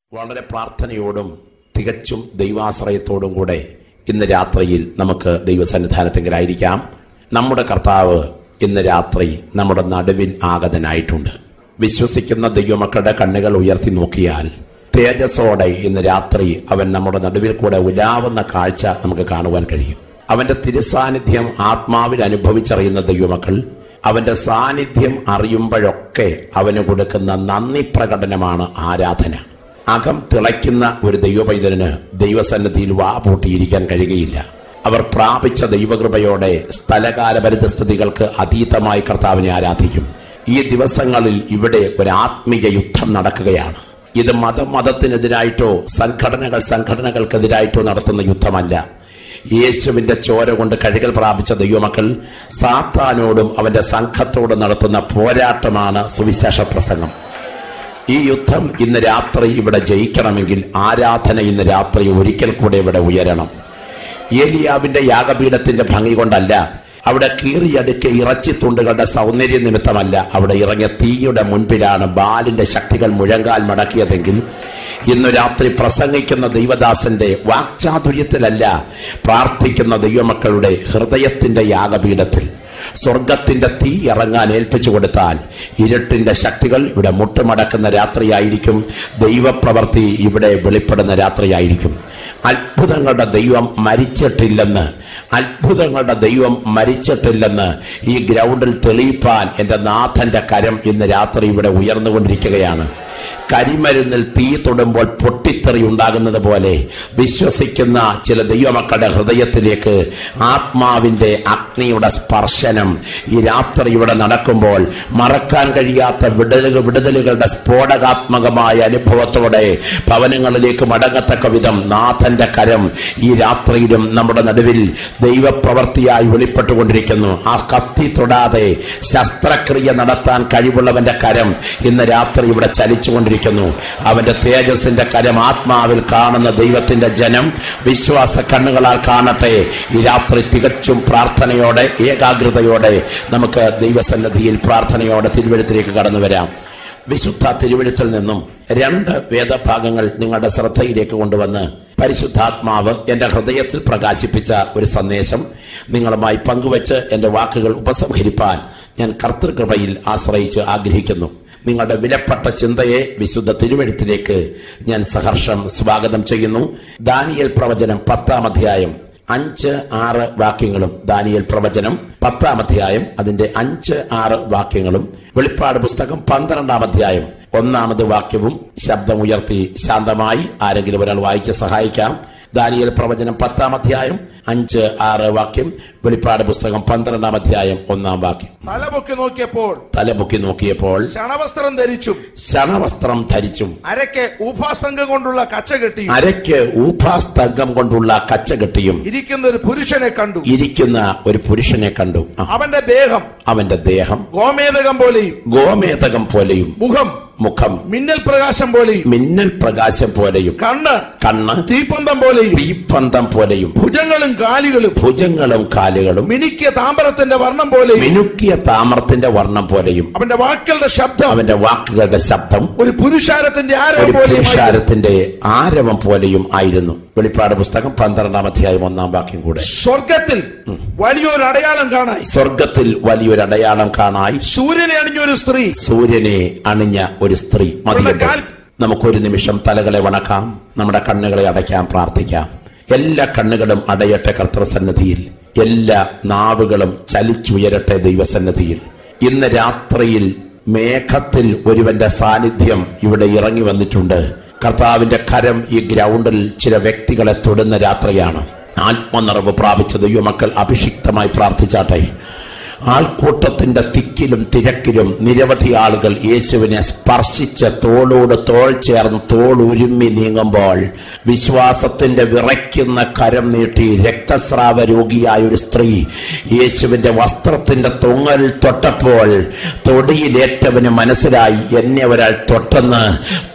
വളരെ പ്രാർത്ഥനയോടും തികച്ചും ദൈവാശ്രയത്തോടും കൂടെ ഇന്ന് രാത്രിയിൽ നമുക്ക് ദൈവസന്നിധാനത്തെങ്കിലായിരിക്കാം നമ്മുടെ കർത്താവ് ഇന്ന് രാത്രി നമ്മുടെ നടുവിൽ ആഗതനായിട്ടുണ്ട് വിശ്വസിക്കുന്ന ദൈവമക്കളുടെ കണ്ണുകൾ ഉയർത്തി നോക്കിയാൽ തേജസ്സോടെ ഇന്ന് രാത്രി അവൻ നമ്മുടെ നടുവിൽ കൂടെ ഉലാവുന്ന കാഴ്ച നമുക്ക് കാണുവാൻ കഴിയും അവന്റെ തിരുസാന്നിധ്യം ആത്മാവിൽ അനുഭവിച്ചറിയുന്ന ദൈവമക്കൾ അവന്റെ സാന്നിധ്യം അറിയുമ്പോഴൊക്കെ അവന് കൊടുക്കുന്ന നന്ദി പ്രകടനമാണ് ആരാധന അകം തിളയ്ക്കുന്ന ഒരു ദൈവപൈതലിന് ദൈവസന്നിധിയിൽ വാ പൂട്ടിയിരിക്കാൻ കഴിയുകയില്ല അവർ പ്രാപിച്ച ദൈവകൃപയോടെ സ്ഥലകാല പരിതസ്ഥിതികൾക്ക് അതീതമായി കർത്താവിനെ ആരാധിക്കും ഈ ദിവസങ്ങളിൽ ഇവിടെ ഒരു ആത്മീയ യുദ്ധം നടക്കുകയാണ് ഇത് മതം മതത്തിനെതിരായിട്ടോ സംഘടനകൾ സംഘടനകൾക്കെതിരായിട്ടോ നടത്തുന്ന യുദ്ധമല്ല യേശുവിന്റെ ചോര കൊണ്ട് കഴുകൽ പ്രാപിച്ച ദൈവമക്കൾ സാത്താനോടും അവന്റെ സംഘത്തോടും നടത്തുന്ന പോരാട്ടമാണ് സുവിശേഷ പ്രസംഗം ഈ യുദ്ധം ഇന്ന് രാത്രി ഇവിടെ ജയിക്കണമെങ്കിൽ ആരാധന ഇന്ന് രാത്രി ഒരിക്കൽ കൂടെ ഇവിടെ ഉയരണം ഏലിയാവിന്റെ യാഗപീഠത്തിന്റെ ഭംഗി കൊണ്ടല്ല അവിടെ കീറിയടുക്കിയ ഇറച്ചിത്തുണ്ടുകളുടെ സൗന്ദര്യ നിമിത്തമല്ല അവിടെ ഇറങ്ങിയ തീയുടെ മുൻപിലാണ് ബാലിന്റെ ശക്തികൾ മുഴങ്കാൽ മടക്കിയതെങ്കിൽ ഇന്ന് രാത്രി പ്രസംഗിക്കുന്ന ദൈവദാസന്റെ വാക്ചാതുര്യത്തിലല്ല പ്രാർത്ഥിക്കുന്ന ദൈവമക്കളുടെ ഹൃദയത്തിന്റെ യാഗപീഠത്തിൽ സ്വർഗത്തിന്റെ തീ ഇറങ്ങാൻ ഏൽപ്പിച്ചു കൊടുത്താൽ ഇരുട്ടിന്റെ ശക്തികൾ ഇവിടെ മുട്ടുമടക്കുന്ന രാത്രിയായിരിക്കും ദൈവപ്രവൃത്തി ഇവിടെ വെളിപ്പെടുന്ന രാത്രിയായിരിക്കും അത്ഭുതങ്ങളുടെ ദൈവം മരിച്ചിട്ടില്ലെന്ന് അത്ഭുതങ്ങളുടെ ദൈവം മരിച്ചിട്ടില്ലെന്ന് ഈ ഗ്രൗണ്ടിൽ തെളിയിപ്പാൻ എൻ്റെ നാഥന്റെ കരം ഇന്ന് രാത്രി ഇവിടെ ഉയർന്നുകൊണ്ടിരിക്കുകയാണ് കരിമരുന്നിൽ തീ തൊടുമ്പോൾ പൊട്ടിത്തെറി ഉണ്ടാകുന്നത് പോലെ വിശ്വസിക്കുന്ന ചില ദൈവമക്കളുടെ ഹൃദയത്തിലേക്ക് ആത്മാവിന്റെ അഗ്നിയുടെ സ്പർശനം ഈ രാത്രി ഇവിടെ നടക്കുമ്പോൾ മറക്കാൻ കഴിയാത്ത വിടലുകൾ വിടുതലുകളുടെ സ്ഫോടകാത്മകമായ അനുഭവത്തോടെ ഭവനങ്ങളിലേക്ക് മടങ്ങത്തക്ക വിധം നാഥന്റെ കരം ഈ രാത്രിയിലും നമ്മുടെ നടുവിൽ ദൈവപ്രവൃത്തിയായി വെളിപ്പെട്ടുകൊണ്ടിരിക്കുന്നു ആ കത്തി തൊടാതെ ശസ്ത്രക്രിയ നടത്താൻ കഴിവുള്ളവന്റെ കരം ഇന്ന് രാത്രി ഇവിടെ ചലിച്ചുകൊണ്ടിരിക്കുന്നു അവന്റെ തേജസ്സിന്റെ കരം ആത്മാവിൽ കാണുന്ന ദൈവത്തിന്റെ ജനം വിശ്വാസ കണ്ണുകളാൽ കാണട്ടെ ഈ രാത്രി തികച്ചും പ്രാർത്ഥനയോടെ ഏകാഗ്രതയോടെ നമുക്ക് ദൈവസന്നിധിയിൽ പ്രാർത്ഥനയോടെ തിരുവഴുത്തിലേക്ക് കടന്നു വരാം വിശുദ്ധ തിരുവഴുത്തിൽ നിന്നും രണ്ട് വേദഭാഗങ്ങൾ നിങ്ങളുടെ ശ്രദ്ധയിലേക്ക് കൊണ്ടുവന്ന് പരിശുദ്ധാത്മാവ് എന്റെ ഹൃദയത്തിൽ പ്രകാശിപ്പിച്ച ഒരു സന്ദേശം നിങ്ങളുമായി പങ്കുവച്ച് എന്റെ വാക്കുകൾ ഉപസംഹരിപ്പാൻ ഞാൻ കർത്തൃകൃപയിൽ ആശ്രയിച്ച് ആഗ്രഹിക്കുന്നു നിങ്ങളുടെ വിലപ്പെട്ട ചിന്തയെ വിശുദ്ധ തിരുവഴുത്തിലേക്ക് ഞാൻ സഹർഷം സ്വാഗതം ചെയ്യുന്നു ദാനിയൽ പ്രവചനം പത്താം അധ്യായം അഞ്ച് ആറ് വാക്യങ്ങളും ദാനിയൽ പ്രവചനം പത്താം അധ്യായം അതിന്റെ അഞ്ച് ആറ് വാക്യങ്ങളും വെളിപ്പാട് പുസ്തകം പന്ത്രണ്ടാം അധ്യായം ഒന്നാമത് വാക്യവും ശബ്ദമുയർത്തി ശാന്തമായി ആരെങ്കിലും ഒരാൾ വായിച്ച് സഹായിക്കാം ദാനിയൽ പ്രവചനം പത്താം അധ്യായം അഞ്ച് ആറ് വാക്യം വെളിപ്പാട് പുസ്തകം പന്ത്രണ്ടാം അധ്യായം ഒന്നാം വാക്യം തലപൊക്കി നോക്കിയപ്പോൾ തലപൊക്കി നോക്കിയപ്പോൾ ശണവസ്ത്രം ധരിച്ചും ശണവസ്ത്രം ധരിച്ചും അരയ്ക്ക് ഊഭാസംഘം കൊണ്ടുള്ള കച്ച കെട്ടിയും അരയ്ക്ക് ഊഭാസ്തംഗം കൊണ്ടുള്ള കച്ചകെട്ടിയും ഇരിക്കുന്ന ഒരു പുരുഷനെ കണ്ടു ഇരിക്കുന്ന ഒരു പുരുഷനെ കണ്ടു ആ, അവന്റെ ദേഹം അവന്റെ ദേഹം ഗോമേതകം പോലെയും ഗോമേതകം പോലെയും മുഖം മുഖം മിന്നൽ പ്രകാശം പോലെയും മിന്നൽ പ്രകാശം പോലെയും കണ്ണ് കണ്ണ് തീപ്പന്തം പോലെയും തീപ്പന്തം പോലെയും ഭുജങ്ങളും കാലുകളും ഭുജങ്ങളും കാലുകളും മിനുക്കിയ താമ്പരത്തിന്റെ വർണ്ണം പോലെയും മിനുക്കിയ താമരത്തിന്റെ വർണ്ണം പോലെയും അവന്റെ വാക്കുകളുടെ ശബ്ദം അവന്റെ വാക്കുകളുടെ ശബ്ദം ഒരു പുരുഷാരത്തിന്റെ ആരവം ഒരു പോലെയും പുരുഷാരത്തിന്റെ ആരവം പോലെയും ആയിരുന്നു വെളിപ്പാട് പുസ്തകം പന്ത്രണ്ടാം അധ്യായം ഒന്നാം വാക്യം കൂടെ സ്വർഗത്തിൽ വലിയൊരു അടയാളം കാണായി സ്വർഗത്തിൽ വലിയൊരു അടയാളം കാണായി സൂര്യനെ അണിഞ്ഞൊരു സ്ത്രീ സൂര്യനെ അണിഞ്ഞ ഒരു സ്ത്രീ മതിയല്ലോ കാൽ- നമുക്കൊരു നിമിഷം തലകളെ വണക്കാം നമ്മുടെ കണ്ണുകളെ അടയ്ക്കാൻ പ്രാർത്ഥിക്കാം എല്ലാ കണ്ണുകളും അടയട്ടെ കർത്തൃസന്നിധിയിൽ എല്ലാ നാവുകളും ചലിച്ചുയരട്ടെ ദൈവസന്നിധിയിൽ ഇന്ന് രാത്രിയിൽ മേഘത്തിൽ ഒരുവന്റെ സാന്നിധ്യം ഇവിടെ ഇറങ്ങി വന്നിട്ടുണ്ട് കർത്താവിന്റെ കരം ഈ ഗ്രൗണ്ടിൽ ചില വ്യക്തികളെ തൊടുന്ന രാത്രിയാണ് ആത്മനിറവ് പ്രാപിച്ച ദൈവമക്കൾ അഭിഷിക്തമായി പ്രാർത്ഥിച്ചാട്ടെ ആൾക്കൂട്ടത്തിന്റെ തിക്കിലും തിരക്കിലും നിരവധി ആളുകൾ യേശുവിനെ സ്പർശിച്ച് തോളോട് തോൾ ചേർന്ന് തോൾ ഉരുമ്മി നീങ്ങുമ്പോൾ വിശ്വാസത്തിന്റെ വിറയ്ക്കുന്ന കരം നീട്ടി രക്തസ്രാവ രോഗിയായ ഒരു സ്ത്രീ യേശുവിന്റെ വസ്ത്രത്തിന്റെ തൊങ്ങൽ തൊട്ടപ്പോൾ തൊടിയിലേറ്റവന് മനസ്സിലായി എന്നെ ഒരാൾ തൊട്ടെന്ന്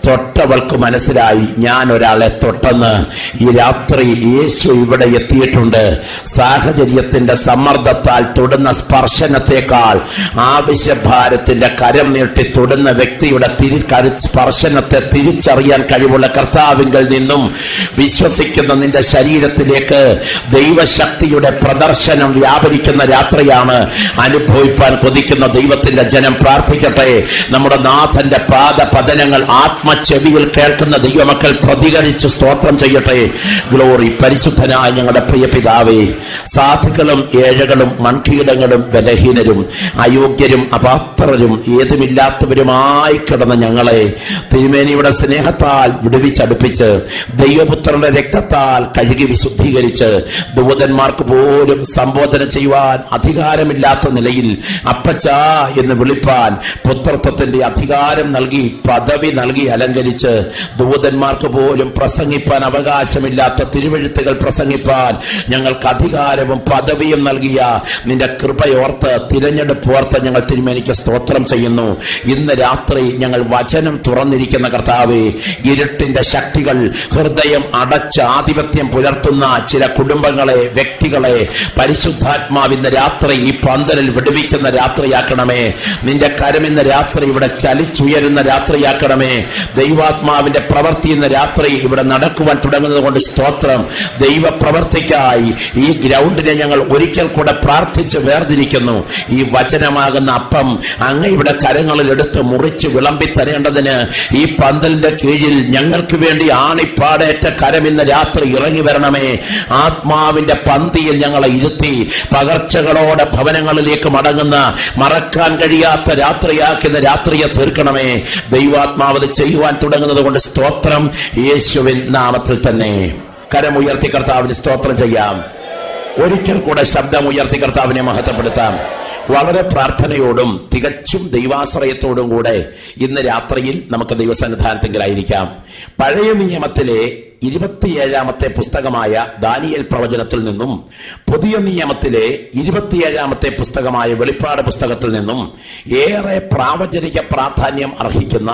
തൊട്ടവൾക്ക് മനസ്സിലായി ഞാൻ ഒരാളെ തൊട്ടെന്ന് ഈ രാത്രി യേശു ഇവിടെ എത്തിയിട്ടുണ്ട് സാഹചര്യത്തിന്റെ സമ്മർദ്ദത്താൽ തൊടുന്ന സ്പർശനത്തെക്കാൾ ആവശ്യഭാരത്തിന്റെ കരം നീട്ടി തൊടുന്ന വ്യക്തിയുടെ തിരി കരു സ്പർശനത്തെ തിരിച്ചറിയാൻ കഴിവുള്ള കർത്താവിങ്കിൽ നിന്നും വിശ്വസിക്കുന്ന നിന്റെ ശരീരത്തിലേക്ക് ദൈവശക്തിയുടെ പ്രദർശനം വ്യാപരിക്കുന്ന രാത്രിയാണ് അനുഭവിപ്പാൻ കൊതിക്കുന്ന ദൈവത്തിന്റെ ജനം പ്രാർത്ഥിക്കട്ടെ നമ്മുടെ നാഥന്റെ പാദ പതനങ്ങൾ ആത്മചെവിയിൽ കേൾക്കുന്ന ദൈവമക്കൾ പ്രതികരിച്ച് സ്തോത്രം ചെയ്യട്ടെ ഗ്ലോറി പരിശുദ്ധനായ ഞങ്ങളുടെ പ്രിയ പിതാവേ സാധുക്കളും ഏഴകളും മൺകീടങ്ങളും ബലഹീനരും അയോഗ്യരും അപാത്രരും ഏതുമില്ലാത്തവരുമായി കിടന്ന ഞങ്ങളെ തിരുമേനിയുടെ സ്നേഹത്താൽ വിടുവിച്ചടുപ്പിച്ച് ദൈവപുത്രന്റെ രക്തത്താൽ കഴുകി വിശുദ്ധീകരിച്ച് ദൂതന്മാർക്ക് പോലും സംബോധന ചെയ്യുവാൻ അധികാരമില്ലാത്ത നിലയിൽ അപ്പച്ച എന്ന് വിളിപ്പാൻ പുത്രത്വത്തിന്റെ അധികാരം നൽകി പദവി നൽകി അലങ്കരിച്ച് ദൂതന്മാർക്ക് പോലും പ്രസംഗിപ്പാൻ അവകാശമില്ലാത്ത തിരുവഴുത്തുകൾ പ്രസംഗിപ്പാൻ ഞങ്ങൾക്ക് അധികാരവും പദവിയും നൽകിയ നിന്റെ കൃപയോർത്ത് തിരഞ്ഞെടുപ്പ് ഓർത്ത് ഞങ്ങൾ തിരുമേനിക്ക് സ്തോത്രം ചെയ്യുന്നു ഇന്ന് രാത്രി ഞങ്ങൾ വചനം തുറന്നിരിക്കുന്ന കർത്താവെ ഇരുട്ടിന്റെ ശക്തികൾ ഹൃദയം അടച്ച് ആധിപത്യം പുലർത്തുന്ന ചില കുടുംബങ്ങളെ വ്യക്തികളെ പരിശുദ്ധാത്മാവിന്ന് രാത്രി ഈ പന്തലിൽ വിടുവിക്കുന്ന രാത്രിയാക്കണമേ നിന്റെ കരം ഇന്ന് രാത്രി ഇവിടെ ചലിച്ചുയരുന്ന രാത്രിയാക്കണമേ ദൈവാത്മാവിന്റെ പ്രവൃത്തി ഇന്ന് രാത്രി ഇവിടെ നടക്കുവാൻ തുടങ്ങുന്നത് കൊണ്ട് സ്തോത്രം ദൈവ പ്രവർത്തിക്കായി ഈ ഗ്രൗണ്ടിനെ ഞങ്ങൾ ഒരിക്കൽ കൂടെ പ്രാർത്ഥിച്ച് വേർതിരിക്കുന്നു ഈ വചനമാകുന്ന അപ്പം അങ്ങയുടെ കരങ്ങളിൽ എടുത്ത് മുറിച്ച് വിളമ്പി തരേണ്ടതിന് ഈ പന്തലിന്റെ കീഴിൽ ഞങ്ങൾക്ക് വേണ്ടി ആണിപ്പാടേറ്റ കരം ഇന്ന് രാത്രി ഇറങ്ങി വരണമേ ആത്മാവിന്റെ പന്തിയിൽ ഞങ്ങളെ ഇരുത്തി പകർച്ചകളോടെ ഭവനങ്ങളിലേക്ക് മടങ്ങുന്ന മറക്കാൻ കഴിയാത്ത രാത്രിയാക്കുന്ന രാത്രിയെ തീർക്കണമേ ദൈവാത്മാവത് ചെയ്യുവാൻ തുടങ്ങുന്നത് കൊണ്ട് സ്തോത്രം യേശുവിൻ നാമത്തിൽ തന്നെ കരമുയർത്തി കർത്താവിന് സ്തോത്രം ചെയ്യാം ഒരിക്കൽ കൂടെ ശബ്ദം ഉയർത്തി കർത്താവിനെ മഹത്വപ്പെടുത്താം വളരെ പ്രാർത്ഥനയോടും തികച്ചും ദൈവാശ്രയത്തോടും കൂടെ ഇന്ന് രാത്രിയിൽ നമുക്ക് ദൈവസന്നിധാനത്തെങ്കിലായിരിക്കാം പഴയ നിയമത്തിലെ ഇരുപത്തിയേഴാമത്തെ പുസ്തകമായ ദാനിയൽ പ്രവചനത്തിൽ നിന്നും പുതിയ നിയമത്തിലെ ഇരുപത്തിയേഴാമത്തെ പുസ്തകമായ വെളിപ്പാട് പുസ്തകത്തിൽ നിന്നും ഏറെ പ്രാവചനിക പ്രാധാന്യം അർഹിക്കുന്ന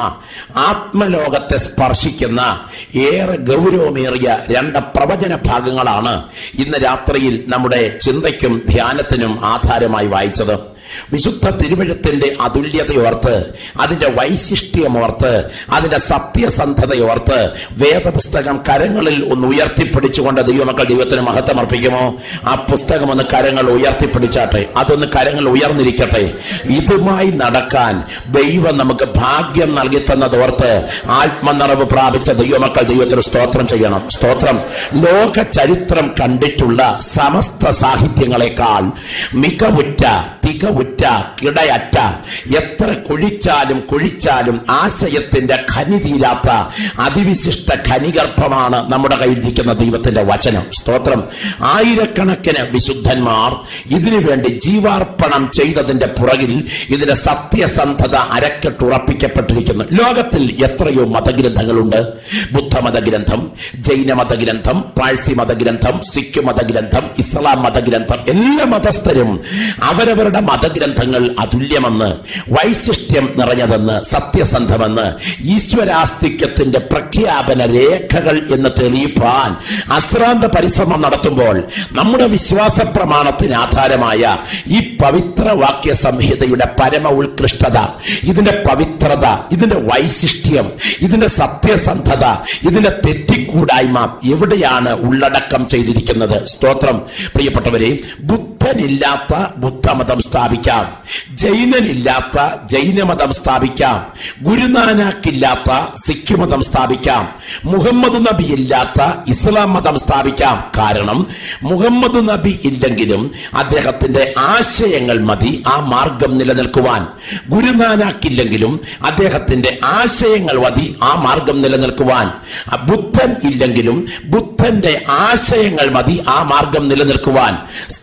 ആത്മലോകത്തെ സ്പർശിക്കുന്ന ഏറെ ഗൗരവമേറിയ രണ്ട് പ്രവചന ഭാഗങ്ങളാണ് ഇന്ന് രാത്രിയിൽ നമ്മുടെ ചിന്തയ്ക്കും ധ്യാനത്തിനും ആധാരമായി വായിച്ചത് വിശുദ്ധ തിരുവഴുത്തിന്റെ അതുല്യതയോർത്ത് അതിന്റെ വൈശിഷ്ട്യമോർത്ത് അതിന്റെ സത്യസന്ധതയോർത്ത് വേദപുസ്തകം കരങ്ങളിൽ ഒന്ന് ഉയർത്തിപ്പിടിച്ചുകൊണ്ട് ദൈവമക്കൾ ദൈവത്തിന് മഹത്വം അർപ്പിക്കുമോ ആ പുസ്തകം ഒന്ന് കരങ്ങൾ ഉയർത്തിപ്പിടിച്ചാട്ടെ അതൊന്ന് കരങ്ങൾ ഉയർന്നിരിക്കട്ടെ ഇതുമായി നടക്കാൻ ദൈവം നമുക്ക് ഭാഗ്യം നൽകി തന്നതോർത്ത് ആത്മനിറവ് പ്രാപിച്ച ദൈവമക്കൾ ദൈവത്തിന് സ്തോത്രം ചെയ്യണം സ്തോത്രം ലോക ചരിത്രം കണ്ടിട്ടുള്ള സമസ്ത സാഹിത്യങ്ങളെക്കാൾ മികവുറ്റ തികവുറ്റ കിടയറ്റ എത്ര കുഴിച്ചാലും കുഴിച്ചാലും ആശയത്തിന്റെ ഖനി തീരാത്ത അതിവിശിഷ്ട ഖനിഗർഭമാണ് നമ്മുടെ കയ്യിലിരിക്കുന്ന ദൈവത്തിന്റെ വചനം സ്തോത്രം ആയിരക്കണക്കിന് വിശുദ്ധന്മാർ ഇതിനു വേണ്ടി ജീവാർപ്പണം ചെയ്തതിന്റെ പുറകിൽ ഇതിന്റെ സത്യസന്ധത അരക്കെട്ടുറപ്പിക്കപ്പെട്ടിരിക്കുന്നു ലോകത്തിൽ എത്രയോ മതഗ്രന്ഥങ്ങളുണ്ട് ബുദ്ധമത ഗ്രന്ഥം ജൈന മതഗ്രന്ഥം പാഴ്സി മതഗ്രന്ഥം സിഖ് മതഗ്രന്ഥം ഇസ്ലാം മതഗ്രന്ഥം എല്ലാ മതസ്ഥരും അവരവരുടെ മതഗ്രന്ഥങ്ങൾ അതുല്യമെന്ന് വൈശിഷ്ട്യം നിറഞ്ഞതെന്ന് സത്യസന്ധമെന്ന് ഈശ്വരാസ്തിക്യത്തിന്റെ പ്രഖ്യാപന രേഖകൾ എന്ന് തെളിയിപ്പാൻ അശ്രാന്ത പരിശ്രമം നടത്തുമ്പോൾ നമ്മുടെ വിശ്വാസ പ്രമാണത്തിന് ആധാരമായ ഈ പവിത്ര വാക്യ സംഹിതയുടെ പരമ ഉത്കൃഷ്ടത ഇതിന്റെ പവിത്രത ഇതിന്റെ വൈശിഷ്ട്യം ഇതിന്റെ സത്യസന്ധത ഇതിന്റെ തെറ്റിക്കൂടായ്മ എവിടെയാണ് ഉള്ളടക്കം ചെയ്തിരിക്കുന്നത് സ്തോത്രം പ്രിയപ്പെട്ടവരെ ബുദ്ധനില്ലാത്ത ബുദ്ധമതം സ്ഥാപിക്കാം ജൈനനില്ലാത്ത ജൈനമതം സ്ഥാപിക്കാം ഗുരുനാനാക്കില്ലാത്ത സിഖ് മതം സ്ഥാപിക്കാം മുഹമ്മദ് നബി ഇല്ലാത്ത ഇസ്ലാം മതം സ്ഥാപിക്കാം കാരണം മുഹമ്മദ് നബി ഇല്ലെങ്കിലും അദ്ദേഹത്തിന്റെ ആശയങ്ങൾ മതി ആ മാർഗം നിലനിൽക്കുവാൻ ഗുരുനാനാക്കില്ലെങ്കിലും അദ്ദേഹത്തിന്റെ ആശയങ്ങൾ മതി ആ മാർഗം നിലനിൽക്കുവാൻ ബുദ്ധൻ ഇല്ലെങ്കിലും ബുദ്ധന്റെ ആശയങ്ങൾ മതി ആ മാർഗം നിലനിൽക്കുവാൻ സ്ഥാപ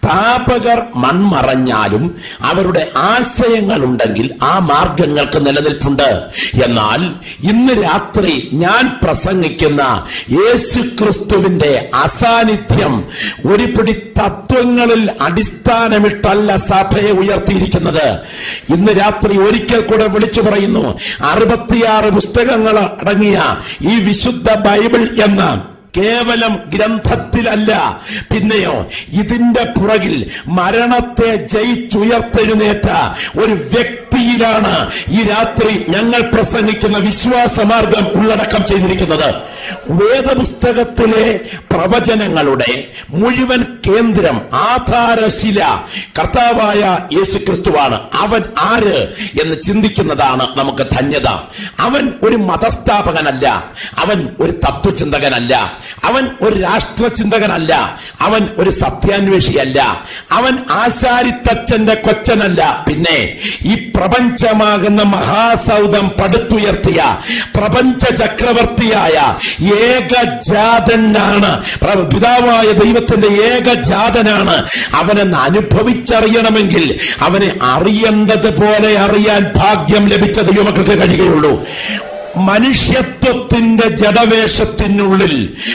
സ്ഥാപകർ മൺമറഞ്ഞാലും അവരുടെ ആശയങ്ങളുണ്ടെങ്കിൽ ആ മാർഗങ്ങൾക്ക് നിലനിൽപ്പുണ്ട് എന്നാൽ ഇന്ന് രാത്രി ഞാൻ പ്രസംഗിക്കുന്ന യേശു ക്രിസ്തുവിന്റെ അസാന്നിധ്യം ഒരു പിടി തത്വങ്ങളിൽ അടിസ്ഥാനമിട്ടല്ല സഭയെ ഉയർത്തിയിരിക്കുന്നത് ഇന്ന് രാത്രി ഒരിക്കൽ കൂടെ വിളിച്ചു പറയുന്നു അറുപത്തിയാറ് പുസ്തകങ്ങൾ അടങ്ങിയ ഈ വിശുദ്ധ ബൈബിൾ എന്ന കേവലം ഗ്രന്ഥത്തിലല്ല പിന്നെയോ ഇതിന്റെ പുറകിൽ മരണത്തെ ജയിച്ചുയർത്തെഴുന്നേറ്റ ഒരു വ്യക്തിയിലാണ് ഈ രാത്രി ഞങ്ങൾ പ്രസംഗിക്കുന്ന വിശ്വാസമാർഗം ഉള്ളടക്കം ചെയ്തിരിക്കുന്നത് വേദപുസ്തകത്തിലെ പ്രവചനങ്ങളുടെ മുഴുവൻ കേന്ദ്രം ആധാരശില കർത്താവായ യേശു ക്രിസ്തുവാണ് അവൻ ആര് എന്ന് ചിന്തിക്കുന്നതാണ് നമുക്ക് ധന്യത അവൻ ഒരു മതസ്ഥാപകനല്ല അവൻ ഒരു തത്വചിന്തകനല്ല അവൻ ഒരു രാഷ്ട്രചിന്തകനല്ല അവൻ ഒരു സത്യാന്വേഷിയല്ല അവൻ ആശാരിത്തച്ഛന്റെ കൊച്ചനല്ല പിന്നെ ഈ പ്രപഞ്ചമാകുന്ന മഹാസൗധം പടുത്തുയർത്തിയ പ്രപഞ്ച ചക്രവർത്തിയായ ഏകജാതനാണ് പ്ര- പിതാവായ ദൈവത്തിന്റെ ഏകജാതനാണ് അവനെന്ന് അനുഭവിച്ചറിയണമെങ്കിൽ അവനെ അറിയേണ്ടത് പോലെ അറിയാൻ ഭാഗ്യം ലഭിച്ച ദൈവമക്കൾക്ക് കഴിയുകയുള്ളൂ മനുഷ്യത്വത്തിന്റെ ജഡവേഷത്തിനുള്ളിൽ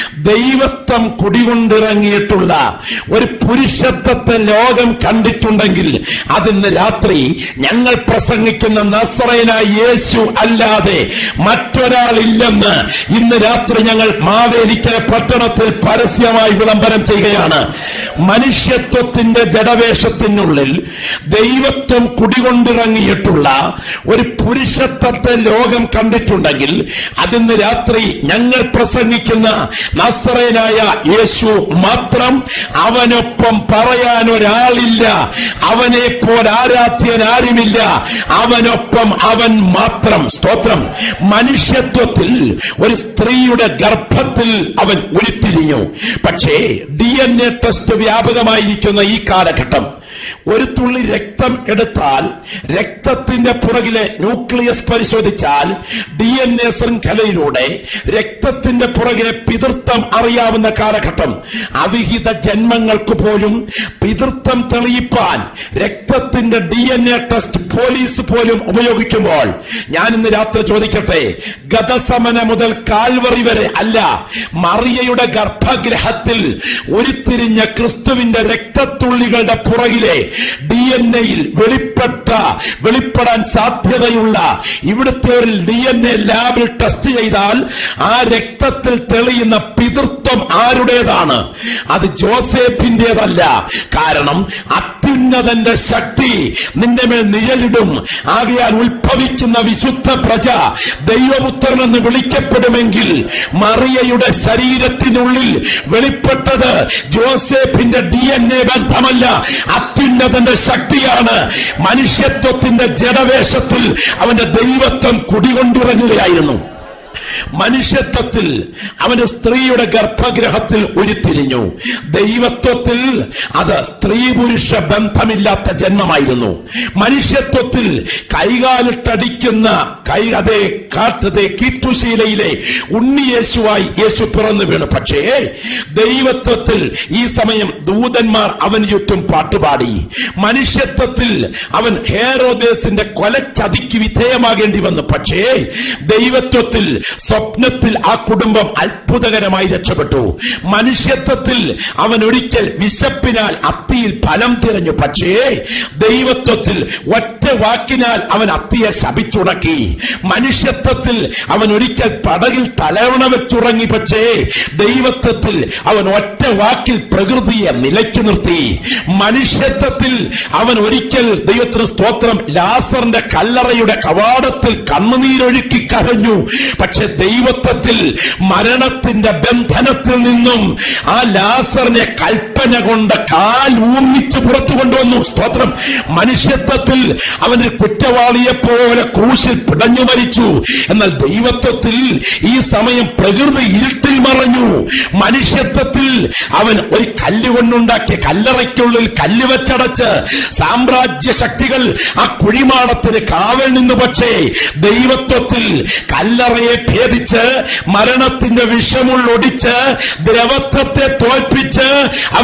ദൈവത്വം കുടികൊണ്ടിറങ്ങിയിട്ടുള്ള ഒരു പുരുഷത്വത്തെ ലോകം കണ്ടിട്ടുണ്ടെങ്കിൽ അതിന്ന് രാത്രി ഞങ്ങൾ പ്രസംഗിക്കുന്ന നസ്രയനായ യേശു അല്ലാതെ മറ്റൊരാളില്ലെന്ന് ഇന്ന് രാത്രി ഞങ്ങൾ മാവേലിക്കര പട്ടണത്തിൽ പരസ്യമായി വിളംബരം ചെയ്യുകയാണ് മനുഷ്യത്വത്തിന്റെ ജഡവേഷത്തിനുള്ളിൽ ദൈവത്വം കുടികൊണ്ടിറങ്ങിയിട്ടുള്ള ഒരു പുരുഷത്വത്തെ ലോകം കണ്ടിട്ടുണ്ടെങ്കിൽ അതിന്ന് രാത്രി ഞങ്ങൾ പ്രസംഗിക്കുന്ന നസ്രയനായ യേശു മാത്രം അവനൊപ്പം പറയാൻ ഒരാളില്ല അവനെ പോൽ ആരാധ്യൻ ആരുമില്ല അവനൊപ്പം അവൻ മാത്രം സ്തോത്രം മനുഷ്യത്വത്തിൽ ഒരു സ്ത്രീയുടെ ഗർഭത്തിൽ അവൻ ഉരുത്തിരിഞ്ഞു പക്ഷേ ഡി എൻ എ ടെസ്റ്റ് വ്യാപകമായിരിക്കുന്ന ഈ കാലഘട്ടം ഒരു തുള്ളി രക്തം എടുത്താൽ രക്തത്തിന്റെ പുറകിലെ ന്യൂക്ലിയസ് പരിശോധിച്ചാൽ ഡി എൻ എ ശൃംഖലയിലൂടെ രക്തത്തിന്റെ പുറകിലെ പിതൃത്വം അറിയാവുന്ന കാലഘട്ടം അവിഹിത ജന്മങ്ങൾക്ക് പോലും പിതൃത്വം തെളിയിപ്പാൻ രക്തത്തിന്റെ D N A test police പോലും ഉപയോഗിക്കുമ്പോൾ ഞാൻ ഇന്ന് രാത്രി ചോദിക്കട്ടെ ഗതസമന മുതൽ കാൽവറി വരെ അല്ല മറിയയുടെ ഗർഭഗ്രഹത്തിൽ ഉരുത്തിരിഞ്ഞ ക്രിസ്തുവിന്റെ രക്തത്തുള്ളികളുടെ പുറകിലെ ഡി എൻ എയിൽ വെളിപ്പെട്ട വെളിപ്പെടാൻ സാധ്യതയുള്ള ഇവിടുത്തെ ഒരു ഡി എൻ എ ലാബിൽ ടെസ്റ്റ് ചെയ്താൽ ആ രക്തത്തിൽ തെളിയുന്ന പിതൃത്വം ആരുടേതാണ് അത് ജോസേഫിന്റേതല്ല കാരണം അത്യുന്നതന്റെ ശക്തി നിന്റെ മേൽ നിഴലിടും ആകയാൽ ഉത്ഭവിക്കുന്ന വിശുദ്ധ പ്രജ ദൈവപുത്രൻ എന്ന് വിളിക്കപ്പെടുമെങ്കിൽ മറിയയുടെ ശരീരത്തിനുള്ളിൽ വെളിപ്പെട്ടത് ജോസഫിന്റെ ഡി എൻ എ ബന്ധമല്ല അത്യുന്നതന്റെ ശക്തിയാണ് മനുഷ്യത്വത്തിന്റെ ജഡവേഷത്തിൽ അവന്റെ ദൈവത്വം കുടികൊണ്ടിറങ്ങുകയായിരുന്നു മനുഷ്യത്വത്തിൽ അവന്റെ സ്ത്രീയുടെ ഗർഭഗ്രഹത്തിൽ ഉരുത്തിരിഞ്ഞു ദൈവത്വത്തിൽ അത് സ്ത്രീ പുരുഷ ബന്ധമില്ലാത്ത ജന്മമായിരുന്നു മനുഷ്യത്വത്തിൽ കൈകാലിട്ടടിക്കുന്ന കൈ അതേ കാട്ടതേ കീറ്റുശീലയിലെ ഉണ്ണിയേശുവായി യേശു പിറന്നു വീണു പക്ഷേ ദൈവത്വത്തിൽ ഈ സമയം ദൂതന്മാർ അവന് ചുറ്റും പാട്ടുപാടി മനുഷ്യത്വത്തിൽ അവൻ ഹേറോദേസിന്റെ കൊലച്ചതിക്ക് വിധേയമാകേണ്ടി വന്നു പക്ഷേ ദൈവത്വത്തിൽ സ്വപ്നത്തിൽ ആ കുടുംബം അത്ഭുതകരമായി രക്ഷപ്പെട്ടു മനുഷ്യത്വത്തിൽ അവൻ ഒരിക്കൽ വിശപ്പിനാൽ അത്തിയിൽ ഫലം തിരഞ്ഞു പക്ഷേ ദൈവത്വത്തിൽ ഒറ്റ വാക്കിനാൽ അവൻ അത്തിയെ ശപിച്ചുടക്കി മനുഷ്യത്വത്തിൽ അവൻ ഒരിക്കൽ പടകിൽ തലവണ വെച്ചുറങ്ങി പക്ഷേ ദൈവത്വത്തിൽ അവൻ ഒറ്റ വാക്കിൽ പ്രകൃതിയെ നിലയ്ക്കു നിർത്തി മനുഷ്യത്വത്തിൽ അവൻ ഒരിക്കൽ ദൈവത്തിന് സ്തോത്രം ലാസറിന്റെ കല്ലറയുടെ കവാടത്തിൽ കണ്ണുനീരൊഴുക്കി കരഞ്ഞു പക്ഷെ ദൈവത്വത്തിൽ മരണത്തിന്റെ ബന്ധനത്തിൽ നിന്നും ആ ലാസറിനെ കൽപ്പന കൊണ്ട് കാൽ ഊന്നിച്ച് പുറത്തു കൊണ്ടുവന്നു സ്തോത്രം മനുഷ്യത്വത്തിൽ അവനൊരു കുറ്റവാളിയെ പോലെ ക്രൂശിൽ പിടഞ്ഞു മരിച്ചു എന്നാൽ ദൈവത്വത്തിൽ ഈ സമയം പ്രകൃതി ഇരുട്ടിൽ മറഞ്ഞു മനുഷ്യത്വത്തിൽ അവൻ ഒരു കല്ല് കൊണ്ടുണ്ടാക്കിയ കല്ലറയ്ക്കുള്ളിൽ കല്ല് വെച്ചടച്ച് സാമ്രാജ്യ ശക്തികൾ ആ കുഴിമാടത്തിന് കാവൽ നിന്നു പക്ഷേ ദൈവത്വത്തിൽ കല്ലറയെ ഭേദിച്ച് മരണത്തിന്റെ വിഷമുള്ളൊടിച്ച് ദ്രവത്വത്തെ തോൽപ്പിച്ച് അവൻ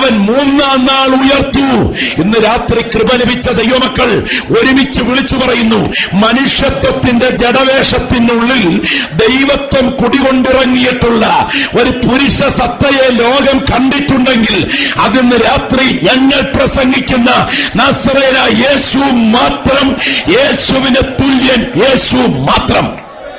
അവൻ മൂന്നാം നാൾ ഉയർത്തു ഇന്ന് രാത്രി കൃപ ലഭിച്ച ദൈവമക്കൾ ഒരുമിച്ച് വിളിച്ചു പറയുന്നു മനുഷ്യത്വത്തിന്റെ ജഡവേഷത്തിനുള്ളിൽ ദൈവത്വം കുടികൊണ്ടിറങ്ങിയിട്ടുള്ള ഒരു പുരുഷ സത്തയെ ലോകം കണ്ടിട്ടുണ്ടെങ്കിൽ അതിന്ന് രാത്രി ഞങ്ങൾ പ്രസംഗിക്കുന്ന നസ്രേന യേശു മാത്രം യേശുവിന് തുല്യൻ യേശു മാത്രം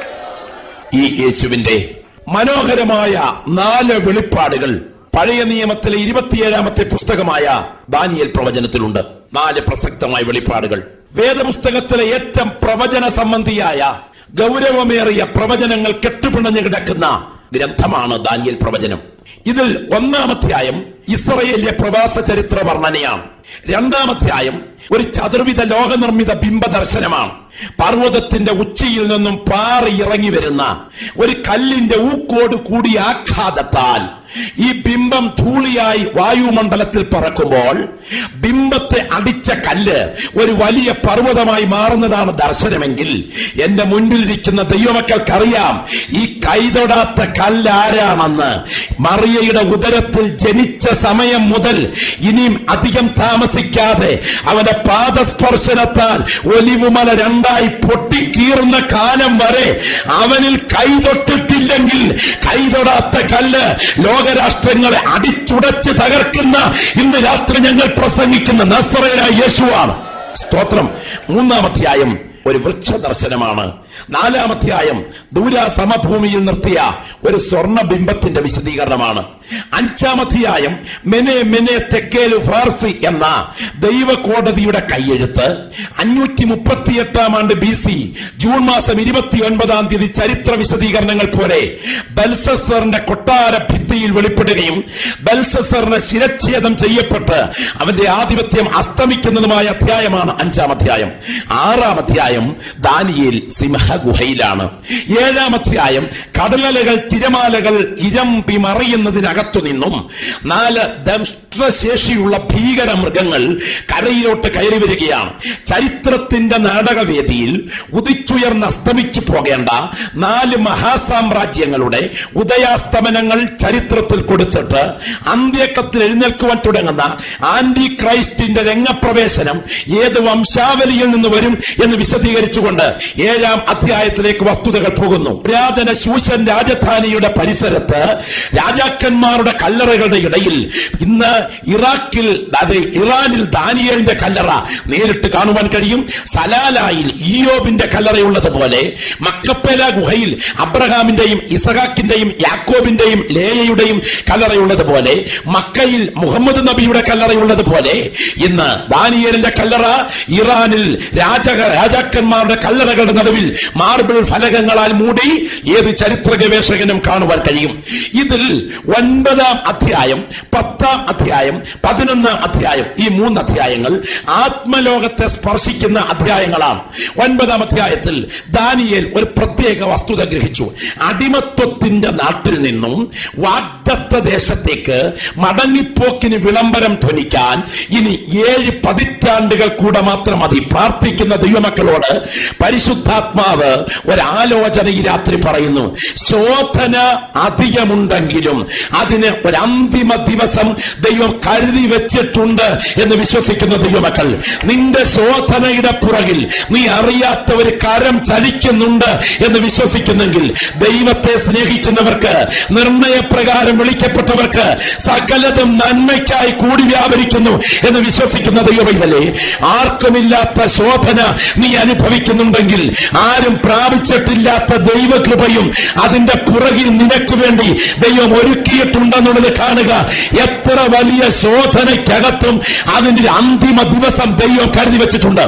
ഈ യേശുവിന്റെ മനോഹരമായ നാല് വെളിപ്പാടുകൾ പഴയ നിയമത്തിലെ ഇരുപത്തിയേഴാമത്തെ പുസ്തകമായ ദാനിയൽ പ്രവചനത്തിലുണ്ട് നാല് പ്രസക്തമായ വെളിപ്പാടുകൾ വേദപുസ്തകത്തിലെ ഏറ്റവും പ്രവചന സംബന്ധിയായ ഗൗരവമേറിയ പ്രവചനങ്ങൾ കെട്ടുപിണഞ്ഞു കിടക്കുന്ന ഗ്രന്ഥമാണ് ദാനിയൽ പ്രവചനം ഇതിൽ ഒന്നാമധ്യായം ഇസ്രയേലിലെ പ്രവാസ ചരിത്ര വർണ്ണനയാണ് രണ്ടാമധ്യായം ഒരു ചതുർവിധ ലോകനിർമ്മിത ബിംബ ദർശനമാണ് പർവ്വതത്തിന്റെ ഉച്ചയിൽ നിന്നും പാറി ഇറങ്ങി വരുന്ന ഒരു കല്ലിന്റെ ഊക്കോട് കൂടിയ ആഘാതത്താൽ ഈ ബിംബം ധൂളിയായി വായുമണ്ഡലത്തിൽ പറക്കുമ്പോൾ ബിംബത്തെ അടിച്ച കല്ല് ഒരു വലിയ പർവ്വതമായി മാറുന്നതാണ് ദർശനമെങ്കിൽ എന്റെ മുൻപിലിരിക്കുന്ന ദൈവമക്കൾക്കറിയാം ഈ കൈതൊടാത്ത കല്ല് ആരാണെന്ന് മറിയയുടെ ഉദരത്തിൽ ജനിച്ച സമയം മുതൽ ഇനിയും അധികം താമസിക്കാതെ അവന്റെ പാദസ്പർശനത്താൽ ഒലിവുമല രണ്ടായി പൊട്ടിക്കീറുന്ന കാലം വരെ അവനിൽ കൈതൊട്ടിട്ടില്ലെങ്കിൽ കൈതൊടാത്ത കല്ല് ലോകരാഷ്ട്രങ്ങളെ അടിച്ചുടച്ച് തകർക്കുന്ന ഇന്ന് രാത്രി ഞങ്ങൾ പ്രസംഗിക്കുന്ന നസ്രേന യേശുവാണ് സ്തോത്രം മൂന്നാമധ്യായം ഒരു വൃക്ഷ ദർശനമാണ് നാലാമധ്യായം ദൂര സമഭൂമിയിൽ നിർത്തിയ ഒരു സ്വർണ്ണ ബിംബത്തിന്റെ വിശദീകരണമാണ് അഞ്ചാമധ്യായം മെനെ മെനെ തെക്കേലു ഫാർസി എന്ന ദൈവ കോടതിയുടെ കൈയെഴുത്ത് അഞ്ഞൂറ്റി മുപ്പത്തിയെട്ടാം ആണ്ട് ബി സി ജൂൺ മാസം ഇരുപത്തി ഒൻപതാം തീയതി ചരിത്ര വിശദീകരണങ്ങൾ പോലെ ബൽസസറിന്റെ കൊട്ടാര ഭിത്തിയിൽ വെളിപ്പെടുകയും ബൽസസറിന് ശിരച്ഛേദം ചെയ്യപ്പെട്ട് അവന്റെ ആധിപത്യം അസ്തമിക്കുന്നതുമായ അധ്യായമാണ് അഞ്ചാം അധ്യായം ആറാം അധ്യായം ദാനിയേൽ സിംഹഗുഹയിലാണ് ഏഴാം അധ്യായം കടലലകൾ തിരമാലകൾ ഇരമ്പി മറിയുന്നതിനകത്തു നിന്നും നാല് ദംഷ്ട്രശേഷിയുള്ള ഭീകര മൃഗങ്ങൾ കരയിലോട്ട് കയറി വരികയാണ് ചരിത്രത്തിന്റെ നാടകവേദിയിൽ ഉദിച്ചുയർന്ന് അസ്തമിച്ചു പോകേണ്ട നാല് മഹാസാമ്രാജ്യങ്ങളുടെ ഉദയാസ്തമനങ്ങൾ ചരിത്രത്തിൽ കൊടുത്തിട്ട് അന്ത്യക്കത്തിൽ എഴുന്നേൽക്കുവാൻ തുടങ്ങുന്ന ആന്റി ക്രൈസ്റ്റിന്റെ രംഗപ്രവേശനം ഏത് വംശാവലിയിൽ നിന്ന് വരും എന്ന് വിശദീകരിച്ചുകൊണ്ട് ഏഴാം അധ്യായത്തിലേക്ക് വസ്തുതകൾ പോകുന്നു പുരാതന ശൂശൻ രാജധാനിയുടെ പരിസരത്ത് രാജാക്കന്മാരുടെ കല്ലറകളുടെ ഇടയിൽ ഇന്ന് ഇറാഖിൽ അത് ഇറാനിൽ ദാനിയലിന്റെ കല്ലറ നേരിട്ട് കാണുവാൻ കഴിയും സലാലായിൽ ഇയോബിന്റെ കല്ലറയുള്ളത് പോലെ മക്കപ്പേല ഗുഹയിൽ അബ്രഹാമിന്റെയും ഇസഹാക്കിന്റെയും യാക്കോബിന്റെയും ലേയയുടെയും കല്ലറയുള്ളത് പോലെ മക്കയിൽ മുഹമ്മദ് നബിയുടെ കല്ലറയുള്ളത് പോലെ ഇന്ന് ദാനിയലിന്റെ കല്ലറ ഇറാനിൽ രാജ രാജാക്കന്മാരുടെ കല്ലറകളുടെ നടുവിൽ മാർബിൾ ഫലകങ്ങളാൽ മൂടി ഏത് ചരിത്ര ഗവേഷകനും കാണുവാൻ കഴിയും ഇതിൽ ഒൻപതാം അധ്യായം പത്താം അധ്യായം പതിനൊന്നാം അധ്യായം ഈ മൂന്ന് അധ്യായങ്ങൾ ആത്മലോകത്തെ സ്പർശിക്കുന്ന അധ്യായങ്ങളാണ് ഒൻപതാം അധ്യായത്തിൽ ദാനിയേൽ ഒരു പ്രത്യേക വസ്തുത ഗ്രഹിച്ചു അടിമത്വത്തിന്റെ നാട്ടിൽ നിന്നും വാഗ്ദത്ത ദേശത്തേക്ക് മടങ്ങിപ്പോക്കിന് വിളംബരം ധ്വനിക്കാൻ ഇനി ഏഴ് പതിറ്റാണ്ടുകൾ കൂടെ മാത്രം മതി പ്രാർത്ഥിക്കുന്ന ദൈവമക്കളോട് പരിശുദ്ധാത്മാവ് ഒരാലോചന ഈ രാത്രി പറയുന്നു ശോധന അധികമുണ്ടെങ്കിലും അതിന് ഒരു അന്തിമ ദിവസം ദൈവം കരുതി വെച്ചിട്ടുണ്ട് എന്ന് വിശ്വസിക്കുന്ന ദൈവമക്കൾ നിന്റെ ശോധനയുടെ പുറകിൽ നീ അറിയാത്ത ഒരു കരം ചലിക്കുന്നുണ്ട് എന്ന് വിശ്വസിക്കുന്നെങ്കിൽ ദൈവത്തെ സ്നേഹിക്കുന്നവർക്ക് നിർണയപ്രകാരം വിളിക്കപ്പെട്ടവർക്ക് സകലതും നന്മയ്ക്കായി കൂടി വ്യാപരിക്കുന്നു എന്ന് വിശ്വസിക്കുന്ന ദൈവമൈതലേ ആർക്കുമില്ലാത്ത ശോധന നീ അനുഭവിക്കുന്നുണ്ടെങ്കിൽ ആരും പ്രാപിച്ചിട്ടില്ലാത്ത ദൈവകൃപയും അതിന്റെ പുറകിൽ നിനക്ക് വേണ്ടി ദൈവം ഒരുക്കിയിട്ടുണ്ടെന്നുള്ളത് കാണുക എത്ര വലിയ ശോധനയ്ക്കകത്തും അതിന്റെ അന്തിമ ദിവസം ദൈവം കരുതി വെച്ചിട്ടുണ്ട്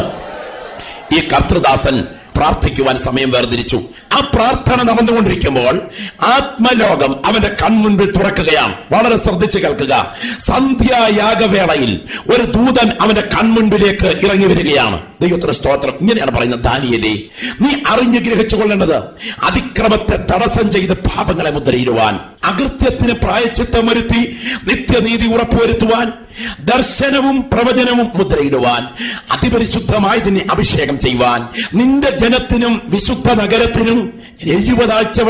ഈ കർത്തൃദാസൻ പ്രാർത്ഥിക്കുവാൻ സമയം വേർതിരിച്ചു ആ പ്രാർത്ഥന നടന്നുകൊണ്ടിരിക്കുമ്പോൾ ആത്മലോകം അവന്റെ കൺമുൻപിൽ തുറക്കുകയാണ് വളരെ ശ്രദ്ധിച്ച് കേൾക്കുക സന്ധ്യായാഗവേളയിൽ ഒരു ദൂതൻ അവന്റെ കൺമുൻപിലേക്ക് ഇറങ്ങി വരികയാണ് ദൈവത്തിന് സ്തോത്രം ഇങ്ങനെയാണ് പറയുന്നത് ദാനിയലേ നീ അറിഞ്ഞു ഗ്രഹിച്ചു കൊള്ളേണ്ടത് അതിക്രമത്തെ തടസ്സം ചെയ്ത് പാപങ്ങളെ മുദ്രയിടുവാൻ അകൃത്യത്തിന് പ്രായച്ചിത്തം വരുത്തി നിത്യനീതി ഉറപ്പുവരുത്തുവാൻ ദർശനവും പ്രവചനവും മുദ്രയിടുവാൻ അതിപരിശുദ്ധമായതിനെ അഭിഷേകം ചെയ്യുവാൻ നിന്റെ ജനത്തിനും വിശുദ്ധ നഗരത്തിനും എഴുപതാഴ്ചവട്ടം നിയമിച്ചു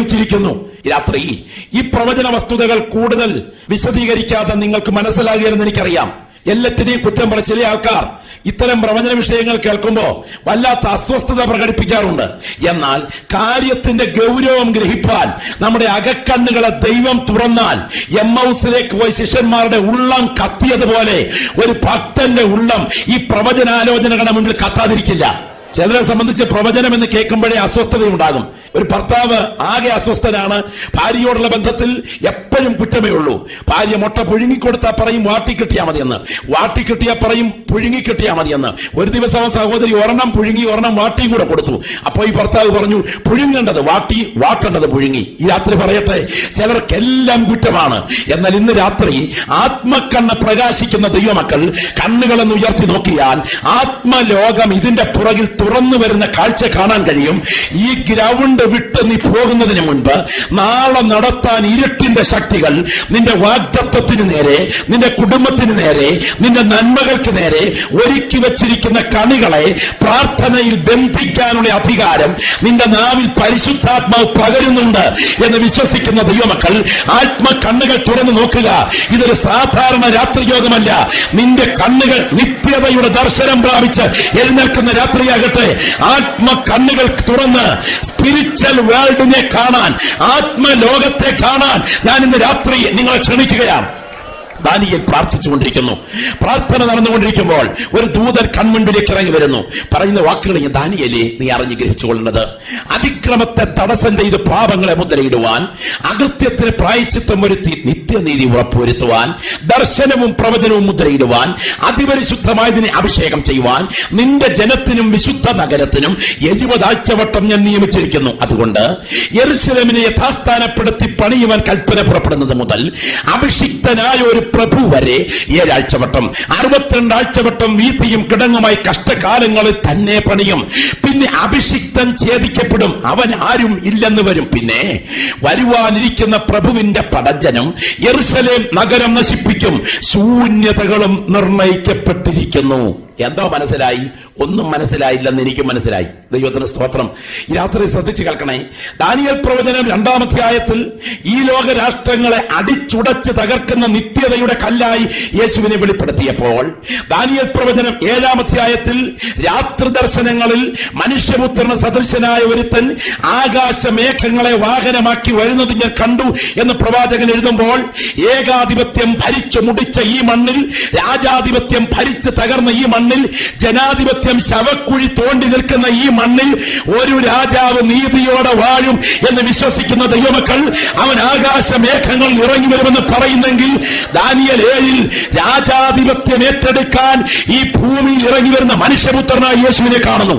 നിയമിച്ചിരിക്കുന്നു രാത്രി ഈ പ്രവചന വസ്തുതകൾ കൂടുതൽ വിശദീകരിക്കാതെ നിങ്ങൾക്ക് മനസ്സിലാകുകയെന്ന് എനിക്കറിയാം എല്ലാറ്റിനെയും കുറ്റം പറ ചില ആൾക്കാർ ഇത്തരം പ്രവചന വിഷയങ്ങൾ കേൾക്കുമ്പോൾ വല്ലാത്ത അസ്വസ്ഥത പ്രകടിപ്പിക്കാറുണ്ട് എന്നാൽ കാര്യത്തിന്റെ ഗൗരവം ഗ്രഹിപ്പാൻ നമ്മുടെ അകക്കണ്ണുകളെ ദൈവം തുറന്നാൽ എം ഹൗസിലേക്ക് പോയി ശിഷ്യന്മാരുടെ ഉള്ളം കത്തിയതുപോലെ ഒരു ഭക്തന്റെ ഉള്ളം ഈ പ്രവചനാലോചനകളുടെ മുമ്പിൽ കത്താതിരിക്കില്ല ചിലരെ സംബന്ധിച്ച് പ്രവചനം എന്ന് കേൾക്കുമ്പോഴേ അസ്വസ്ഥതയുണ്ടാകും ഒരു ഭർത്താവ് ആകെ അസ്വസ്ഥനാണ് ഭാര്യയോടുള്ള ബന്ധത്തിൽ എപ്പോഴും കുറ്റമേ ഉള്ളൂ ഭാര്യ മുട്ട പുഴുങ്ങിക്കൊടുത്താൽ പറയും വാട്ടിക്കിട്ടിയാ മതിയെന്ന് വാട്ടിക്കിട്ടിയാ പറയും പുഴുങ്ങിക്കിട്ടിയാ മതിയെന്ന് ഒരു ദിവസം സഹോദരി ഒരെണ്ണം പുഴുങ്ങി ഒരെണ്ണം വാട്ടിയും കൂടെ കൊടുത്തു അപ്പോൾ ഈ ഭർത്താവ് പറഞ്ഞു പുഴുങ്ങേണ്ടത് വാട്ടി വാട്ടേണ്ടത് പുഴുങ്ങി ഈ രാത്രി പറയട്ടെ ചിലർക്കെല്ലാം കുറ്റമാണ് എന്നാൽ ഇന്ന് രാത്രി ആത്മക്കണ്ണ് പ്രകാശിക്കുന്ന ദൈവമക്കൾ കണ്ണുകളെന്ന് ഉയർത്തി നോക്കിയാൽ ആത്മലോകം ഇതിന്റെ പുറകിൽ തുറന്നു വരുന്ന കാഴ്ച കാണാൻ കഴിയും ഈ ഗ്രൗണ്ട് വിട്ട് നീ പോകുന്നതിന് മുൻപ് നാളെ നടത്താൻ ഇരുട്ടിന്റെ ശക്തികൾ നിന്റെ വാഗ്ദത്വത്തിന് നേരെ നിന്റെ കുടുംബത്തിന് നേരെ നിന്റെ നന്മകൾക്ക് നേരെ ഒരുക്കി വച്ചിരിക്കുന്ന കണികളെ പ്രാർത്ഥനയിൽ ബന്ധിക്കാനുള്ള അധികാരം നിന്റെ നാവിൽ പരിശുദ്ധാത്മാവ് പകരുന്നുണ്ട് എന്ന് വിശ്വസിക്കുന്ന ദൈവമക്കൾ ആത്മ കണ്ണുകൾ തുറന്നു നോക്കുക ഇതൊരു സാധാരണ രാത്രിയോഗമല്ല നിന്റെ കണ്ണുകൾ നിത്യതയുടെ ദർശനം പ്രാപിച്ച് എഴുന്നേൽക്കുന്ന രാത്രിയാകട്ടെ ആത്മ കണ്ണുകൾ തുറന്ന് സ്പിരിച്വൽ വേൾഡിനെ കാണാൻ ആത്മലോകത്തെ കാണാൻ ഞാൻ ഇന്ന് രാത്രി നിങ്ങളെ ക്ഷണിക്കുകയാണ് ദാനിയേൽ പ്രാർത്ഥിച്ചുകൊണ്ടിരിക്കുന്നു പ്രാർത്ഥന നടന്നുകൊണ്ടിരിക്കുമ്പോൾ ഒരു ദൂതൻ കൺമുൻപിലേക്ക് ഇറങ്ങി വരുന്നു പറയുന്ന വാക്കുകൾ ഞാൻ ദാനിയേലേ നീ അറിഞ്ഞു ഗ്രഹിച്ചുകൊള്ളുന്നത് അതിക്രമത്തെ തടസ്സം ചെയ്ത് പാപങ്ങളെ മുദ്രയിടുവാൻ അകൃത്യത്തിന് പ്രായച്ചിത്തം വരുത്തി നിത്യനീതി ഉറപ്പുവരുത്തുവാൻ ദർശനവും പ്രവചനവും മുദ്രയിടുവാൻ അതിപരിശുദ്ധമായതിനെ അഭിഷേകം ചെയ്യുവാൻ നിന്റെ ജനത്തിനും വിശുദ്ധ നഗരത്തിനും എഴുപതാഴ്ചവട്ടം ഞാൻ നിയമിച്ചിരിക്കുന്നു അതുകൊണ്ട് യെറുശലേമിനെ യഥാസ്ഥാനപ്പെടുത്തി പണിയുവാൻ കൽപ്പന പുറപ്പെടുന്നത് മുതൽ അഭിഷിക്തനായ ഒരു പ്രഭു വരെ ഏഴാഴ്ചവട്ടം അറുപത്തിരണ്ട് ആഴ്ചവട്ടം വീതിയും കിടങ്ങുമായി കഷ്ടകാലങ്ങളിൽ തന്നെ പണിയും പിന്നെ അഭിഷിക്തൻ ഛേദിക്കപ്പെടും അവൻ ആരും ഇല്ലെന്ന് വരും പിന്നെ വരുവാനിരിക്കുന്ന പ്രഭുവിന്റെ പടജനം യെറുശലേം നഗരം നശിപ്പിക്കും ശൂന്യതകളും നിർണയിക്കപ്പെട്ടിരിക്കുന്നു എന്തോ മനസ്സിലായി ഒന്നും മനസ്സിലായില്ലെന്ന് എനിക്ക് മനസ്സിലായി ദൈവത്തിന് സ്തോത്രം ഈ രാത്രി ശ്രദ്ധിച്ചു കേൾക്കണേ ദാനിയൽ പ്രവചനം രണ്ടാമധ്യായത്തിൽ ഈ ലോക രാഷ്ട്രങ്ങളെ അടിച്ചുടച്ച് തകർക്കുന്ന നിത്യതയുടെ കല്ലായി യേശുവിനെ വെളിപ്പെടുത്തിയപ്പോൾ ദാനിയൽ പ്രവചനം ഏഴാമധ്യായത്തിൽ രാത്രി ദർശനങ്ങളിൽ മനുഷ്യപുത്രന് സദൃശനായ ഒരുത്തൻ ആകാശമേഘങ്ങളെ വാഹനമാക്കി വരുന്നത് ഞാൻ കണ്ടു എന്ന് പ്രവാചകൻ എഴുതുമ്പോൾ ഏകാധിപത്യം ഭരിച്ചു മുടിച്ച ഈ മണ്ണിൽ രാജാധിപത്യം ഭരിച്ച് തകർന്ന ഈ മണ്ണിൽ ജനാധിപത്യം ശവക്കുഴി തോണ്ടി നിൽക്കുന്ന ഈ മണ്ണിൽ ഒരു രാജാവ് നീതിയോടെ വാഴും എന്ന് വിശ്വസിക്കുന്ന ദൈവമക്കൾ അവൻ ആകാശമേഘങ്ങൾ ഇറങ്ങി വരുമെന്ന് പറയുന്നെങ്കിൽ ദാനിയൽ ഏഴിൽ രാജാധിപത്യം ഏറ്റെടുക്കാൻ ഈ ഭൂമിയിൽ ഇറങ്ങി വരുന്ന മനുഷ്യപുത്രനായ യേശുവിനെ കാണുന്നു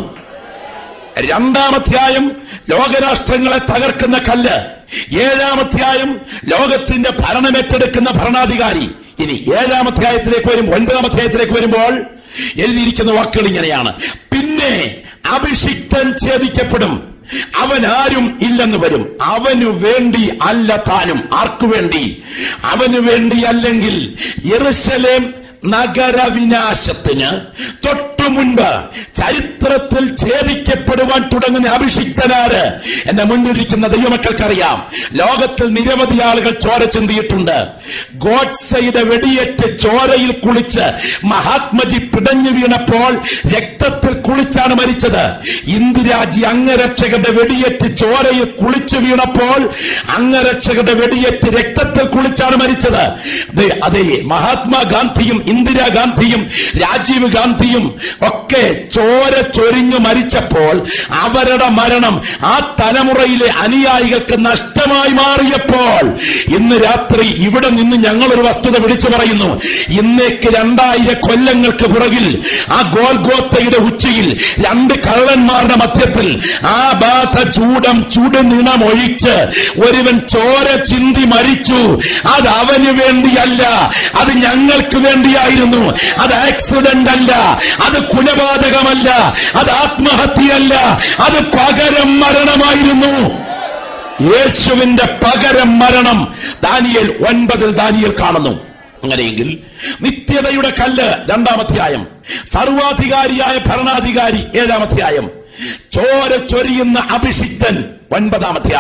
രണ്ടാമധ്യായം ലോകരാഷ്ട്രങ്ങളെ തകർക്കുന്ന കല്ല് ഏഴാമധ്യായം ലോകത്തിന്റെ ഭരണമേറ്റെടുക്കുന്ന ഭരണാധികാരി ഇനി ഏഴാമധ്യായത്തിലേക്ക് വരും ഒൻപതാം അധ്യായത്തിലേക്ക് വരുമ്പോൾ എഴുതിയിരിക്കുന്ന വാക്കുകൾ ഇങ്ങനെയാണ് പിന്നെ അഭിഷിക്തൻ ഛേദിക്കപ്പെടും അവൻ ആരും ഇല്ലെന്ന് വരും അവനു വേണ്ടി അല്ല താനും ആർക്കു വേണ്ടി അവനു വേണ്ടി അല്ലെങ്കിൽ യെറുശലേം നഗരവിനാശത്തിന് തൊട്ടു മുൻപ് ചരിത്രത്തിൽ ഛേദിക്കപ്പെടുവാൻ തുടങ്ങുന്ന അഭിഷിക്തനാര് എന്റെ മുന്നിലിരിക്കുന്ന ദൈവമക്കൾക്കറിയാം ലോകത്തിൽ നിരവധി ആളുകൾ ചോര ചിന്തിയിട്ടുണ്ട് ഗോഡ്സയുടെ വെടിയേറ്റ് ചോരയിൽ കുളിച്ച് മഹാത്മജി പിടഞ്ഞു വീണപ്പോൾ രക്തത്തിൽ കുളിച്ചാണ് മരിച്ചത് ഇന്ദിരാജി അംഗരക്ഷകരുടെ വെടിയേറ്റ് ചോരയിൽ കുളിച്ചു വീണപ്പോൾ അംഗരക്ഷകരുടെ വെടിയേറ്റ് രക്തത്തിൽ കുളിച്ചാണ് മരിച്ചത് ദേ, അതെ മഹാത്മാഗാന്ധിയും ഇന്ദിരാഗാന്ധിയും രാജീവ് ഗാന്ധിയും ഒക്കെ ചോര ചൊരിഞ്ഞു മരിച്ചപ്പോൾ അവരുടെ മരണം ആ തലമുറയിലെ അനുയായികൾക്ക് നഷ്ടമായി മാറിയപ്പോൾ ഇന്ന് രാത്രി ഇവിടെ നിന്ന് ഞങ്ങൾ ഒരു വസ്തുത വിളിച്ചു പറയുന്നു ഇന്നേക്ക് രണ്ടായിരം കൊല്ലങ്ങൾക്ക് പുറകിൽ ആ ഗോൽഗോത്തയുടെ ഉച്ചയിൽ രണ്ട് കള്ളന്മാരുടെ മധ്യത്തിൽ ആ ബാധ ചൂടം ചുടുനിണം ഒഴിച്ച് ഒരുവൻ ചോര ചിന്തി മരിച്ചു അത് അവന് വേണ്ടിയല്ല അത് ഞങ്ങൾക്ക് വേണ്ടിയായിരുന്നു അത് ആക്സിഡന്റ് അല്ല അത് കുലപാതകമല്ല അത് ആത്മഹത്യയല്ല അത് പകരം മരണമായിരുന്നു യേശുവിന്റെ പകരം മരണം ദാനിയേൽ ഒൻപതിൽ ദാനിയേൽ കാണുന്നു അങ്ങനെയെങ്കിൽ നിത്യതയുടെ കല്ല് രണ്ടാമധ്യായം സർവാധികാരിയായ ഭരണാധികാരി ഏഴാമധ്യായം ചോര ചൊരിയുന്ന അഭിഷിക്തൻ ഒൻപതാം അധ്യായം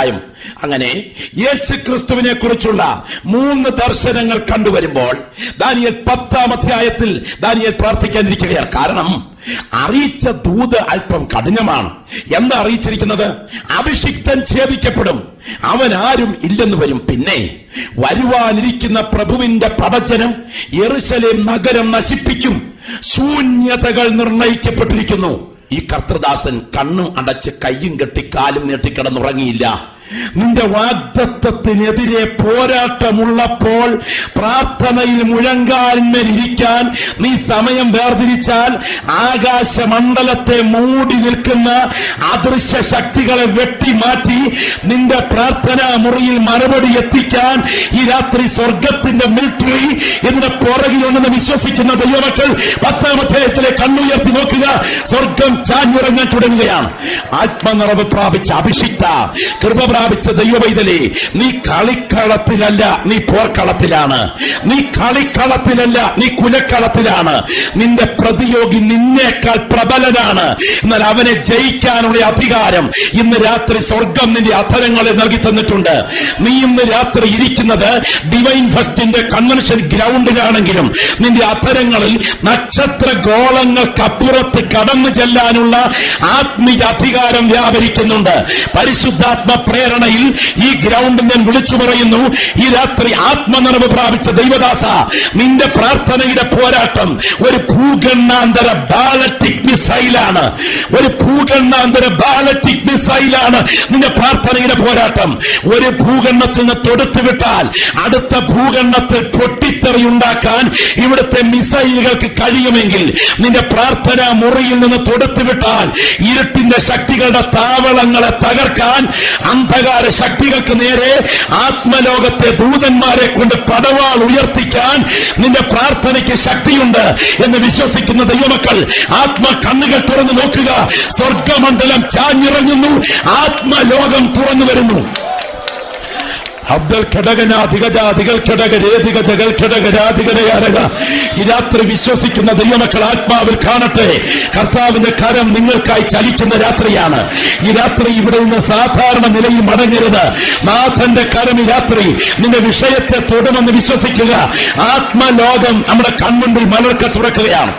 അങ്ങനെ യേശു ക്രിസ്തുവിനെ കുറിച്ചുള്ള മൂന്ന് ദർശനങ്ങൾ കണ്ടുവരുമ്പോൾ ദാനിയൽ പത്താം അധ്യായത്തിൽ ദാനിയൽ പ്രാർത്ഥിക്കാനിരിക്കുകയാണ് കാരണം അറിയിച്ച ദൂത് അല്പം കഠിനമാണ് എന്താ അറിയിച്ചിരിക്കുന്നത് അഭിഷിക്തൻ ഛേദിക്കപ്പെടും അവൻ ആരും ഇല്ലെന്ന് വരും പിന്നെ വരുവാനിരിക്കുന്ന പ്രഭുവിന്റെ പടജനം യെറുശലേം നഗരം നശിപ്പിക്കും ശൂന്യതകൾ നിർണയിക്കപ്പെട്ടിരിക്കുന്നു ഈ കർത്തൃദാസൻ കണ്ണും അടച്ച് കയ്യും കെട്ടി കാലും നീട്ടിക്കിടന്നുറങ്ങിയില്ല നിന്റെ വാഗ്ദത്വത്തിനെതിരെ പോരാട്ടമുള്ളപ്പോൾ പ്രാർത്ഥനയിൽ മുഴങ്കാലിന്മേൽ ഇരിക്കാൻ നീ സമയം വേർതിരിച്ചാൽ ആകാശമണ്ഡലത്തെ മൂടി നിൽക്കുന്ന അദൃശ്യ ശക്തികളെ വെട്ടിമാറ്റി നിന്റെ പ്രാർത്ഥനാ മുറിയിൽ മറുപടി എത്തിക്കാൻ ഈ രാത്രി സ്വർഗത്തിന്റെ മിലിറ്ററി ഇതിന്റെ പുറകിലുണ്ടെന്ന് വിശ്വസിക്കുന്ന ദൈവമക്കൾ പത്താമധ്യായത്തിലെ കണ്ണുയർത്തി നോക്കുക സ്വർഗം ചാഞ്ഞിറങ്ങാൻ തുടങ്ങുകയാണ് ആത്മനിറവ് പ്രാപിച്ച അഭിഷിക്ത കൃപ പ്രാപിച്ച ദൈവവൈതലേ നീ കളിക്കളത്തിലല്ല നീ പോർക്കളത്തിലാണ് നീ കളിക്കളത്തിലല്ല നീ കുലക്കളത്തിലാണ് നിന്റെ പ്രതിയോഗി നിന്നേക്കാൾ പ്രബലനാണ് എന്നാൽ അവനെ ജയിക്കാനുള്ള അധികാരം ഇന്ന് രാത്രി സ്വർഗം നിന്റെ അധരങ്ങളെ നൽകി തന്നിട്ടുണ്ട് നീ ഇന്ന് രാത്രി ഇരിക്കുന്നത് ഡിവൈൻ ഫസ്റ്റിന്റെ കൺവെൻഷൻ ഗ്രൗണ്ടിലാണെങ്കിലും നിന്റെ അധരങ്ങളിൽ നക്ഷത്ര ഗോളങ്ങൾക്കപ്പുറത്ത് കടന്നു ചെല്ലാനുള്ള ആത്മീയ അധികാരം വ്യാപരിക്കുന്നുണ്ട് പരിശുദ്ധാത്മ പ്രേരണയിൽ ഈ ഗ്രൗണ്ട് ഞാൻ വിളിച്ചു പറയുന്നു ഈ രാത്രി ആത്മനിറവ് പ്രാപിച്ച ദൈവദാസ നിന്റെ പ്രാർത്ഥനയുടെ പോരാട്ടം ഒരു ഭൂഗണ്ണാന്തര ബാലറ്റിക് മിസൈലാണ് ഒരു ഭൂഗണ്ണാന്തര ബാലറ്റിക് മിസൈലാണ് നിന്റെ പ്രാർത്ഥനയുടെ പോരാട്ടം ഒരു ഭൂഗണ്ണത്തിൽ നിന്ന് തൊടുത്തു വിട്ടാൽ അടുത്ത ഭൂഗണ്ണത്തിൽ പൊട്ടിത്തെറി ഉണ്ടാക്കാൻ ഇവിടുത്തെ മിസൈലുകൾക്ക് കഴിയുമെങ്കിൽ നിന്റെ പ്രാർത്ഥനാ മുറിയിൽ നിന്ന് തൊടുത്തു വിട്ടാൽ ഇരുട്ടിന്റെ ശക്തികളുടെ താവളങ്ങളെ തകർക്കാൻ അന്ധകാര ശക്തികൾക്ക് നേരെ ആത്മലോകത്തെ ദൂതന്മാരെ കൊണ്ട് പടവാൾ ഉയർത്തിക്കാൻ നിന്റെ പ്രാർത്ഥനയ്ക്ക് ശക്തിയുണ്ട് എന്ന് വിശ്വസിക്കുന്ന ദൈവമക്കൾ ആത്മ കണ്ണുകൾ തുറന്നു നോക്കുക സ്വർഗമണ്ഡലം ചാഞ്ഞിറങ്ങുന്നു ആത്മലോകം തുറന്നു വരുന്നു അബ്ദൽ ഘടകനാധികജാതികൾ ഘടകരേധികജകൾ ഘടകരാധികരയാരക ഈ രാത്രി വിശ്വസിക്കുന്ന ദൈവമക്കൾ ആത്മാവിൽ കാണട്ടെ കർത്താവിന്റെ കരം നിങ്ങൾക്കായി ചലിക്കുന്ന രാത്രിയാണ് ഈ രാത്രി ഇവിടെ നിന്ന് സാധാരണ നിലയിൽ മടങ്ങരുത് നാഥന്റെ കരം ഈ രാത്രി നിന്റെ വിഷയത്തെ തൊടുമെന്ന് വിശ്വസിക്കുക ആത്മലോകം നമ്മുടെ കൺമുൻപിൽ മലർക്ക തുറക്കുകയാണ്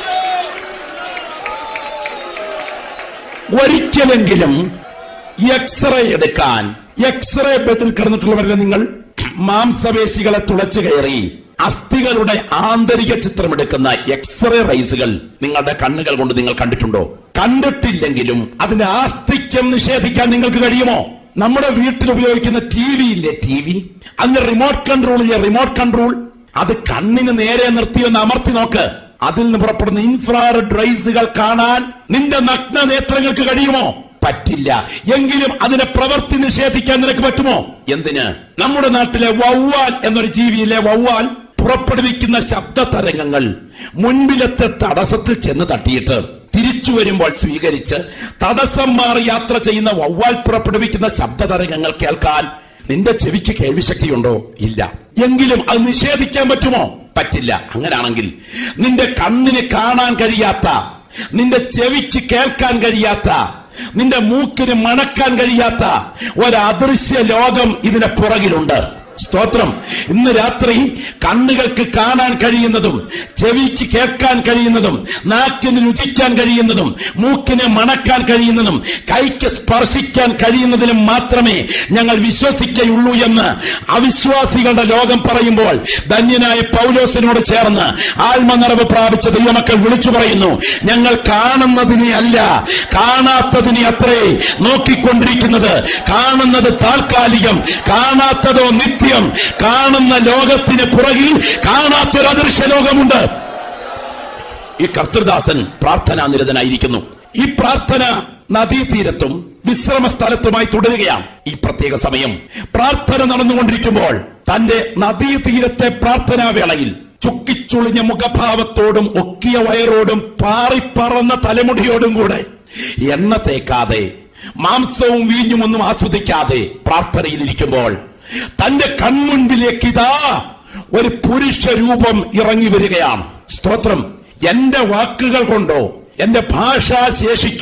ഒരിക്കലെങ്കിലും എക്സ്റേ എടുക്കാൻ എക്സ്റേ ബെഡിൽ കിടന്നിട്ടുള്ളവരെ നിങ്ങൾ മാംസപേശികളെ തുളച്ചു കയറി അസ്ഥികളുടെ ആന്തരിക ചിത്രമെടുക്കുന്ന എക്സ്റേ റൈസുകൾ നിങ്ങളുടെ കണ്ണുകൾ കൊണ്ട് നിങ്ങൾ കണ്ടിട്ടുണ്ടോ കണ്ടിട്ടില്ലെങ്കിലും അതിന്റെ ആസ്തിക്യം നിഷേധിക്കാൻ നിങ്ങൾക്ക് കഴിയുമോ നമ്മുടെ വീട്ടിൽ ഉപയോഗിക്കുന്ന ടി വി ഇല്ലേ ടി വി അതിന്റെ റിമോട്ട് കൺട്രോൾ ഇല്ലേ റിമോട്ട് കൺട്രോൾ അത് കണ്ണിന് നേരെ നിർത്തി ഒന്ന് അമർത്തി നോക്ക് അതിൽ നിന്ന് പുറപ്പെടുന്ന ഇൻഫ്രാറെഡ് റൈസുകൾ കാണാൻ നിന്റെ നഗ്ന നേത്രങ്ങൾക്ക് കഴിയുമോ പറ്റില്ല എങ്കിലും അതിനെ പ്രവൃത്തി നിഷേധിക്കാൻ നിനക്ക് പറ്റുമോ എന്തിന് നമ്മുടെ നാട്ടിലെ വവ്വാൽ എന്നൊരു ജീവിയിലെ വവ്വാൽ പുറപ്പെടുവിക്കുന്ന ശബ്ദ തരംഗങ്ങൾ മുൻപിലത്തെ തടസ്സത്തിൽ ചെന്ന് തട്ടിയിട്ട് തിരിച്ചു വരുമ്പോൾ സ്വീകരിച്ച് തടസ്സം മാറി യാത്ര ചെയ്യുന്ന വവ്വാൽ പുറപ്പെടുവിക്കുന്ന ശബ്ദ തരംഗങ്ങൾ കേൾക്കാൻ നിന്റെ ചെവിക്ക് കേൾവിശക്തിയുണ്ടോ ഇല്ല എങ്കിലും അത് നിഷേധിക്കാൻ പറ്റുമോ പറ്റില്ല അങ്ങനാണെങ്കിൽ നിന്റെ കണ്ണിന് കാണാൻ കഴിയാത്ത നിന്റെ ചെവിക്ക് കേൾക്കാൻ കഴിയാത്ത നിന്റെ മൂക്കിന് മണക്കാൻ കഴിയാത്ത ഒരു അദൃശ്യ ലോകം ഇതിന് പുറകിലുണ്ട് സ്തോത്രം ഇന്ന് രാത്രി കണ്ണുകൾക്ക് കാണാൻ കഴിയുന്നതും ചെവിക്ക് കേൾക്കാൻ കഴിയുന്നതും നാക്കിന് രുചിക്കാൻ കഴിയുന്നതും മൂക്കിന് മണക്കാൻ കഴിയുന്നതും കൈക്ക് സ്പർശിക്കാൻ കഴിയുന്നതിലും മാത്രമേ ഞങ്ങൾ വിശ്വസിക്കുകയുള്ളൂ എന്ന് അവിശ്വാസികളുടെ ലോകം പറയുമ്പോൾ ധന്യനായ പൗലോസിനോട് ചേർന്ന് ആത്മനിറവ് പ്രാപിച്ച ദൈവമക്കൾ വിളിച്ചു പറയുന്നു ഞങ്ങൾ കാണുന്നതിനെ അല്ല കാണാത്തതിനെ അത്രേ നോക്കിക്കൊണ്ടിരിക്കുന്നത് കാണുന്നത് താൽക്കാലികം കാണാത്തതോ നിത്യം കാണുന്ന ലോകത്തിന് പുറകിൽ കാണാത്തൊരു അദൃശ്യ ലോകമുണ്ട് ഈ കർത്തൃദാസൻ പ്രാർത്ഥനാ നിരതനായിരിക്കുന്നു ഈ പ്രാർത്ഥന നദീതീരത്തും വിശ്രമ സ്ഥലത്തുമായി തുടരുകയാണ് ഈ പ്രത്യേക സമയം പ്രാർത്ഥന നടന്നുകൊണ്ടിരിക്കുമ്പോൾ തന്റെ നദീതീരത്തെ പ്രാർത്ഥനാ വേളയിൽ ചുക്കിച്ചുളിഞ്ഞ മുഖഭാവത്തോടും ഒക്കിയ വയറോടും പാറിപ്പറന്ന തലമുടിയോടും കൂടെ എണ്ണ തേക്കാതെ മാംസവും വീഞ്ഞും ഒന്നും ആസ്വദിക്കാതെ പ്രാർത്ഥനയിൽ ഇരിക്കുമ്പോൾ തന്റെ കൺമുൻപിലേക്ക് ഇതാ ഒരു പുരുഷ രൂപം ഇറങ്ങി വരികയാണ് സ്തോത്രം എന്റെ വാക്കുകൾ കൊണ്ടോ എന്റെ ഭാഷാശേഷിക്കോ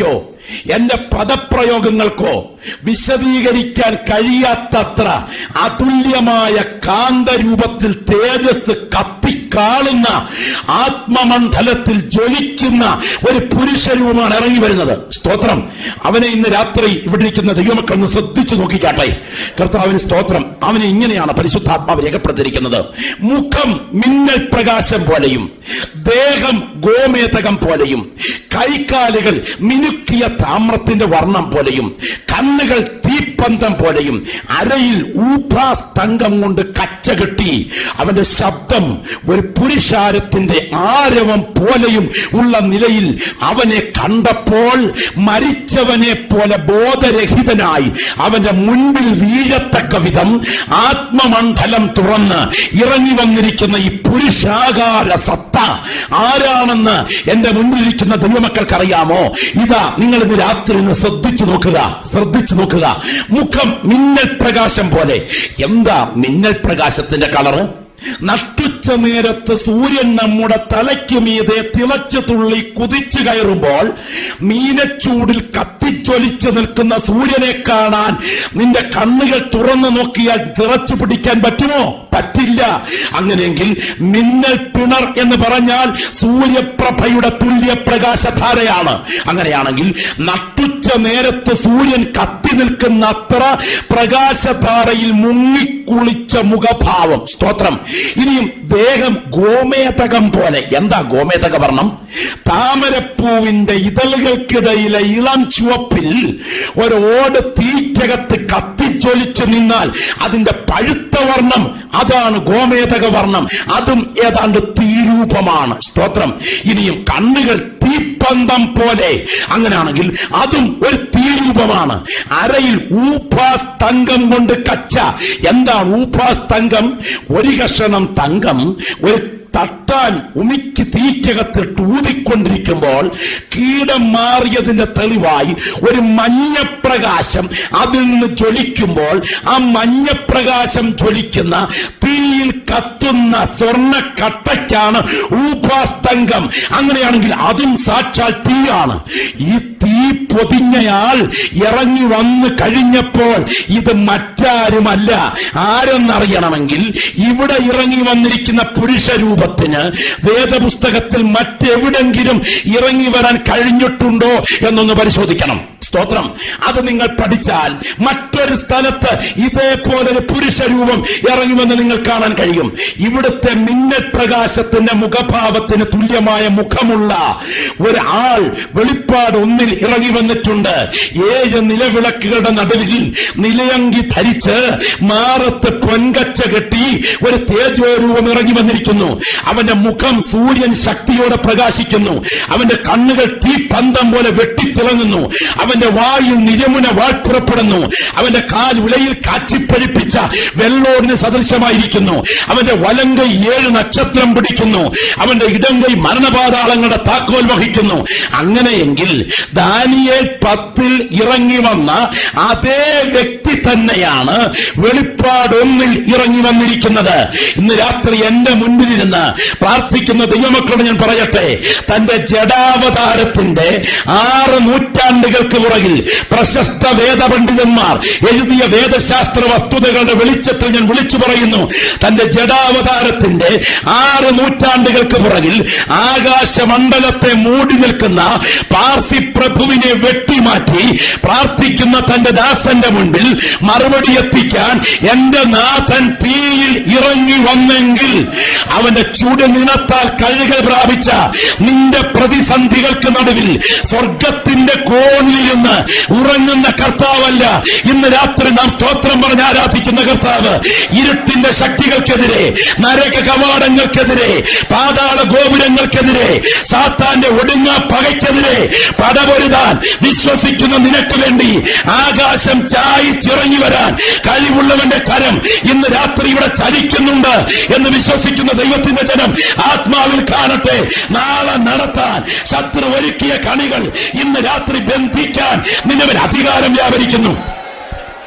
എന്റെ പദപ്രയോഗങ്ങൾക്കോ വിശദീകരിക്കാൻ കഴിയാത്തത്ര അതുല്യമായ കാന്തരൂപത്തിൽ തേജസ് കത്തിക്കാളുന്ന ആത്മമണ്ഡലത്തിൽ ജ്വലിക്കുന്ന ഒരു പുരുഷരൂപമാണ് ഇറങ്ങി വരുന്നത് സ്തോത്രം അവനെ ഇന്ന് രാത്രി ഇവിടെ ഇരിക്കുന്ന ദൈവമക്കൾ ഒന്ന് ശ്രദ്ധിച്ചു നോക്കിക്കാട്ടെ കർത്താവിന് സ്തോത്രം അവനെ ഇങ്ങനെയാണ് പരിശുദ്ധാത്മാവ് രേഖപ്പെടുത്തിയിരിക്കുന്നത് മുഖം മിന്നൽ പ്രകാശം പോലെയും ദേഹം ഗോമേതകം പോലെയും കൈകാലുകൾ മിനുക്കിയ താമ്രത്തിന്റെ വർണ്ണം പോലെയും കണ്ണുകൾ തീപ്പന്തം പോലെയും അരയിൽ ഊഭാസ്തംഗം കൊണ്ട് കച്ച കെട്ടി അവന്റെ ശബ്ദം ഒരു പുരുഷാരത്തിന്റെ ആരവം പോലെയും ഉള്ള നിലയിൽ അവനെ കണ്ടപ്പോൾ മരിച്ചവനെ പോലെ ബോധരഹിതനായി അവന്റെ മുൻപിൽ വീഴത്തക്ക വിധം ആത്മമണ്ഡലം തുറന്ന് ഇറങ്ങി വന്നിരിക്കുന്ന ഈ പുരുഷാകാര സത്ത ആരാണെന്ന് എന്റെ മുൻപിലിരിക്കുന്ന ദൈവമക്കൾക്ക് അറിയാമോ ഇതാ നിങ്ങൾ ഇന്ന് രാത്രി ഒന്ന് ശ്രദ്ധിച്ചു നോക്കുക ശ്രദ്ധിച്ചു നോക്കുക മുഖം മിന്നൽ പ്രകാശം പോലെ എന്താ മിന്നൽ പ്രകാശത്തിന്റെ കളറ് നട്ടുച്ച നേരത്ത് സൂര്യൻ നമ്മുടെ തലയ്ക്ക് മീതെ തിളച്ചു തുള്ളി കുതിച്ചു കയറുമ്പോൾ മീനച്ചൂടിൽ കത്തിച്ചൊലിച്ചു നിൽക്കുന്ന സൂര്യനെ കാണാൻ നിന്റെ കണ്ണുകൾ തുറന്നു നോക്കിയാൽ തിറച്ചു പിടിക്കാൻ പറ്റുമോ പറ്റില്ല അങ്ങനെയെങ്കിൽ മിന്നൽ പിണർ എന്ന് പറഞ്ഞാൽ സൂര്യപ്രഭയുടെ തുല്യ പ്രകാശധാരയാണ് അങ്ങനെയാണെങ്കിൽ നട്ടുച്ച നേരത്ത് സൂര്യൻ കത്തി നിൽക്കുന്ന അത്ര പ്രകാശധാരയിൽ മുങ്ങിക്കുളിച്ച മുഖഭാവം സ്തോത്രം ഇനിയും ദേഹം ഗോമേതകം പോലെ എന്താ ഗോമേതക വർണ്ണം താമരപ്പൂവിന്റെ ഇതളുകൾക്കിടയിലെ ഇളം ചുവപ്പിൽ ഒരു ഓട് തീക്കകത്ത് കത്തിച്ചൊലിച്ച് നിന്നാൽ അതിന്റെ പഴുത്ത വർണ്ണം അതാണ് ഗോമേതക വർണ്ണം അതും ഏതാണ്ട് തീരൂപമാണ് സ്തോത്രം ഇനിയും കണ്ണുകൾ തീപ്പന്തം പോലെ അങ്ങനെയാണെങ്കിൽ അതും ഒരു തീരൂപമാണ് അരയിൽ ഊപാസ്തംഗം കൊണ്ട് കച്ച എന്താണ് ഊപാസ്തംഗം ഒരു കഷണം തങ്കം ഒരു തട്ടാൻ ഉമിക്ക് തീക്കകത്തിട്ട് ഊതിക്കൊണ്ടിരിക്കുമ്പോൾ കീടം മാറിയതിന്റെ തെളിവായി ഒരു മഞ്ഞപ്രകാശം അതിൽ നിന്ന് ജ്വലിക്കുമ്പോൾ ആ മഞ്ഞപ്രകാശം ജ്വലിക്കുന്ന തീയിൽ കത്തുന്ന സ്വർണ്ണ കട്ടയ്ക്കാണ് ഊപാസ്തംഗം അങ്ങനെയാണെങ്കിൽ അതും സാക്ഷാൽ തീയാണ് ഈ തീ പൊതിഞ്ഞയാൾ ഇറങ്ങി വന്നു കഴിഞ്ഞപ്പോൾ ഇത് മറ്റാരുമല്ല ആരെന്നറിയണമെങ്കിൽ ഇവിടെ ഇറങ്ങി വന്നിരിക്കുന്ന പുരുഷരൂപത്തിന് വേദപുസ്തകത്തിൽ മറ്റെവിടെങ്കിലും ഇറങ്ങി വരാൻ കഴിഞ്ഞിട്ടുണ്ടോ എന്നൊന്ന് പരിശോധിക്കണം സ്തോത്രം അത് നിങ്ങൾ പഠിച്ചാൽ മറ്റൊരു സ്ഥലത്ത് ഇതേപോലെ ഒരു പുരുഷരൂപം ഇറങ്ങുമെന്ന് നിങ്ങൾ കാണാൻ കഴിയും ഇവിടുത്തെ മിന്നൽ പ്രകാശത്തിന്റെ മുഖഭാവത്തിന് തുല്യമായ മുഖമുള്ള ഒരു ആൾ വെളിപ്പാട് ഒന്നിൽ ഇറങ്ങി വന്നിട്ടുണ്ട് ഏഴ് നിലവിളക്കുകളുടെ നടുവിൽ നിലയങ്കി ധരിച്ച് മാറത്ത് പൊൻകച്ച കെട്ടി ഒരു തേജോരൂപം ഇറങ്ങി വന്നിരിക്കുന്നു അവന്റെ മുഖം സൂര്യൻ ശക്തിയോടെ പ്രകാശിക്കുന്നു അവന്റെ കണ്ണുകൾ തീപ്പന്തം പോലെ വെട്ടിത്തിളങ്ങുന്നു അവന്റെ വായിൽ നിരമുന വാൾ പുറപ്പെടുന്നു അവന്റെ കാൽ വിളയിൽ കാച്ചിപ്പഴിപ്പിച്ച വെള്ളോടിന് സദൃശമായിരിക്കുന്നു അവന്റെ വലങ്കൈ ഏഴ് നക്ഷത്രം പിടിക്കുന്നു അവന്റെ ഇടങ്കൈ മരണപാതാളങ്ങളുടെ താക്കോൽ വഹിക്കുന്നു അങ്ങനെയെങ്കിൽ ദാനിയേൽ പത്തിൽ ഇറങ്ങി വന്ന അതേ വ്യക്തി തന്നെയാണ് വെളിപ്പാട് ഒന്നിൽ ഇറങ്ങി വന്നിരിക്കുന്നത് ഇന്ന് രാത്രി എന്റെ മുൻപിലിരുന്ന് പ്രാർത്ഥിക്കുന്ന ദൈവമക്കളോട് ഞാൻ പറയട്ടെ തന്റെ ജഡാവതാരത്തിന്റെ ആറ് നൂറ്റാണ്ടുകൾക്ക് പുറകിൽ പ്രശസ്ത വേദപണ്ഡിതന്മാർ എഴുതിയ വേദശാസ്ത്ര വസ്തുതകളുടെ വെളിച്ചത്തിൽ ഞാൻ വിളിച്ചു പറയുന്നു തന്റെ ജഡാവതാരത്തിന്റെ ആറ് നൂറ്റാണ്ടുകൾക്ക് പുറകിൽ ആകാശമണ്ഡലത്തെ മൂടി നിൽക്കുന്ന പാർസി പ്രഭുവിനെ വെട്ടിമാറ്റി പ്രാർത്ഥിക്കുന്ന തന്റെ ദാസന്റെ മുൻപിൽ മറുപടി എത്തിക്കാൻ എന്റെ നാഥൻ തീയിൽ ഇറങ്ങി വന്നെങ്കിൽ അവന്റെ ചുട് നിണത്താൽ കഴുകൽ പ്രാപിച്ച നിന്റെ പ്രതിസന്ധികൾക്ക് നടുവിൽ സ്വർഗത്തിന്റെ കോണിലിരുന്ന് ഉറങ്ങുന്ന കർത്താവല്ല ഇന്ന് രാത്രി നാം സ്തോത്രം പറഞ്ഞ് ആരാധിക്കുന്ന കർത്താവ് ഇരുട്ടിന്റെ ശക്തികൾക്കെതിരെ നരക കവാടങ്ങൾക്കെതിരെ പാതാള ഗോപുരങ്ങൾക്കെതിരെ സാത്താന്റെ ഒടുങ്ങ പകയ്ക്കെതിരെ പടപൊരുതാൻ വിശ്വസിക്കുന്ന നിനക്ക് വേണ്ടി ആകാശം ചായിച്ചിറങ്ങി വരാൻ കഴിവുള്ളവന്റെ കരം ഇന്ന് രാത്രി ഇവിടെ ചലിക്കുന്നുണ്ട് എന്ന് വിശ്വസിക്കുന്ന ദൈവത്തിന്റെ ജനം ആത്മാവിൽ കാണട്ടെ നാളെ നടത്താൻ ശത്രു ഒരുക്കിയ കണികൾ ഇന്ന് രാത്രി ബന്ധിക്കാൻ നിന്നവൻ അധികാരം വ്യാപരിക്കുന്നു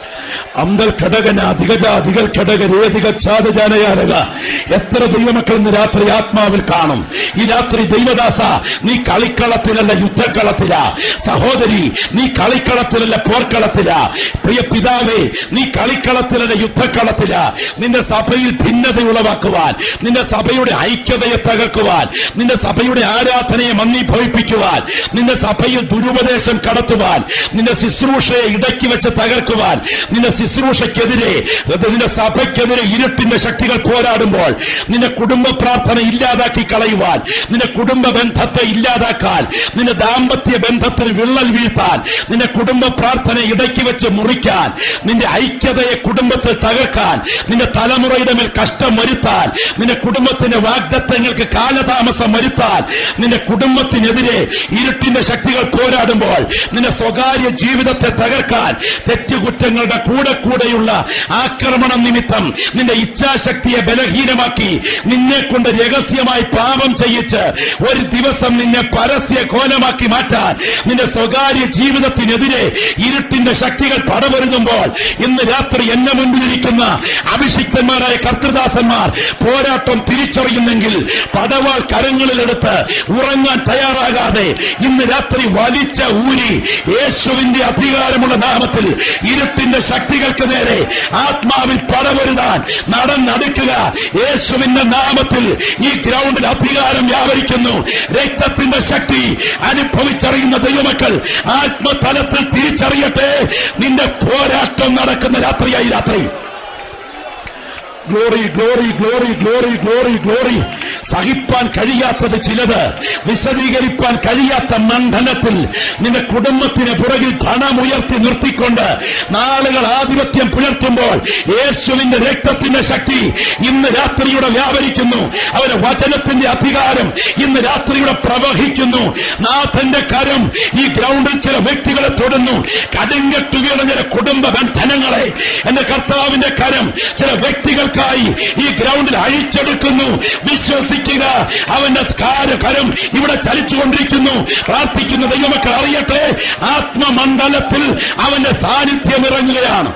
അമ്പൽ ഘടകന ദിഗജ ദിഗൽ ഘടക രേതിക ചാതജാനയാരക എത്ര ദൈവമക്കൾ ഇന്ന് രാത്രി ആത്മാവിൽ കാണും ഈ രാത്രി ദൈവദാസ നീ കളിക്കളത്തിലല്ല യുദ്ധക്കളത്തില സഹോദരി നീ കളിക്കളത്തിലല്ല പോർക്കളത്തില പ്രിയ പിതാവേ നീ കളിക്കളത്തിലല്ല യുദ്ധക്കളത്തില നിന്റെ സഭയിൽ ഭിന്നത ഉളവാക്കുവാൻ നിന്റെ സഭയുടെ ഐക്യതയെ തകർക്കുവാൻ നിന്റെ സഭയുടെ ആരാധനയെ മന്ദീഭവിപ്പിക്കുവാൻ നിന്റെ സഭയിൽ ദുരുപദേശം കടത്തുവാൻ നിന്റെ ശുശ്രൂഷയെ ഇടയ്ക്ക് വെച്ച് തകർക്കുവാൻ നിന്റെ ശുശ്രൂഷയ്ക്കെതിരെ നിന്റെ സഭയ്ക്കെതിരെ ഇരുട്ടിന്റെ ശക്തികൾ പോരാടുമ്പോൾ നിന്റെ കുടുംബ പ്രാർത്ഥന ഇല്ലാതാക്കി കളയുവാൻ നിന്റെ കുടുംബ ബന്ധത്തെ ഇല്ലാതാക്കാൻ നിന്റെ ദാമ്പത്യ ബന്ധത്തിന് വിള്ളൽ വീഴ്ത്താൻ നിന്റെ കുടുംബ പ്രാർത്ഥന ഇടയ്ക്ക് വെച്ച് മുറിക്കാൻ നിന്റെ ഐക്യതയെ കുടുംബത്തിൽ തകർക്കാൻ നിന്റെ തലമുറയുടെ മേൽ കഷ്ടം വരുത്താൻ നിന്റെ കുടുംബത്തിന്റെ വാഗ്ദത്തങ്ങൾക്ക് കാലതാമസം വരുത്താൻ നിന്റെ കുടുംബത്തിനെതിരെ ഇരുട്ടിന്റെ ശക്തികൾ പോരാടുമ്പോൾ നിന്റെ സ്വകാര്യ ജീവിതത്തെ തകർക്കാൻ തെറ്റുകുറ്റങ്ങളുടെ കൂടെ കൂടെയുള്ള ആക്രമണം നിമിത്തം നിന്റെ ഇച്ഛാശക്തിയെ ബലഹീനമാക്കി നിന്നെ കൊണ്ട് രഹസ്യമായി പാപം ചെയ്യിച്ച് ഒരു ദിവസം നിന്നെ പരസ്യ കോലമാക്കി മാറ്റാൻ നിന്റെ സ്വകാര്യ ജീവിതത്തിനെതിരെ ഇരുട്ടിന്റെ ശക്തികൾ പടപൊരുതുമ്പോൾ ഇന്ന് രാത്രി എന്നെ മുൻപിലിരിക്കുന്ന അഭിഷിക്തന്മാരായ കർത്തൃദാസന്മാർ പോരാട്ടം തിരിച്ചറിയുന്നെങ്കിൽ പടവാൾ കരങ്ങളിലെടുത്ത് ഉറങ്ങാൻ തയ്യാറാകാതെ ഇന്ന് രാത്രി വലിച്ച ഊരി യേശുവിന്റെ അധികാരമുള്ള നാമത്തിൽ ഇരുട്ടിന്റെ ശക്തികൾക്ക് നേരെ ആത്മാവിൽ പടവരുതാൻ നടന്നടുക്കുക യേശുവിന്റെ നാമത്തിൽ ഈ ഗ്രൗണ്ടിൽ അധികാരം വ്യാപരിക്കുന്നു രക്തത്തിന്റെ ശക്തി അനുഭവിച്ചറിയുന്ന ദൈവമക്കൾ ആത്മതലത്തിൽ തിരിച്ചറിയട്ടെ നിന്റെ പോരാട്ടം നടക്കുന്ന രാത്രിയായി രാത്രി glory glory glory glory glory glory സഹിപ്പാൻ കഴിയാത്തത് ചിലത് വിശദീകരിപ്പാൻ കഴിയാത്ത മണ്ഡലത്തിൽ നിന്റെ കുടുംബത്തിന് പുറകിൽ ധനമുയർത്തി നിർത്തിക്കൊണ്ട് നാളുകൾ ആധിപത്യം പുലർത്തുമ്പോൾ യേശുവിന്റെ രക്തത്തിന്റെ ശക്തി ഇന്ന് രാത്രിയുടെ വ്യാപരിക്കുന്നു അവരുടെ വചനത്തിന്റെ അധികാരം ഇന്ന് രാത്രിയുടെ പ്രവഹിക്കുന്നു നാഥന്റെ കരം ഈ ഗ്രൗണ്ടിൽ ചില വ്യക്തികളെ തൊടുന്നു കടുങ്കെട്ടുകയുടെ ചില കുടുംബ ബന്ധനങ്ങളെ എന്റെ കർത്താവിന്റെ കരം ചില വ്യക്തികൾക്കായി ഈ ഗ്രൗണ്ടിൽ അഴിച്ചെടുക്കുന്നു വിശ്വസിക്കുക അവന്റെ കാര- കരം ഇവിടെ ചലിച്ചുകൊണ്ടിരിക്കുന്നു പ്രാർത്ഥിക്കുന്ന ദൈവമക്കൾ അറിയട്ടെ ആത്മമണ്ഡലത്തിൽ അവന്റെ സാന്നിധ്യം ഇറങ്ങുകയാണ്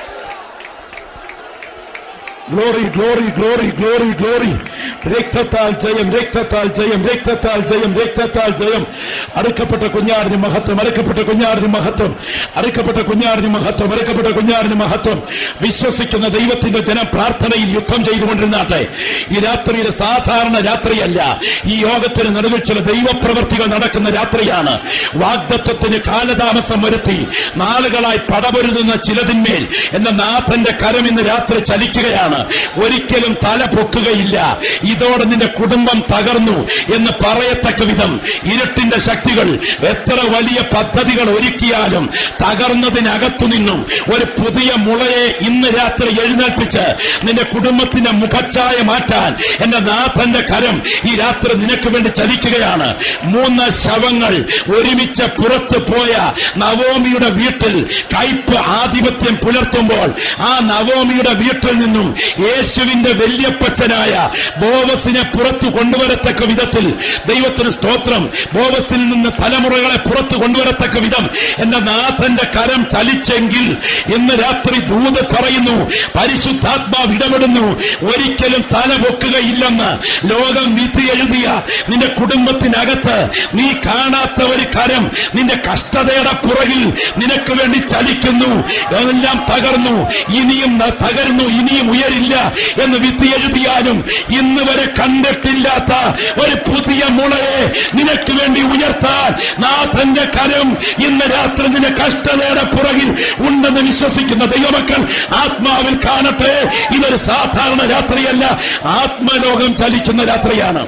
glory glory glory glory glory രക്തത്താൽ ജയം രക്തത്താൽ ജയം രക്തത്താൽ ജയം രക്തത്താൽ ജയം അറുക്കപ്പെട്ട കുഞ്ഞാടിന് മഹത്വം അറുക്കപ്പെട്ട കുഞ്ഞാടിന് മഹത്വം അറുക്കപ്പെട്ട കുഞ്ഞാടിന് മഹത്വം അറുക്കപ്പെട്ട കുഞ്ഞാടിന് മഹത്വം വിശ്വസിക്കുന്ന ദൈവത്തിന്റെ ജനം പ്രാർത്ഥനയിൽ യുദ്ധം ചെയ്തുകൊണ്ടിരുന്നാട്ടെ ഈ രാത്രിയിലെ സാധാരണ രാത്രിയല്ല ഈ യോഗത്തിന് നടുവിൽ ചില ദൈവപ്രവർത്തികൾ നടക്കുന്ന രാത്രിയാണ് വാഗ്ദത്വത്തിന് കാലതാമസം വരുത്തി നാളുകളായി പടപൊരുതുന്ന ചിലതിന്മേൽ എന്ന നാഥന്റെ കരം ഇന്ന് രാത്രി ചലിക്കുകയാണ് ഒരിക്കലും തല പൊക്കുകയില്ല ഇതോടെ നിന്റെ കുടുംബം തകർന്നു എന്ന് പറയത്തക്ക വിധം ഇരുട്ടിന്റെ ശക്തികൾ എത്ര വലിയ പദ്ധതികൾ ഒരുക്കിയാലും തകർന്നതിനകത്തു നിന്നും ഒരു പുതിയ മുളയെ ഇന്ന് രാത്രി എഴുന്നേൽപ്പിച്ച് നിന്റെ കുടുംബത്തിന്റെ മുഖച്ഛായ മാറ്റാൻ എന്റെ നാഥന്റെ കരം ഈ രാത്രി നിനക്ക് വേണ്ടി ചലിക്കുകയാണ് മൂന്ന് ശവങ്ങൾ ഒരുമിച്ച് പുറത്തു പോയ നവോമിയുടെ വീട്ടിൽ കയ്പ് ആധിപത്യം പുലർത്തുമ്പോൾ ആ നവോമിയുടെ വീട്ടിൽ നിന്നും യേശുവിന്റെ വല്യപ്പച്ചനായ ബോവസിനെ പുറത്തു കൊണ്ടുവരത്തക്ക വിധത്തിൽ ദൈവത്തിന് സ്തോത്രം ബോവസിൽ നിന്ന് തലമുറകളെ പുറത്തു കൊണ്ടുവരത്തക്ക വിധം എന്റെ നാഥന്റെ കരം ചലിച്ചെങ്കിൽ ഇന്ന് രാത്രി ദൂത് പറയുന്നു പരിശുദ്ധാത്മാവ് ഇടപെടുന്നു ഒരിക്കലും തല പൊക്കുകയില്ലെന്ന് ലോകം വിധി എഴുതിയ നിന്റെ കുടുംബത്തിനകത്ത് നീ കാണാത്ത ഒരു കരം നിന്റെ കഷ്ടതയുടെ പുറകിൽ നിനക്ക് വേണ്ടി ചലിക്കുന്നു എല്ലാം തകർന്നു ഇനിയും ന- തകർന്നു ഇനിയും ഉയരില്ല എന്ന് വിധി എഴുതിയാലും ഇന്ന് വരെ കണ്ടിട്ടില്ലാത്ത ഒരു പുതിയ മുളയെ നിനക്ക് വേണ്ടി ഉയർത്താൻ നാഥന്റെ കരം ഇന്ന് രാത്രി നിന്റെ കഷ്ടതയുടെ പുറകിൽ ഉണ്ടെന്ന് വിശ്വസിക്കുന്ന ദൈവമക്കൾ ആത്മാവിൽ കാണട്ടെ ഇതൊരു സാധാരണ രാത്രിയല്ല ആത്മലോകം ചലിക്കുന്ന രാത്രിയാണ്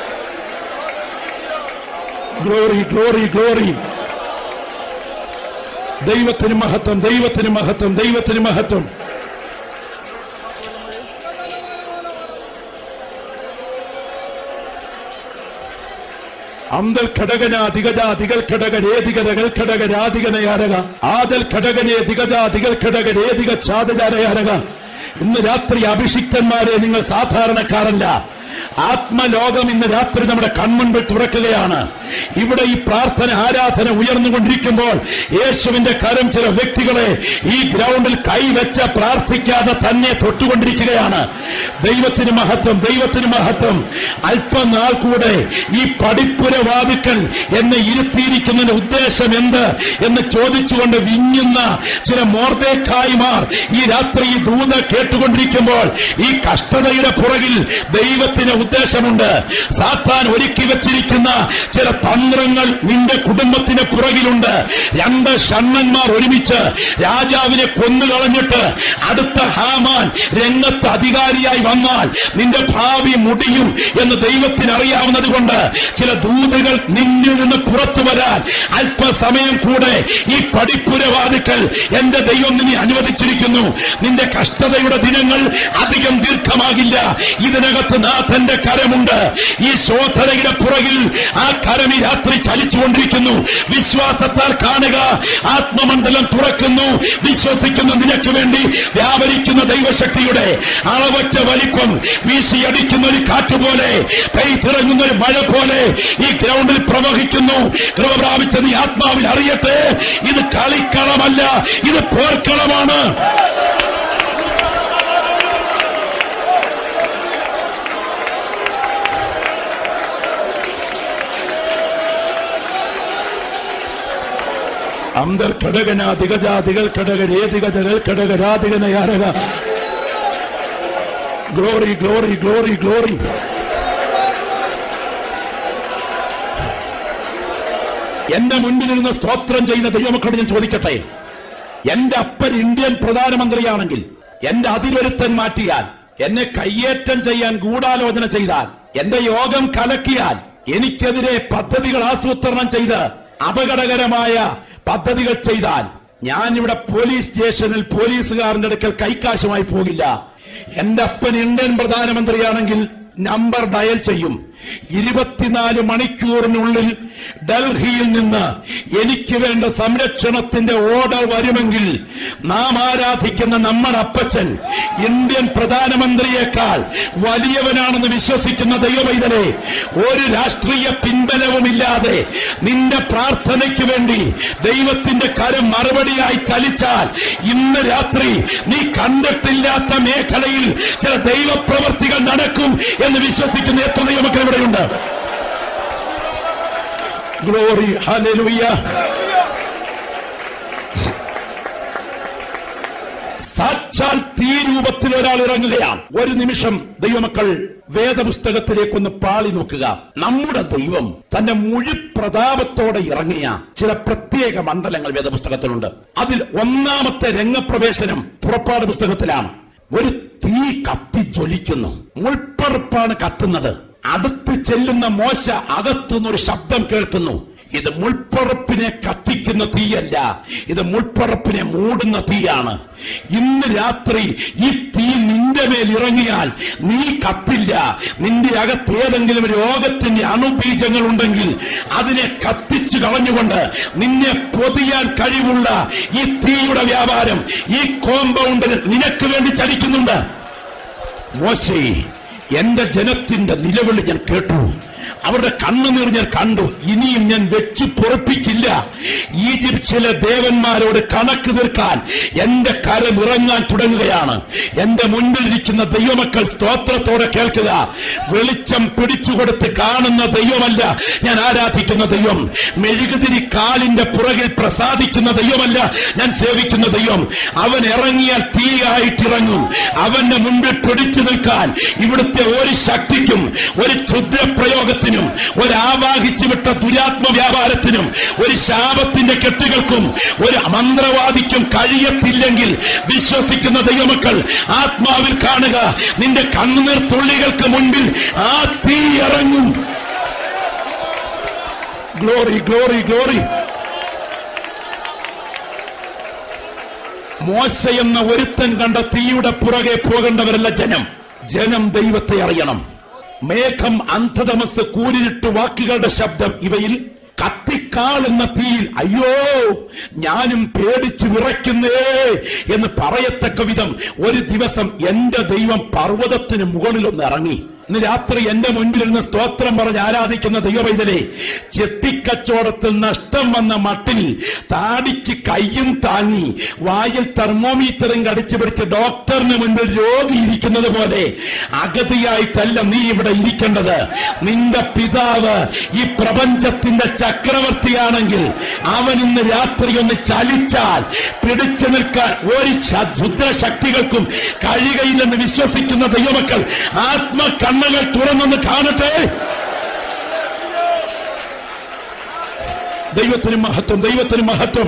ഗ്ലോറി ഗ്ലോറി ഗ്ലോറി ദൈവത്തിന് മഹത്വം ദൈവത്തിന് മഹത്വം ദൈവത്തിന് മഹത്വം അന്തൽ ഘടകന ദിഗജ ദിഗൽ ഘടക രേതിക രഗൽ ഘടക രാധികനയാരക ആദൽ ഘടകനെ ദിഗജ ദിഗൽ ഘടക രേതിക ഛാദജാരയാരക ഇന്ന് രാത്രി അഭിഷിക്തന്മാരെ നിങ്ങൾ സാധാരണക്കാരല്ല ആത്മലോകം ഇന്ന് രാത്രി നമ്മുടെ കൺമുൻപിൽ തുറക്കുകയാണ് ഇവിടെ ഈ പ്രാർത്ഥന ആരാധന ഉയർന്നുകൊണ്ടിരിക്കുമ്പോൾ യേശുവിന്റെ കരം ചില വ്യക്തികളെ ഈ ഗ്രൗണ്ടിൽ കൈവച്ച പ്രാർത്ഥിക്കാതെ തന്നെ തൊട്ടുകൊണ്ടിരിക്കുകയാണ് ദൈവത്തിന് മഹത്വം ദൈവത്തിന് മഹത്വം അല്പനാൾ കൂടെ ഈ പടിപ്പുരവാദിക്കൽ എന്നെ ഇരുത്തിയിരിക്കുന്നതിന്റെ ഉദ്ദേശം എന്ത് എന്ന് ചോദിച്ചുകൊണ്ട് വിങ്ങുന്ന ചില മോർദേക്കായിമാർ ഈ രാത്രി ഈ ദൂത കേട്ടുകൊണ്ടിരിക്കുമ്പോൾ ഈ കഷ്ടതയുടെ പുറകിൽ ദൈവത്തിന് ഉദ്ദേശമുണ്ട് സാത്താൻ ഒരുക്കി വെച്ചിരിക്കുന്ന ചില തന്ത്രങ്ങൾ നിന്റെ കുടുംബത്തിന് പുറകിലുണ്ട് രണ്ട് ഷണ്ണന്മാർ ഒരുമിച്ച് രാജാവിനെ കൊന്നുകളഞ്ഞിട്ട് അടുത്ത ഹാമാൻ രംഗത്ത് അധികാരിയായി വന്നാൽ നിന്റെ ഭാവി മുടിയും എന്ന് ദൈവത്തിന് അറിയാവുന്നത് കൊണ്ട് ചില ദൂതുകൾ നിന്നിൽ നിന്ന് പുറത്തു വരാൻ അല്പസമയം കൂടെ ഈ പടിപ്പുരവാദിക്കൽ എന്റെ ദൈവം നിന്നെ അനുവദിച്ചിരിക്കുന്നു നിന്റെ കഷ്ടതയുടെ ദിനങ്ങൾ അധികം ദീർഘമാകില്ല ഇതിനകത്ത് നാഥന്റെ കരമുണ്ട് ഈ ശോധനയുടെ പുറകിൽ ആ കരം ഈ രാത്രി ചലിച്ചുകൊണ്ടിരിക്കുന്നു വിശ്വാസത്താൽ കാണുക ആത്മമണ്ഡലം തുറക്കുന്നു വിശ്വസിക്കുന്ന നിനക്ക് വേണ്ടി വ്യാപരിക്കുന്ന ദൈവശക്തിയുടെ അളവറ്റ വലിപ്പം വീശിയടിക്കുന്ന ഒരു കാറ്റ് പോലെ കൈ തിറങ്ങുന്ന ഒരു മഴ പോലെ ഈ ഗ്രൗണ്ടിൽ പ്രവഹിക്കുന്നു കൃപ പ്രാപിച്ച നീ ആത്മാവിൽ അറിയട്ടെ ഇത് കളിക്കളമല്ല ഇത് പോർക്കളമാണ് അന്തർ ഘടകനാധികജാതികൾ ഘടകരേതികതകൾ ഘടകരാധികനയാരക ഗ്ലോറി ഗ്ലോറി ഗ്ലോറി ഗ്ലോറി എന്റെ മുൻപിൽ നിന്ന് സ്തോത്രം ചെയ്യുന്ന ദൈവമക്കളോട് ഞാൻ ചോദിക്കട്ടെ എന്റെ അപ്പൻ ഇന്ത്യൻ പ്രധാനമന്ത്രിയാണെങ്കിൽ എന്റെ അതിരൊരുത്തൻ മാറ്റിയാൽ എന്നെ കയ്യേറ്റം ചെയ്യാൻ ഗൂഢാലോചന ചെയ്താൽ എന്റെ യോഗം കലക്കിയാൽ എനിക്കെതിരെ പദ്ധതികൾ ആസൂത്രണം ചെയ്ത് അപകടകരമായ പദ്ധതികൾ ചെയ്താൽ ഞാൻ ഇവിടെ പോലീസ് സ്റ്റേഷനിൽ പോലീസുകാരന്റെ അടുക്കൽ കൈക്കാശുമായി പോകില്ല എന്റെ അപ്പൻ ഇന്ത്യൻ പ്രധാനമന്ത്രിയാണെങ്കിൽ നമ്പർ ഡയൽ ചെയ്യും ഇരുപത്തിനാല് മണിക്കൂറിനുള്ളിൽ ഡൽഹിയിൽ നിന്ന് എനിക്ക് വേണ്ട സംരക്ഷണത്തിന്റെ ഓർഡർ വരുമെങ്കിൽ നാം ആരാധിക്കുന്ന നമ്മുടെ അപ്പച്ചൻ ഇന്ത്യൻ പ്രധാനമന്ത്രിയേക്കാൾ വലിയവനാണെന്ന് വിശ്വസിക്കുന്ന ദൈവവൈതനെ ഒരു രാഷ്ട്രീയ പിൻബലവുമില്ലാതെ നിന്റെ പ്രാർത്ഥനയ്ക്ക് വേണ്ടി ദൈവത്തിന്റെ കരം മറുപടിയായി ചലിച്ചാൽ ഇന്ന് രാത്രി നീ കണ്ടിട്ടില്ലാത്ത മേഖലയിൽ ചില ദൈവപ്രവർത്തികൾ നടക്കും എന്ന് വിശ്വസിക്കുന്ന എത്ര ദൈവമക്കൾ ഇവിടെയുണ്ട് ഗ്ലോറി ഹല്ലേലൂയ സാക്ഷാൽ തീ രൂപത്തിൽ ഒരാൾ ഇറങ്ങുകയാണ് ഒരു നിമിഷം ദൈവമക്കൾ വേദപുസ്തകത്തിലേക്കൊന്ന് പാളി നോക്കുക നമ്മുടെ ദൈവം തന്റെ മുഴു പ്രതാപത്തോടെ ഇറങ്ങിയ ചില പ്രത്യേക മണ്ഡലങ്ങൾ വേദപുസ്തകത്തിലുണ്ട് അതിൽ ഒന്നാമത്തെ രംഗപ്രവേശനം പുറപ്പാട് പുസ്തകത്തിലാണ് ഒരു തീ കത്തി ജ്വലിക്കുന്നു മുൾപ്പറുപ്പാണ് കത്തുന്നത് അടുത്ത് ചെല്ലുന്ന മോശ അകത്തുനിന്ന് ഒരു ശബ്ദം കേൾക്കുന്നു ഇത് മുൾപ്പറപ്പിനെ കത്തിക്കുന്ന തീയല്ല ഇത് മുൾപ്പറപ്പിനെ മൂടുന്ന തീയാണ് ഇന്ന് രാത്രി ഈ തീ നിന്റെ മേൽ ഇറങ്ങിയാൽ നീ കത്തില്ല നിന്റെ അകത്ത് ഏതെങ്കിലും രോഗത്തിന്റെ അണുബീജങ്ങൾ ഉണ്ടെങ്കിൽ അതിനെ കത്തിച്ചു കളഞ്ഞുകൊണ്ട് നിന്നെ പൊതിയാൻ കഴിവുള്ള ഈ തീയുടെ വ്യാപാരം ഈ കോമ്പൗണ്ടിൽ നിനക്ക് വേണ്ടി ചലിക്കുന്നുണ്ട് മോശേ എന്റെ ജനത്തിന്റെ നിലവിളി ഞാൻ കേട്ടു അവരുടെ കണ്ണുനീർ ഞാൻ കണ്ടു ഇനിയും ഞാൻ വെച്ചു പൊറപ്പിക്കില്ല ഈജിപ്തിലെ ദേവന്മാരോട് കണക്ക് തീർക്കാൻ എന്റെ കരം ഇറങ്ങാൻ തുടങ്ങുകയാണ് എന്റെ മുൻപിൽ ഇരിക്കുന്ന ദൈവമക്കൾ സ്തോത്രത്തോടെ കേൾക്കുക വെളിച്ചം പിടിച്ചുകൊടുത്ത് കാണുന്ന ദൈവമല്ല ഞാൻ ആരാധിക്കുന്ന ദൈവം മെഴുകുതിരി കാലിന്റെ പുറകിൽ പ്രസാദിക്കുന്ന ദൈവമല്ല ഞാൻ സേവിക്കുന്ന ദൈവം അവൻ ഇറങ്ങിയാൽ തീയായിട്ടിറങ്ങും അവന്റെ മുൻപിൽ പിടിച്ചു നിൽക്കാൻ ഇവിടുത്തെ ഒരു ശക്തിക്കും ഒരു ക്ഷുദ്രപ്രയോഗത്തിനും ഒരു ആവാഹിച്ചു വിട്ട ദുരാത്മ വ്യാപാരത്തിനും ഒരു ശാപത്തിന്റെ കെട്ടുകൾക്കും ഒരു മന്ത്രവാദിക്കും കഴിയത്തില്ലെങ്കിൽ വിശ്വസിക്കുന്ന ദൈവമക്കൾ ആത്മാവിൽ കാണുക നിന്റെ കണ്ണുനീർ തുള്ളികൾക്ക് മുൻപിൽ ആ തീ ഇറങ്ങും ഗ്ലോറി ഗ്ലോറി ഗ്ലോറി മോശ എന്ന ഒരുത്തൻ കണ്ട തീയുടെ പുറകെ പോകേണ്ടവരല്ല ജനം ജനം ദൈവത്തെ അറിയണം മേഘം അന്ധതമസ് കൂരിട്ട് വാക്കുകളുടെ ശബ്ദം ഇവയിൽ കത്തിക്കാളുന്ന തീയിൽ അയ്യോ ഞാനും പേടിച്ചു വിറയ്ക്കുന്നേ എന്ന് പറയത്തക്ക വിധം ഒരു ദിവസം എന്റെ ദൈവം പർവ്വതത്തിന് മുകളിലൊന്ന് ഇറങ്ങി ഇന്ന് രാത്രി എന്റെ മുൻപിലിരുന്ന് സ്തോത്രം പറഞ്ഞ് ആരാധിക്കുന്ന ദൈവവൈതലെ ചെത്തിക്കച്ചവടത്തിൽ നഷ്ടം വന്ന മട്ടിൽ താടിക്ക് കയ്യും താങ്ങി വായിൽ തെർമോമീറ്ററും കടിച്ചു പിടിച്ച് ഡോക്ടറിന് മുൻപിൽ രോഗി ഇരിക്കുന്നത് പോലെ അഗതിയായിട്ടല്ല നീ ഇവിടെ ഇരിക്കേണ്ടത് നിന്റെ പിതാവ് ഈ പ്രപഞ്ചത്തിന്റെ ചക്രവർത്തിയാണെങ്കിൽ അവൻ ഇന്ന് രാത്രി ഒന്ന് ചലിച്ചാൽ പിടിച്ചു നിൽക്കാൻ ഒരു ശ- ക്ഷുദ്രശക്തികൾക്കും കഴിയുകയില്ലെന്ന് വിശ്വസിക്കുന്ന ദൈവമക്കൾ ആത്മകണ്ണുകൾ തുറന്നൊന്ന് കാണട്ടെ ദൈവത്തിന് മഹത്വം ദൈവത്തിന് മഹത്വം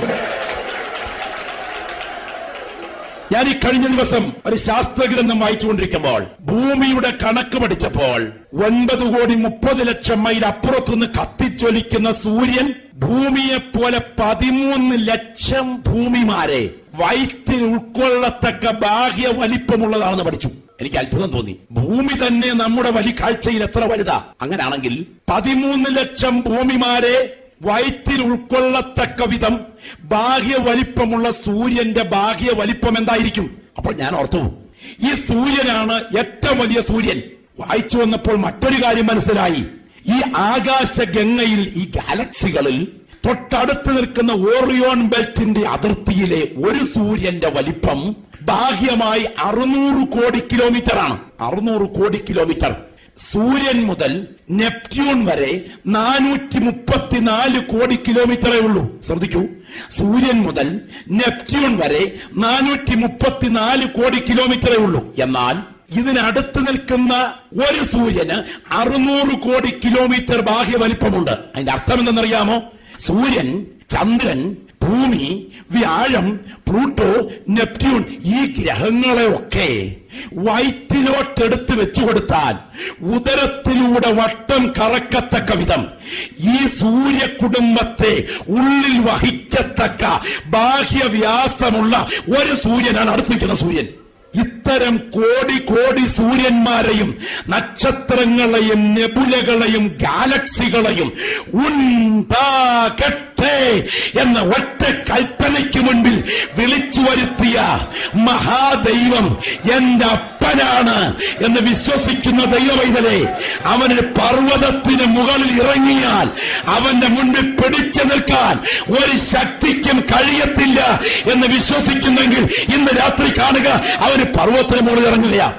ഞാൻ ഈ കഴിഞ്ഞ ദിവസം ഒരു ശാസ്ത്രഗ്രന്ഥം വായിച്ചുകൊണ്ടിരിക്കുമ്പോൾ ഭൂമിയുടെ കണക്ക് പഠിച്ചപ്പോൾ ഒൻപത് കോടി മുപ്പത് ലക്ഷം മൈൽ അപ്പുറത്തുനിന്ന് കത്തിച്ചൊലിക്കുന്ന സൂര്യൻ ഭൂമിയെ പോലെ പതിമൂന്ന് ലക്ഷം ഭൂമിമാരെ വയറ്റിൽ ഉൾക്കൊള്ളത്തക്ക ബാഹ്യ വലിപ്പമുള്ളതാണെന്ന് പഠിച്ചു എനിക്ക് അത്ഭുതം തോന്നി ഭൂമി തന്നെ നമ്മുടെ വലി കാഴ്ചയിൽ എത്ര വലുതാ അങ്ങനാണെങ്കിൽ പതിമൂന്ന് ലക്ഷം ഭൂമിമാരെ വയറ്റിൽ ഉൾക്കൊള്ളത്തക്ക വിധം ബാഹ്യ വലിപ്പമുള്ള സൂര്യന്റെ ബാഹ്യ വലിപ്പം എന്തായിരിക്കും അപ്പോൾ ഞാൻ ഓർത്തു ഈ സൂര്യനാണ് ഏറ്റവും വലിയ സൂര്യൻ വായിച്ചു വന്നപ്പോൾ മറ്റൊരു കാര്യം മനസ്സിലായി ഈ ആകാശഗംഗയിൽ ഈ ഗാലക്സികളിൽ തൊട്ടടുത്ത് നിൽക്കുന്ന ഓറിയോൺ ബെൽറ്റിന്റെ അതിർത്തിയിലെ ഒരു സൂര്യന്റെ വലിപ്പം ബാഹ്യമായി അറുന്നൂറ് കോടി കിലോമീറ്റർ ആണ് അറുന്നൂറ് കോടി കിലോമീറ്റർ സൂര്യൻ മുതൽ നെപ്റ്റ്യൂൺ വരെ നാനൂറ്റി മുപ്പത്തിനാല് കോടി കിലോമീറ്ററേ ഉള്ളൂ ശ്രദ്ധിക്കൂ സൂര്യൻ മുതൽ നെപ്റ്റ്യൂൺ വരെ നാനൂറ്റി മുപ്പത്തിനാല് കോടി കിലോമീറ്ററേ ഉള്ളൂ എന്നാൽ ഇതിനടുത്ത് നിൽക്കുന്ന ഒരു സൂര്യന് അറുന്നൂറ് കോടി കിലോമീറ്റർ ബാഹ്യ വലിപ്പമുണ്ട് അതിന്റെ അർത്ഥം എന്തെന്നറിയാമോ സൂര്യൻ ചന്ദ്രൻ ഭൂമി വ്യാഴം പ്ലൂട്ടോ നെപ്റ്റ്യൂൺ ഈ ഗ്രഹങ്ങളെ ഒക്കെ വയറ്റിലോട്ടെടുത്ത് വെച്ചു കൊടുത്താൽ ഉദരത്തിലൂടെ വട്ടം കറക്കത്തക്ക വിധം ഈ സൂര്യ കുടുംബത്തെ ഉള്ളിൽ വഹിക്കത്തക്ക ബാഹ്യവ്യാസമുള്ള ഒരു സൂര്യനാണ് അടുത്ത് നിൽക്കുന്ന സൂര്യൻ ഇത്തരം കോടി കോടി സൂര്യന്മാരെയും നക്ഷത്രങ്ങളെയും നെബുലകളെയും ഗാലക്സികളെയും ഉണ്ടാകട്ടെ എന്ന ഒറ്റ കൽപ്പനയ്ക്ക് മുൻപിൽ വിളിച്ചു വരുത്തിയ മഹാദൈവം എന്റെ അപ്പനാണ് എന്ന് വിശ്വസിക്കുന്ന ദൈവവൈതലെ അവന് പർവ്വതത്തിന് മുകളിൽ ഇറങ്ങിയാൽ അവന്റെ മുൻപിൽ പിടിച്ചു നിൽക്കാൻ ഒരു ശക്തിക്കും കഴിയത്തില്ല എന്ന് വിശ്വസിക്കുന്നെങ്കിൽ ഇന്ന് രാത്രി കാണുക അവന് പർവ്വതത്തിന് മുകളിൽ ഇറങ്ങുകയാണ്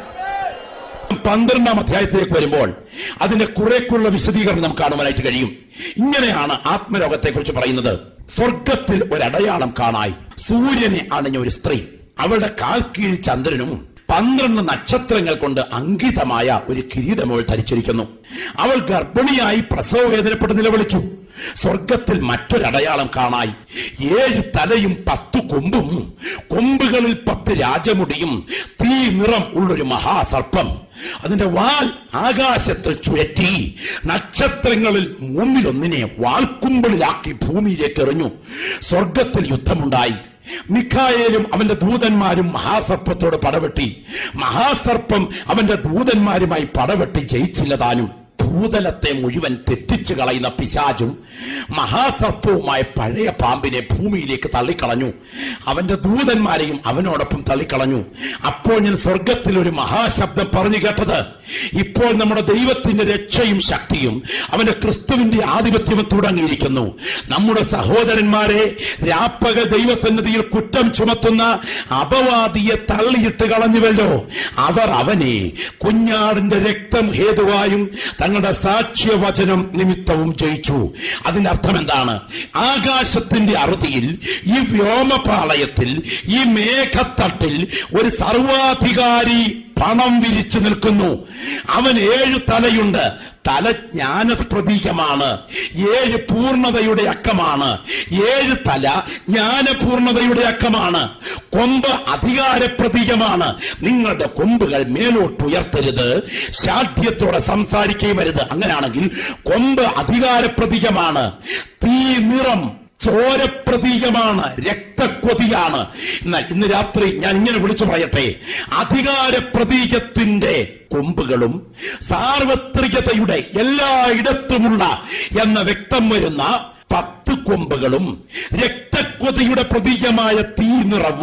പന്ത്രണ്ടാം അധ്യായത്തിലേക്ക് വരുമ്പോൾ അതിന്റെ കുറേക്കുള്ള വിശദീകരണം നമുക്ക് കാണുവാനായിട്ട് കഴിയും ഇങ്ങനെയാണ് ആത്മരോഗത്തെ കുറിച്ച് പറയുന്നത് സ്വർഗത്തിൽ ഒരടയാളം കാണായി സൂര്യനെ അണിഞ്ഞ ഒരു സ്ത്രീ അവളുടെ കാൽ കീഴ് ചന്ദ്രനും പന്ത്രണ്ട് നക്ഷത്രങ്ങൾ കൊണ്ട് അങ്കിതമായ ഒരു കിരീടം അവൾ ധരിച്ചിരിക്കുന്നു അവൾ ഗർഭിണിയായി പ്രസവ വേദനപ്പെട്ട് നിലവിളിച്ചു സ്വർഗത്തിൽ മറ്റൊരടയാളം കാണായി ഏഴ് തലയും പത്തു കൊമ്പും കൊമ്പുകളിൽ പത്ത് രാജമുടിയും തീ നിറം ഉള്ളൊരു മഹാസർപ്പം അതിന്റെ വാൽ ആകാശത്തിൽ ചുഴറ്റി നക്ഷത്രങ്ങളിൽ മൂന്നിലൊന്നിനെ വാൾക്കുമ്പിളിലാക്കി ഭൂമിയിലേക്ക് എറിഞ്ഞു സ്വർഗത്തിൽ യുദ്ധമുണ്ടായി മിഖായേലും അവന്റെ ദൂതന്മാരും മഹാസർപ്പത്തോട് പടവെട്ടി മഹാസർപ്പം അവന്റെ ദൂതന്മാരുമായി പടവെട്ടി ജയിച്ചില്ല താനും ഭൂതലത്തെ മുഴുവൻ തെറ്റിച്ചു കളയുന്ന പിശാചും മഹാസർപ്പവുമായ പഴയ പാമ്പിനെ ഭൂമിയിലേക്ക് തള്ളിക്കളഞ്ഞു അവന്റെ ദൂതന്മാരെയും അവനോടൊപ്പം തള്ളിക്കളഞ്ഞു അപ്പോൾ ഞാൻ സ്വർഗത്തിൽ ഒരു മഹാശബ്ദം പറഞ്ഞു കേട്ടത് ഇപ്പോൾ നമ്മുടെ ദൈവത്തിന്റെ രക്ഷയും ശക്തിയും അവന്റെ ക്രിസ്തുവിന്റെ ആധിപത്യവും തുടങ്ങിയിരിക്കുന്നു നമ്മുടെ സഹോദരന്മാരെ രാപ്പക ദൈവസന്നിധിയിൽ കുറ്റം ചുമത്തുന്ന അപവാദിയെ തള്ളിയിട്ട് കളഞ്ഞുവല്ലോ അവർ അവനെ കുഞ്ഞാടിന്റെ രക്തം ഹേതുവായും തങ്ങളുടെ സാക്ഷ്യവചനം നിമിത്തവും ജയിച്ചു അതിന്റെ അർത്ഥം എന്താണ് ആകാശത്തിന്റെ അറുതിയിൽ ഈ വ്യോമപാളയത്തിൽ ഈ മേഘത്തട്ടിൽ ഒരു സർവാധികാരി പണം വിരിച്ചു നിൽക്കുന്നു അവൻ ഏഴ് തലയുണ്ട് തല ജ്ഞാന പ്രതീകമാണ് ഏഴ് പൂർണ്ണതയുടെ അക്കമാണ് ഏഴ് തല ജ്ഞാനപൂർണതയുടെ അക്കമാണ് കൊമ്പ് അധികാര പ്രതീകമാണ് നിങ്ങളുടെ കൊമ്പുകൾ മേലോട്ട് ഉയർത്തരുത് ശാഠ്യത്തോടെ സംസാരിക്കുകയും വരുത് അങ്ങനെയാണെങ്കിൽ കൊമ്പ് അധികാര പ്രതീകമാണ് തീ നിറം ചോരപ്രതീകമാണ് രക്തക്കൊതിയാണ് എന്നാൽ ഇന്ന് രാത്രി ഞാൻ ഇങ്ങനെ വിളിച്ചു പറയട്ടെ അധികാര പ്രതീകത്തിന്റെ കൊമ്പുകളും സാർവത്രികതയുടെ എല്ലായിടത്തുമുള്ള എന്ന വ്യക്തം വരുന്ന പത്ത് കൊമ്പുകളും രക്തക്കൊതിയുടെ പ്രതീകമായ തീ നിറവും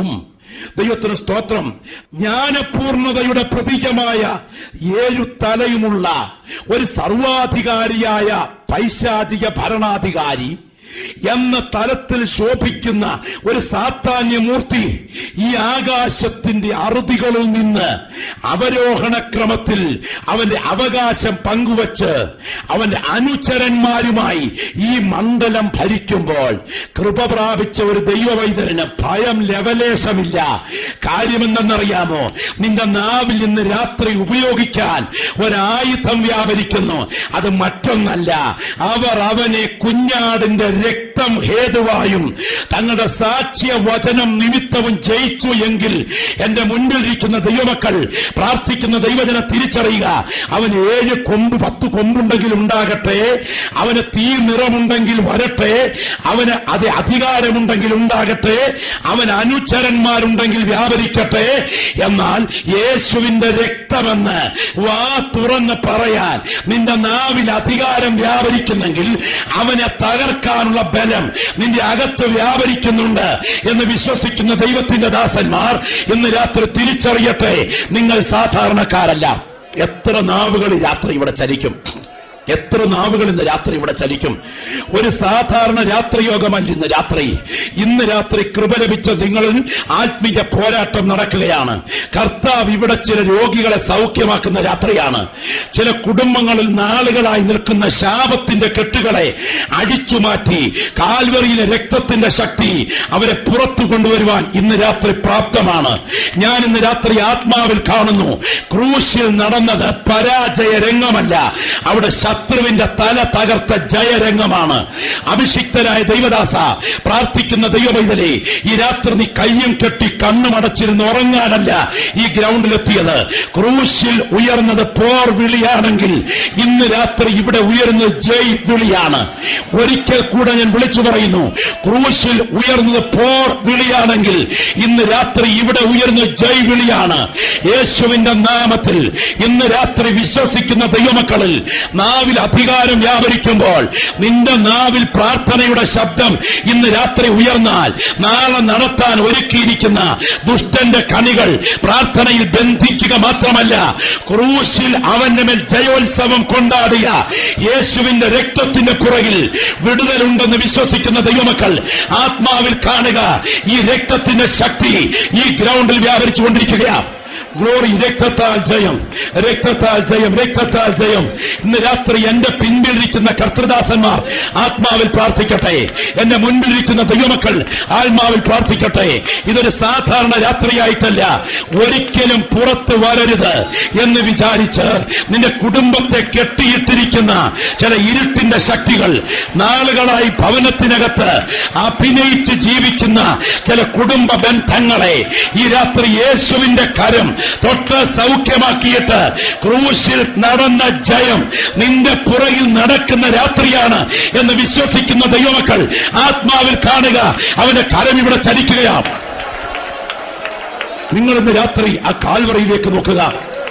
ദൈവത്തിന് സ്തോത്രം ജ്ഞാനപൂർണതയുടെ പ്രതീകമായ ഏഴു തലയുമുള്ള ഒരു സർവാധികാരിയായ പൈശാചിക ഭരണാധികാരി എന്ന തലത്തിൽ ശോഭിക്കുന്ന ഒരു സാത്താന്യമൂർത്തി ഈ ആകാശത്തിന്റെ അറുതികളിൽ നിന്ന് അവരോഹണ ക്രമത്തിൽ അവന്റെ അവകാശം പങ്കുവച്ച് അവന്റെ അനുചരന്മാരുമായി ഈ മണ്ഡലം ഭരിക്കുമ്പോൾ കൃപ പ്രാപിച്ച ഒരു ദൈവവൈദ്യന് ഭയം ലവലേശമില്ല കാര്യമെന്തെന്നറിയാമോ നിന്റെ നാവിൽ നിന്ന് രാത്രി ഉപയോഗിക്കാൻ ഒരായുധം വ്യാപരിക്കുന്നു അത് മറ്റൊന്നല്ല അവർ അവനെ കുഞ്ഞാടിന്റെ രക്തം ഹേതുവായും തങ്ങളുടെ സാക്ഷ്യ വചനം നിമിത്തവും ജയിച്ചു എങ്കിൽ എന്റെ മുൻപിലിരിക്കുന്ന ദൈവമക്കൾ പ്രാർത്ഥിക്കുന്ന ദൈവജന തിരിച്ചറിയുക അവന് ഏഴ് കൊമ്പ് പത്ത് കൊമ്പുണ്ടെങ്കിൽ ഉണ്ടാകട്ടെ അവന് തീ നിറമുണ്ടെങ്കിൽ വരട്ടെ അവന് അത് അധികാരമുണ്ടെങ്കിൽ ഉണ്ടാകട്ടെ അവന് അനുചരന്മാരുണ്ടെങ്കിൽ വ്യാപരിക്കട്ടെ എന്നാൽ യേശുവിന്റെ രക്തമെന്ന് വാ തുറന്ന് പറയാൻ നിന്റെ നാവിൽ അധികാരം വ്യാപരിക്കുന്നെങ്കിൽ അവനെ തകർക്കാനുള്ള ബലം നിന്റെ അകത്ത് വ്യാപരിക്കുന്നുണ്ട് എന്ന് വിശ്വസിക്കുന്ന ദൈവത്തിന്റെ ദാസന്മാർ ഇന്ന് രാത്രി തിരിച്ചറിയട്ടെ നിങ്ങൾ സാധാരണക്കാരല്ല എത്ര നാവുകൾ ഈ രാത്രി ഇവിടെ ചലിക്കും എത്ര നാവുകൾ ഇന്ന് രാത്രി ഇവിടെ ചലിക്കും ഒരു സാധാരണ രാത്രിയോഗമല്ല ഇന്ന് രാത്രി ഇന്ന് രാത്രി കൃപ ലഭിച്ച നിങ്ങളിൽ ആത്മീയ പോരാട്ടം നടക്കുകയാണ് കർത്താവ് ഇവിടെ ചില രോഗികളെ സൗഖ്യമാക്കുന്ന രാത്രിയാണ് ചില കുടുംബങ്ങളിൽ നാളുകളായി നിൽക്കുന്ന ശാപത്തിന്റെ കെട്ടുകളെ അടിച്ചുമാറ്റി കാൽവറിയിലെ രക്തത്തിന്റെ ശക്തി അവരെ പുറത്തു കൊണ്ടുവരുവാൻ ഇന്ന് രാത്രി പ്രാപ്തമാണ് ഞാൻ ഇന്ന് രാത്രി ആത്മാവിൽ കാണുന്നു ക്രൂശിൽ നടന്നത് പരാജയ രംഗമല്ല അവിടെ ശത്രുവിന്റെ തല തകർത്ത ജയരംഗമാണ് അഭിഷിക്തനായ ദൈവദാസ പ്രാർത്ഥിക്കുന്ന ദൈവമൈതലേ ഈ രാത്രി നീ കയ്യും കെട്ടി കണ്ണും അടച്ചിരുന്ന് ഉറങ്ങാനല്ല ഈ ഗ്രൗണ്ടിലെത്തിയത് ക്രൂശിൽ ഉയർന്നത് പോർ വിളിയാണെങ്കിൽ ഇന്ന് രാത്രി ഇവിടെ ഉയരുന്നത് ജയ് വിളിയാണ് ഒരിക്കൽ കൂടെ ഞാൻ വിളിച്ചു പറയുന്നു ക്രൂശിൽ ഉയർന്നത് പോർ വിളിയാണെങ്കിൽ ഇന്ന് രാത്രി ഇവിടെ ഉയർന്ന ജയ് വിളിയാണ് യേശുവിന്റെ നാമത്തിൽ ഇന്ന് രാത്രി വിശ്വസിക്കുന്ന ദൈവമക്കളിൽ നാവിൽ അധികാരം വ്യാപരിക്കുമ്പോൾ നിന്റെ നാവിൽ പ്രാർത്ഥനയുടെ ശബ്ദം ഇന്ന് രാത്രി ഉയർന്നാൽ നാളെ നടത്താൻ ഒരുക്കിയിരിക്കുന്ന ദുഷ്ടന്റെ കണികൾ പ്രാർത്ഥനയിൽ ബന്ധിക്കുക മാത്രമല്ല ക്രൂശിൽ അവന്റെ മേൽ ജയോത്സവം കൊണ്ടാടിയ യേശുവിന്റെ രക്തത്തിന്റെ പുറകിൽ വിടുതലുണ്ടെന്ന് വിശ്വസിക്കുന്ന ദൈവമക്കൾ ആത്മാവിൽ കാണുക ഈ രക്തത്തിന്റെ ശക്തി ഈ ഗ്രൗണ്ടിൽ വ്യാപരിച്ചുകൊണ്ടിരിക്കുകയാണ് ഗ്ലോറി രക്തത്താൽ ജയം രക്തത്താൽ ജയം രക്തത്താൽ ജയം ഇന്ന് രാത്രി എന്റെ പിൻപിലിരിക്കുന്ന കർത്തൃദാസന്മാർ ആത്മാവിൽ പ്രാർത്ഥിക്കട്ടെ എന്റെ മുൻപിലിരിക്കുന്ന ദൈവമക്കൾ ആത്മാവിൽ പ്രാർത്ഥിക്കട്ടെ ഇതൊരു സാധാരണ രാത്രിയായിട്ടല്ല ഒരിക്കലും പുറത്തു വരരുത് എന്ന് വിചാരിച്ച് നിന്റെ കുടുംബത്തെ കെട്ടിയിട്ടിരിക്കുന്ന ചില ഇരുട്ടിന്റെ ശക്തികൾ നാളുകളായി ഭവനത്തിനകത്ത് അഭിനയിച്ച് ജീവിക്കുന്ന ചില കുടുംബ ബന്ധങ്ങളെ ഈ രാത്രി യേശുവിന്റെ കരം തൊട്ട് സൗഖ്യമാക്കിയിട്ട് ക്രൂശിൽ നടന്ന ജയം നിന്റെ പുറകിൽ നടക്കുന്ന രാത്രിയാണ് എന്ന് വിശ്വസിക്കുന്ന ദൈവമക്കൾ ആത്മാവിൽ കാണുക അവന്റെ കരം ഇവിടെ ചലിക്കുകയാണ് നിങ്ങൾ ഇന്ന് രാത്രി ആ കാൽവറയിലേക്ക് നോക്കുക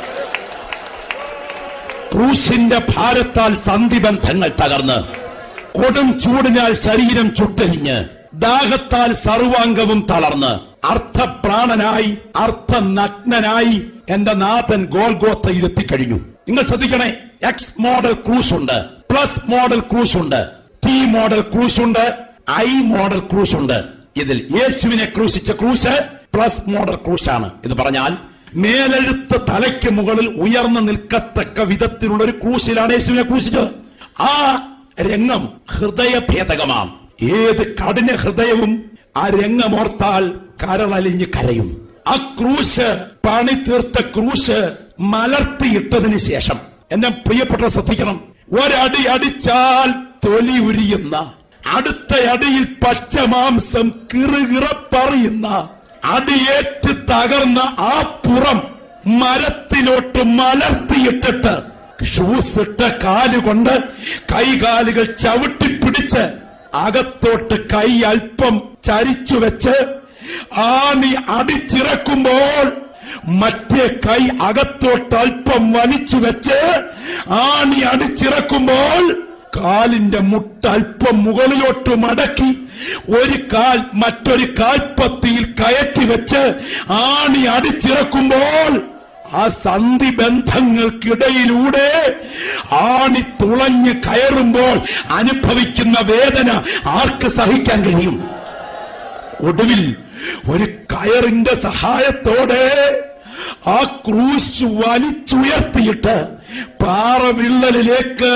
ക്രൂശിന്റെ ഭാരത്താൽ സന്ധിബന്ധങ്ങൾ തകർന്ന് കൊടും ചൂടിനാൽ ശരീരം ചുട്ടരിഞ്ഞ് ദാഹത്താൽ സർവാംഗവും തളർന്ന് അർത്ഥപ്രാണനായി അർത്ഥനഗ്നനായി എന്റെ നാഥൻ ഗോൽഗോത്തയിൽ എത്തിക്കഴിഞ്ഞു നിങ്ങൾ ശ്രദ്ധിക്കണേ എക്സ് മോഡൽ ക്രൂസ് ഉണ്ട് പ്ലസ് മോഡൽ ക്രൂസ് ഉണ്ട് ടി മോഡൽ ക്രൂസ് ഉണ്ട് ഐ മോഡൽ ക്രൂസ് ഉണ്ട് ഇതിൽ യേശുവിനെ ക്രൂശിച്ച ക്രൂശ് പ്ലസ് മോഡൽ ക്രൂസ് ആണ് എന്ന് പറഞ്ഞാൽ മേലെഴുത്ത് തലയ്ക്ക് മുകളിൽ ഉയർന്നു നിൽക്കത്തക്ക വിധത്തിലുള്ള ഒരു ക്രൂശിലാണ് യേശുവിനെ ക്രൂശിച്ചത് ആ രംഗം ഹൃദയഭേദകമാണ് ഏത് കഠിന ഹൃദയവും ആ രംഗമോർത്താൽ കരളലിഞ്ഞ് കരയും ആ ക്രൂശ് പണി തീർത്ത ക്രൂശ് മലർത്തിയിട്ടതിന് ശേഷം എന്നെ പ്രിയപ്പെട്ട ശ്രദ്ധിക്കണം ഒരടി അടിച്ചാൽ തൊലി ഉരിയുന്ന അടുത്ത അടിയിൽ പച്ചമാംസം കിറുകിറപ്പറിയുന്ന അടിയേറ്റ് തകർന്ന ആ പുറം മരത്തിലോട്ട് മലർത്തിയിട്ടിട്ട് ഷൂസ് ഇട്ട കാലുകൊണ്ട് കൈകാലുകൾ ചവിട്ടിപ്പിടിച്ച് അകത്തോട്ട് കൈ അല്പം ചരിച്ചു വെച്ച് ആണി അടിച്ചിറക്കുമ്പോൾ മറ്റേ കൈ അകത്തോട്ട് അല്പം വലിച്ചു വെച്ച് ആണി അടിച്ചിറക്കുമ്പോൾ കാലിന്റെ മുട്ട് അല്പം മുകളിലോട്ട് മടക്കി ഒരു കാൽ മറ്റൊരു കാൽപ്പത്തിയിൽ കയറ്റി വെച്ച് ആണി അടിച്ചിറക്കുമ്പോൾ ആ സന്ധി ബന്ധങ്ങൾക്കിടയിലൂടെ ആണി തുളഞ്ഞ് കയറുമ്പോൾ അനുഭവിക്കുന്ന വേദന ആർക്ക് സഹിക്കാൻ കഴിയും ഒടുവിൽ ഒരു കയറിന്റെ സഹായത്തോടെ ആ ക്രൂശ് വലിച്ചുയർത്തിയിട്ട് പാറവിള്ളലിലേക്ക്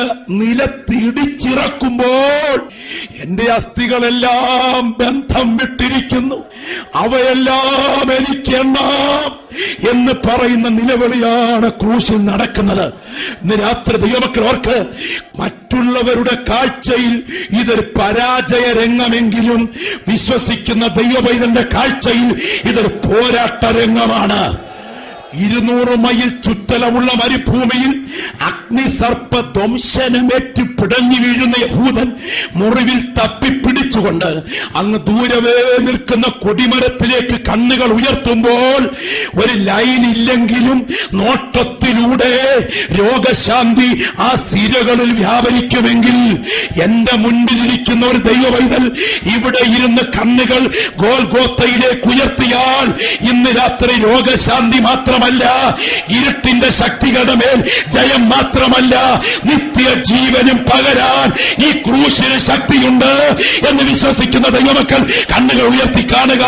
നിലത്തിടിച്ചിറക്കുമ്പോൾ എന്റെ അസ്ഥികളെല്ലാം ബന്ധം വിട്ടിരിക്കുന്നു അവയെല്ലാം എനിക്ക് എണ്ണാം എന്ന് പറയുന്ന നിലവിളിയാണ് ക്രൂശിൽ നടക്കുന്നത് ഇന്ന് രാത്രി ദൈവമക്കൾ ഓർക്ക് മറ്റുള്ളവരുടെ കാഴ്ചയിൽ ഇതൊരു പരാജയ രംഗമെങ്കിലും വിശ്വസിക്കുന്ന ദൈവപൈതന്റെ കാഴ്ചയിൽ ഇതൊരു പോരാട്ട രംഗമാണ് ഇരുന്നൂറ് മൈൽ ചുറ്റളവുള്ള മരുഭൂമിയിൽ അഗ്നിസർപ്പ ധ്വംസനമേറ്റ് പിടഞ്ഞു വീഴുന്ന യഹൂദൻ മുറിവിൽ തപ്പിപ്പിടിച്ചുകൊണ്ട് അങ്ങ് ദൂരവേ നിൽക്കുന്ന കൊടിമരത്തിലേക്ക് കണ്ണുകൾ ഉയർത്തുമ്പോൾ ഒരു ലൈൻ ഇല്ലെങ്കിലും നോട്ടത്തിലൂടെ രോഗശാന്തി ആ സിരകളിൽ വ്യാപരിക്കുമെങ്കിൽ എന്റെ മുൻപിലിരിക്കുന്ന ഒരു ദൈവവൈതൽ ഇവിടെ ഇരുന്ന് കണ്ണുകൾ ഗോൽഗോത്തയിലേക്ക് ഉയർത്തിയാൽ ഇന്ന് രാത്രി രോഗശാന്തി മാത്രമല്ല ഇരുട്ടിന്റെ ശക്തികളുടെ മേൽ ജയം മാത്രമല്ല നിത്യ ജീവനും പകരാൻ ഈ ക്രൂശിന് ശക്തിയുണ്ട് എന്ന് വിശ്വസിക്കുന്ന ദൈവമക്കൾ കണ്ണുകൾ ഉയർത്തി കാണുക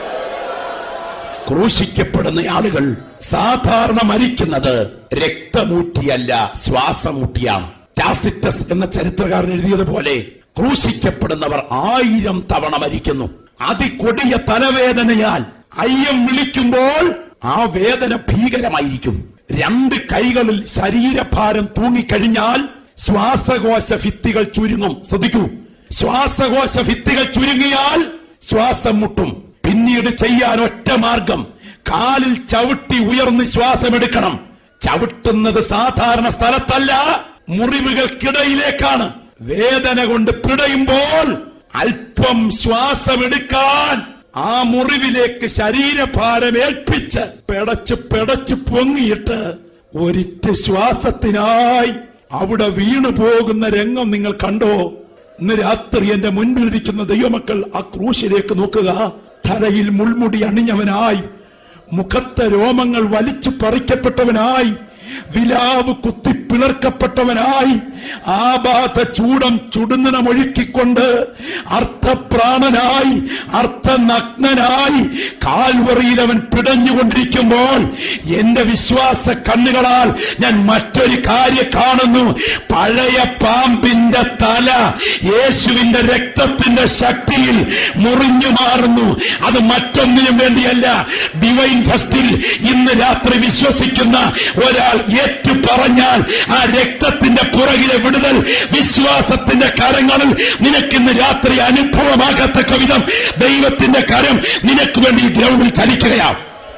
ക്രൂശിക്കപ്പെടുന്ന ആളുകൾ സാധാരണ മരിക്കുന്നത് രക്തമൂട്ടിയല്ല ശ്വാസമൂട്ടിയാണ് ടാസിറ്റസ് എന്ന ചരിത്രകാരൻ എഴുതിയതുപോലെ ക്രൂശിക്കപ്പെടുന്നവർ ആയിരം തവണ മരിക്കുന്നു അതികൊടിയ തലവേദനയാൽ അയ്യം വിളിക്കുമ്പോൾ ആ വേദന ഭീകരമായിരിക്കും രണ്ട് കൈകളിൽ ശരീരഭാരം തൂങ്ങിക്കഴിഞ്ഞാൽ ശ്വാസകോശ ഭിത്തികൾ ചുരുങ്ങും ശ്രദ്ധിക്കൂ ശ്വാസകോശ ഭിത്തികൾ ചുരുങ്ങിയാൽ ശ്വാസം മുട്ടും പിന്നീട് ചെയ്യാൻ ഒറ്റ മാർഗം കാലിൽ ചവിട്ടി ഉയർന്ന് ശ്വാസമെടുക്കണം ചവിട്ടുന്നത് സാധാരണ സ്ഥലത്തല്ല മുറിവുകൾക്കിടയിലേക്കാണ് വേദന കൊണ്ട് പിടയുമ്പോൾ അല്പം ശ്വാസമെടുക്കാൻ ആ മുറിവിലേക്ക് ശരീരഭാരം ഏൽപ്പിച്ച് പെടച്ച് പെടച്ച് പൊങ്ങിയിട്ട് ഒരിറ്റ ശ്വാസത്തിനായി അവിടെ വീണു പോകുന്ന രംഗം നിങ്ങൾ കണ്ടോ ഇന്ന് രാത്രി എന്റെ മുൻപിലിരിക്കുന്ന ദൈവമക്കൾ ആ ക്രൂശിലേക്ക് നോക്കുക തലയിൽ മുൾമുടി അണിഞ്ഞവനായി മുഖത്തെ രോമങ്ങൾ വലിച്ചു പറിക്കപ്പെട്ടവനായി വിലാവ് കുത്തി പിളർക്കപ്പെട്ടവനായി ആബാധ ചൂടം ചുടുന്നണമൊഴുക്കിക്കൊണ്ട് അർത്ഥപ്രാണനായി അർത്ഥനഗ്നനായി കാൽവറിയിൽ അവൻ പിടഞ്ഞുകൊണ്ടിരിക്കുമ്പോൾ എന്റെ വിശ്വാസ കണ്ണുകളാൽ ഞാൻ മറ്റൊരു കാര്യം കാണുന്നു പഴയ പാമ്പിന്റെ തല യേശുവിന്റെ രക്തത്തിന്റെ ശക്തിയിൽ മുറിഞ്ഞു മാറുന്നു അത് മറ്റൊന്നിനും വേണ്ടിയല്ല ഡിവൈൻ ഫസ്റ്റിൽ ഇന്ന് രാത്രി വിശ്വസിക്കുന്ന ഒരാൾ ഏറ്റു പറഞ്ഞാൽ ആ രക്തത്തിന്റെ പുറകിലെ വിടുതൽ വിശ്വാസത്തിന്റെ കരങ്ങളിൽ നിനക്കിന്ന് രാത്രി അനുഭവമാകത്തക്ക വിധം ദൈവത്തിന്റെ കരം നിനക്ക് വേണ്ടി ഈ ഗ്രൗണ്ടിൽ ചലിക്കുകയാണ്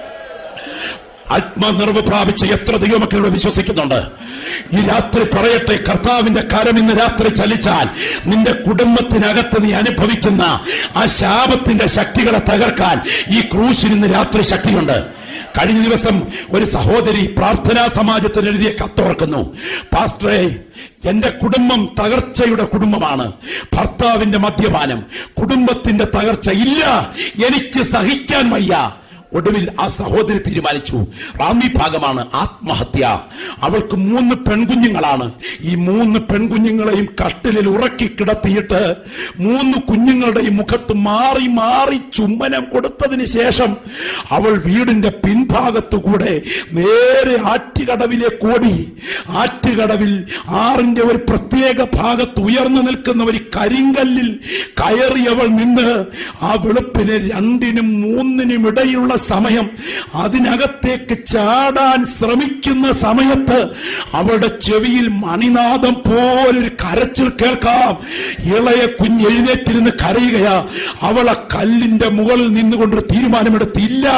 ആത്മനിർവ് പ്രാപിച്ച എത്ര ദൈവമക്കളോട് വിശ്വസിക്കുന്നുണ്ട് ഈ രാത്രി പറയട്ടെ കർത്താവിന്റെ കരം ഇന്ന് രാത്രി ചലിച്ചാൽ നിന്റെ കുടുംബത്തിനകത്ത് നീ അനുഭവിക്കുന്ന ആ ശാപത്തിന്റെ ശക്തികളെ തകർക്കാൻ ഈ ക്രൂശിന് ഇന്ന് രാത്രി ശക്തിയുണ്ട് കഴിഞ്ഞ ദിവസം ഒരു സഹോദരി പ്രാർത്ഥനാ സമാജത്തിന് എഴുതിയ കത്തോർക്കുന്നു പാസ്റ്ററെ എന്റെ കുടുംബം തകർച്ചയുടെ കുടുംബമാണ് ഭർത്താവിന്റെ മദ്യപാനം കുടുംബത്തിന്റെ തകർച്ച ഇല്ല എനിക്ക് സഹിക്കാൻ വയ്യ ഒടുവിൽ ആ സഹോദരി തീരുമാനിച്ചു റാന്നി ഭാഗമാണ് ആത്മഹത്യ അവൾക്ക് മൂന്ന് പെൺകുഞ്ഞുങ്ങളാണ് ഈ മൂന്ന് പെൺകുഞ്ഞുങ്ങളെയും കട്ടിലിൽ ഉറക്കി കിടത്തിയിട്ട് മൂന്ന് കുഞ്ഞുങ്ങളുടെയും മുഖത്ത് മാറി മാറി ചുമ്മനം കൊടുത്തതിന് ശേഷം അവൾ വീടിന്റെ പിൻഭാഗത്തു കൂടെ നേരെ ആറ്റുകടവിലേക്ക് ഓടി ആറ്റുകടവിൽ ആറിന്റെ ഒരു പ്രത്യേക ഭാഗത്ത് ഉയർന്നു നിൽക്കുന്ന ഒരു കരിങ്കല്ലിൽ കയറിയവൾ നിന്ന് ആ വെളുപ്പിന് രണ്ടിനും മൂന്നിനും ഇടയിലുള്ള സമയം അതിനകത്തേക്ക് ചാടാൻ ശ്രമിക്കുന്ന സമയത്ത് അവളുടെ ചെവിയിൽ മണിനാദം പോലൊരു കരച്ചിൽ കേൾക്കാം ഇളയ കുഞ്ഞ് എഴുന്നേറ്റിരുന്ന് കരയുകയാ അവൾ ആ കല്ലിന്റെ മുകളിൽ നിന്നുകൊണ്ട് തീരുമാനമെടുത്തില്ല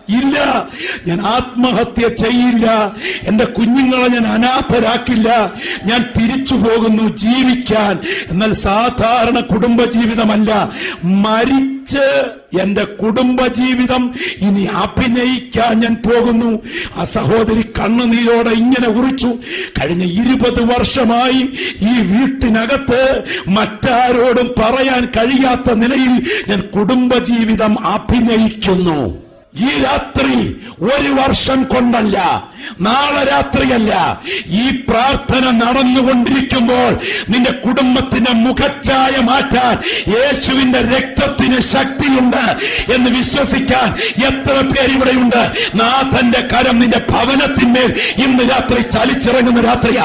ഇല്ല ഞാൻ ആത്മഹത്യ ചെയ്യില്ല എന്റെ കുഞ്ഞുങ്ങളെ ഞാൻ അനാഥരാക്കില്ല ഞാൻ തിരിച്ചു പോകുന്നു ജീവിക്കാൻ എന്നാൽ സാധാരണ കുടുംബജീവിതമല്ല മരിച്ച് എന്റെ കുടുംബജീവിതം ഇനി അഭിനയിക്കാൻ ഞാൻ പോകുന്നു ആ സഹോദരി കണ്ണുനീരോടെ ഇങ്ങനെ ഉറിച്ചു കഴിഞ്ഞ ഇരുപത് വർഷമായി ഈ വീട്ടിനകത്ത് മറ്റാരോടും പറയാൻ കഴിയാത്ത നിലയിൽ ഞാൻ കുടുംബജീവിതം അഭിനയിക്കുന്നു ഈ രാത്രി ഒരു വർഷം കൊണ്ടല്ല നാളെ രാത്രിയല്ല ഈ പ്രാർത്ഥന നടന്നുകൊണ്ടിരിക്കുമ്പോൾ നിന്റെ കുടുംബത്തിന്റെ മുഖച്ഛായ മാറ്റാൻ യേശുവിന്റെ രക്തത്തിന് ശക്തിയുണ്ട് എന്ന് വിശ്വസിക്കാൻ എത്ര പേര് ഇവിടെയുണ്ട് നാഥന്റെ കരം നിന്റെ ഭവനത്തിന്മേൽ ഇന്ന് രാത്രി ചലിച്ചിറങ്ങുന്ന രാത്രിയാ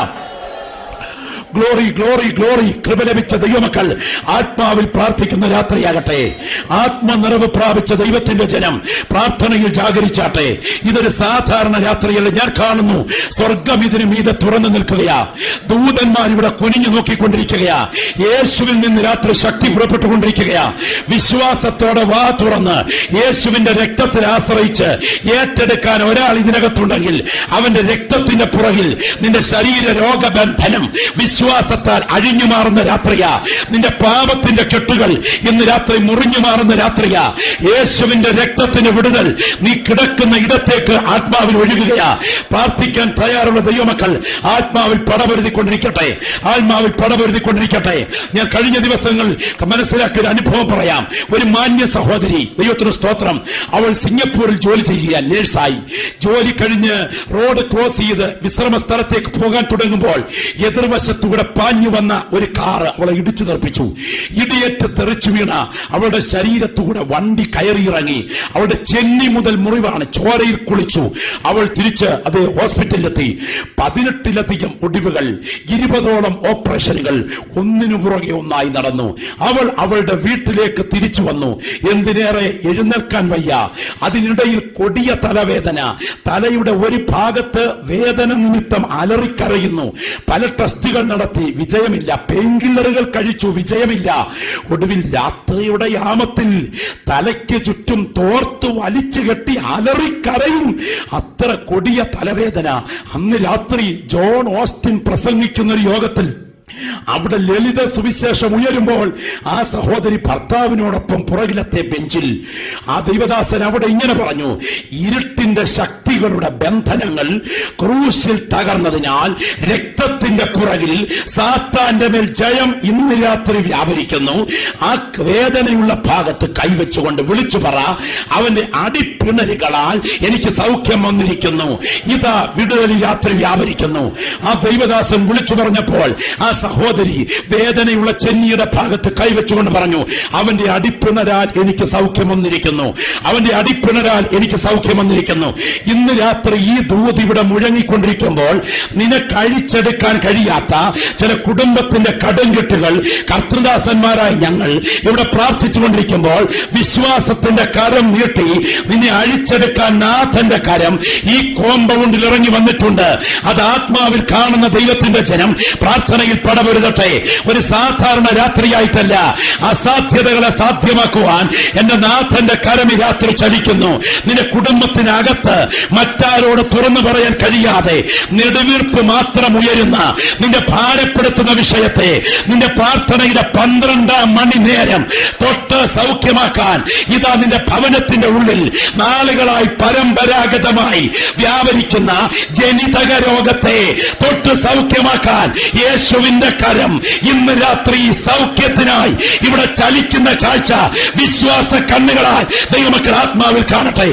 ഗ്ലോറി ഗ്ലോറി ഗ്ലോറി കൃപ ലഭിച്ച ദൈവമക്കൾ ആത്മാവിൽ പ്രാർത്ഥിക്കുന്ന രാത്രിയാകട്ടെ ആത്മനിറവ് പ്രാപിച്ച ദൈവത്തിന്റെ ജനം പ്രാർത്ഥനയിൽ ജാഗരിച്ചാട്ടെ ഇതൊരു സാധാരണ രാത്രിയല്ല ഞാൻ കാണുന്നു സ്വർഗം ഇതിന് മീതെ തുറന്നു നിൽക്കുകയാ ദൂതന്മാർ ഇവിടെ കുനിഞ്ഞു നോക്കിക്കൊണ്ടിരിക്കുകയാ യേശുവിൽ നിന്ന് രാത്രി ശക്തി പുറപ്പെട്ടുകൊണ്ടിരിക്കുകയാ വിശ്വാസത്തോടെ വാ തുറന്ന് യേശുവിന്റെ രക്തത്തിൽ ആശ്രയിച്ച് ഏറ്റെടുക്കാൻ ഒരാൾ ഇതിനകത്തുണ്ടെങ്കിൽ അവന്റെ രക്തത്തിന്റെ പുറകിൽ നിന്റെ ശരീര രോഗബന്ധനം വിശ്വാസത്താൽ അഴിഞ്ഞു മാറുന്ന രാത്രിയാ നിന്റെ പാപത്തിന്റെ കെട്ടുകൾ ഇന്ന് രാത്രി മുറിഞ്ഞു മാറുന്ന രാത്രിയാ യേശുവിന്റെ രക്തത്തിന് വിടുതൽ നീ കിടക്കുന്ന ഇടത്തേക്ക് ആത്മാവിൽ ഒഴുകുകയാ പ്രാർത്ഥിക്കാൻ തയ്യാറുള്ള ദൈവമക്കൾ ആത്മാവിൽ പടപൊരുതിക്കൊണ്ടിരിക്കട്ടെ ആത്മാവിൽ പടപൊരുതിക്കൊണ്ടിരിക്കട്ടെ ഞാൻ കഴിഞ്ഞ ദിവസങ്ങൾ മനസ്സിലാക്കിയ ഒരു അനുഭവം പറയാം ഒരു മാന്യ സഹോദരി ദൈവത്തിന് സ്തോത്രം അവൾ സിംഗപ്പൂരിൽ ജോലി ചെയ്യുക നേഴ്സായി ജോലി കഴിഞ്ഞ് റോഡ് ക്രോസ് ചെയ്ത് വിശ്രമ സ്ഥലത്തേക്ക് പോകാൻ തുടങ്ങുമ്പോൾ എതിർവശത്തൂടെ പാഞ്ഞു വന്ന ഒരു കാറ് അവളെ ഇടിച്ചു തെറിപ്പിച്ചു ഇടിയേറ്റ് തെറിച്ചു വീണ അവളുടെ ശരീരത്തൂടെ വണ്ടി കയറിയിറങ്ങി അവളുടെ ചെന്നി മുതൽ മുറിവാണ് ചോരയിൽ കുളിച്ചു അവൾ തിരിച്ച് അത് ഹോസ്പിറ്റലിലെത്തി പതിനെട്ടിലധികം ഒടിവുകൾ ഇരുപതോളം ഓപ്പറേഷനുകൾ ഒന്നിനു പുറകെ ഒന്നായി നടന്നു അവൾ അവളുടെ വീട്ടിലേക്ക് തിരിച്ചു വന്നു എന്തിനേറെ എഴുന്നേൽക്കാൻ വയ്യ അതിനിടയിൽ കൊടിയ തലവേദന തലയുടെ ഒരു ഭാഗത്ത് വേദന നിമിത്തം അലറിക്കരയുന്നു പല ടെസ്റ്റുകൾ നടത്തി വിജയമില്ല പെയിൻ കില്ലറുകൾ കഴിച്ചു വിജയമില്ല ഒടുവിൽ രാത്രിയുടെ യാമത്തിൽ തലയ്ക്ക് ചുറ്റും തോർത്ത് വലിച്ചു കെട്ടി അലറിക്കരയും അത്ര കൊടിയ തലവേദന അന്ന് രാത്രി ജോൺ ഓസ്റ്റിൻ പ്രസംഗിക്കുന്ന ഒരു യോഗത്തിൽ അവിടെ ലളിത സുവിശേഷം ഉയരുമ്പോൾ ആ സഹോദരി ഭർത്താവിനോടൊപ്പം പുറകിലത്തെ ബെഞ്ചിൽ ആ ദൈവദാസൻ അവിടെ ഇങ്ങനെ പറഞ്ഞു ഇരുട്ടിന്റെ ശക്തികളുടെ ബന്ധനങ്ങൾ ക്രൂശിൽ തകർന്നതിനാൽ രക്തത്തിന്റെ പുറകിൽ സാത്താന്റെ മേൽ ജയം ഇന്ന് രാത്രി വ്യാപരിക്കുന്നു ആ വേദനയുള്ള ഭാഗത്ത് കൈവച്ചുകൊണ്ട് വിളിച്ചു പറ അവന്റെ അടിപ്പിണരുകളാൽ എനിക്ക് സൗഖ്യം വന്നിരിക്കുന്നു ഇതാ വിടുതലി രാത്രി വ്യാപരിക്കുന്നു ആ ദൈവദാസൻ വിളിച്ചു പറഞ്ഞപ്പോൾ ആ സഹോദരി വേദനയുള്ള ചെന്നിയുടെ ഭാഗത്ത് കൈവച്ചുകൊണ്ട് പറഞ്ഞു അവന്റെ അടിപ്പിണരാൽ എനിക്ക് സൗഖ്യം വന്നിരിക്കുന്നു അവന്റെ അടിപ്പിണരാൽ എനിക്ക് സൗഖ്യം വന്നിരിക്കുന്നു ഇന്ന് രാത്രി ഈ ദൂത് ഇവിടെ മുഴങ്ങിക്കൊണ്ടിരിക്കുമ്പോൾ നിനക്ക് അഴിച്ചെടുക്കാൻ കഴിയാത്ത ചില കുടുംബത്തിന്റെ കടുംകെട്ടുകൾ കർത്തൃദാസന്മാരായ ഞങ്ങൾ ഇവിടെ പ്രാർത്ഥിച്ചുകൊണ്ടിരിക്കുമ്പോൾ വിശ്വാസത്തിന്റെ കരം നീട്ടി നിന്നെ അഴിച്ചെടുക്കാൻ നാഥന്റെ കരം ഈ കോമ്പൗണ്ടിൽ ഇറങ്ങി വന്നിട്ടുണ്ട് അത് ആത്മാവിൽ കാണുന്ന ദൈവത്തിന്റെ ജനം പ്രാർത്ഥനയിൽ പടപൊരുതട്ടെ ഒരു സാധാരണ രാത്രിയായിട്ടല്ല അസാധ്യതകളെ സാധ്യമാക്കുവാൻ എന്റെ നാഥന്റെ കരം ഈ രാത്രി ചലിക്കുന്നു നിന്റെ കുടുംബത്തിനകത്ത് മറ്റാരോട് തുറന്നു പറയാൻ കഴിയാതെ നെടുവീർപ്പ് മാത്രം ഉയരുന്ന നിന്റെ ഭാരപ്പെടുത്തുന്ന വിഷയത്തെ നിന്റെ പ്രാർത്ഥനയുടെ പന്ത്രണ്ടാം മണി നേരം തൊട്ട് സൗഖ്യമാക്കാൻ ഇതാ നിന്റെ ഭവനത്തിന്റെ ഉള്ളിൽ നാളുകളായി പരമ്പരാഗതമായി വ്യാപരിക്കുന്ന ജനിതക രോഗത്തെ തൊട്ട് സൗഖ്യമാക്കാൻ യേശുവിന്റെ കരം ഇന്ന് രാത്രി സൗഖ്യത്തിനായി ഇവിടെ ചലിക്കുന്ന കാഴ്ച വിശ്വാസ കണ്ണുകളാൽ ദൈവമക്കൾ ആത്മാവിൽ കാണട്ടെ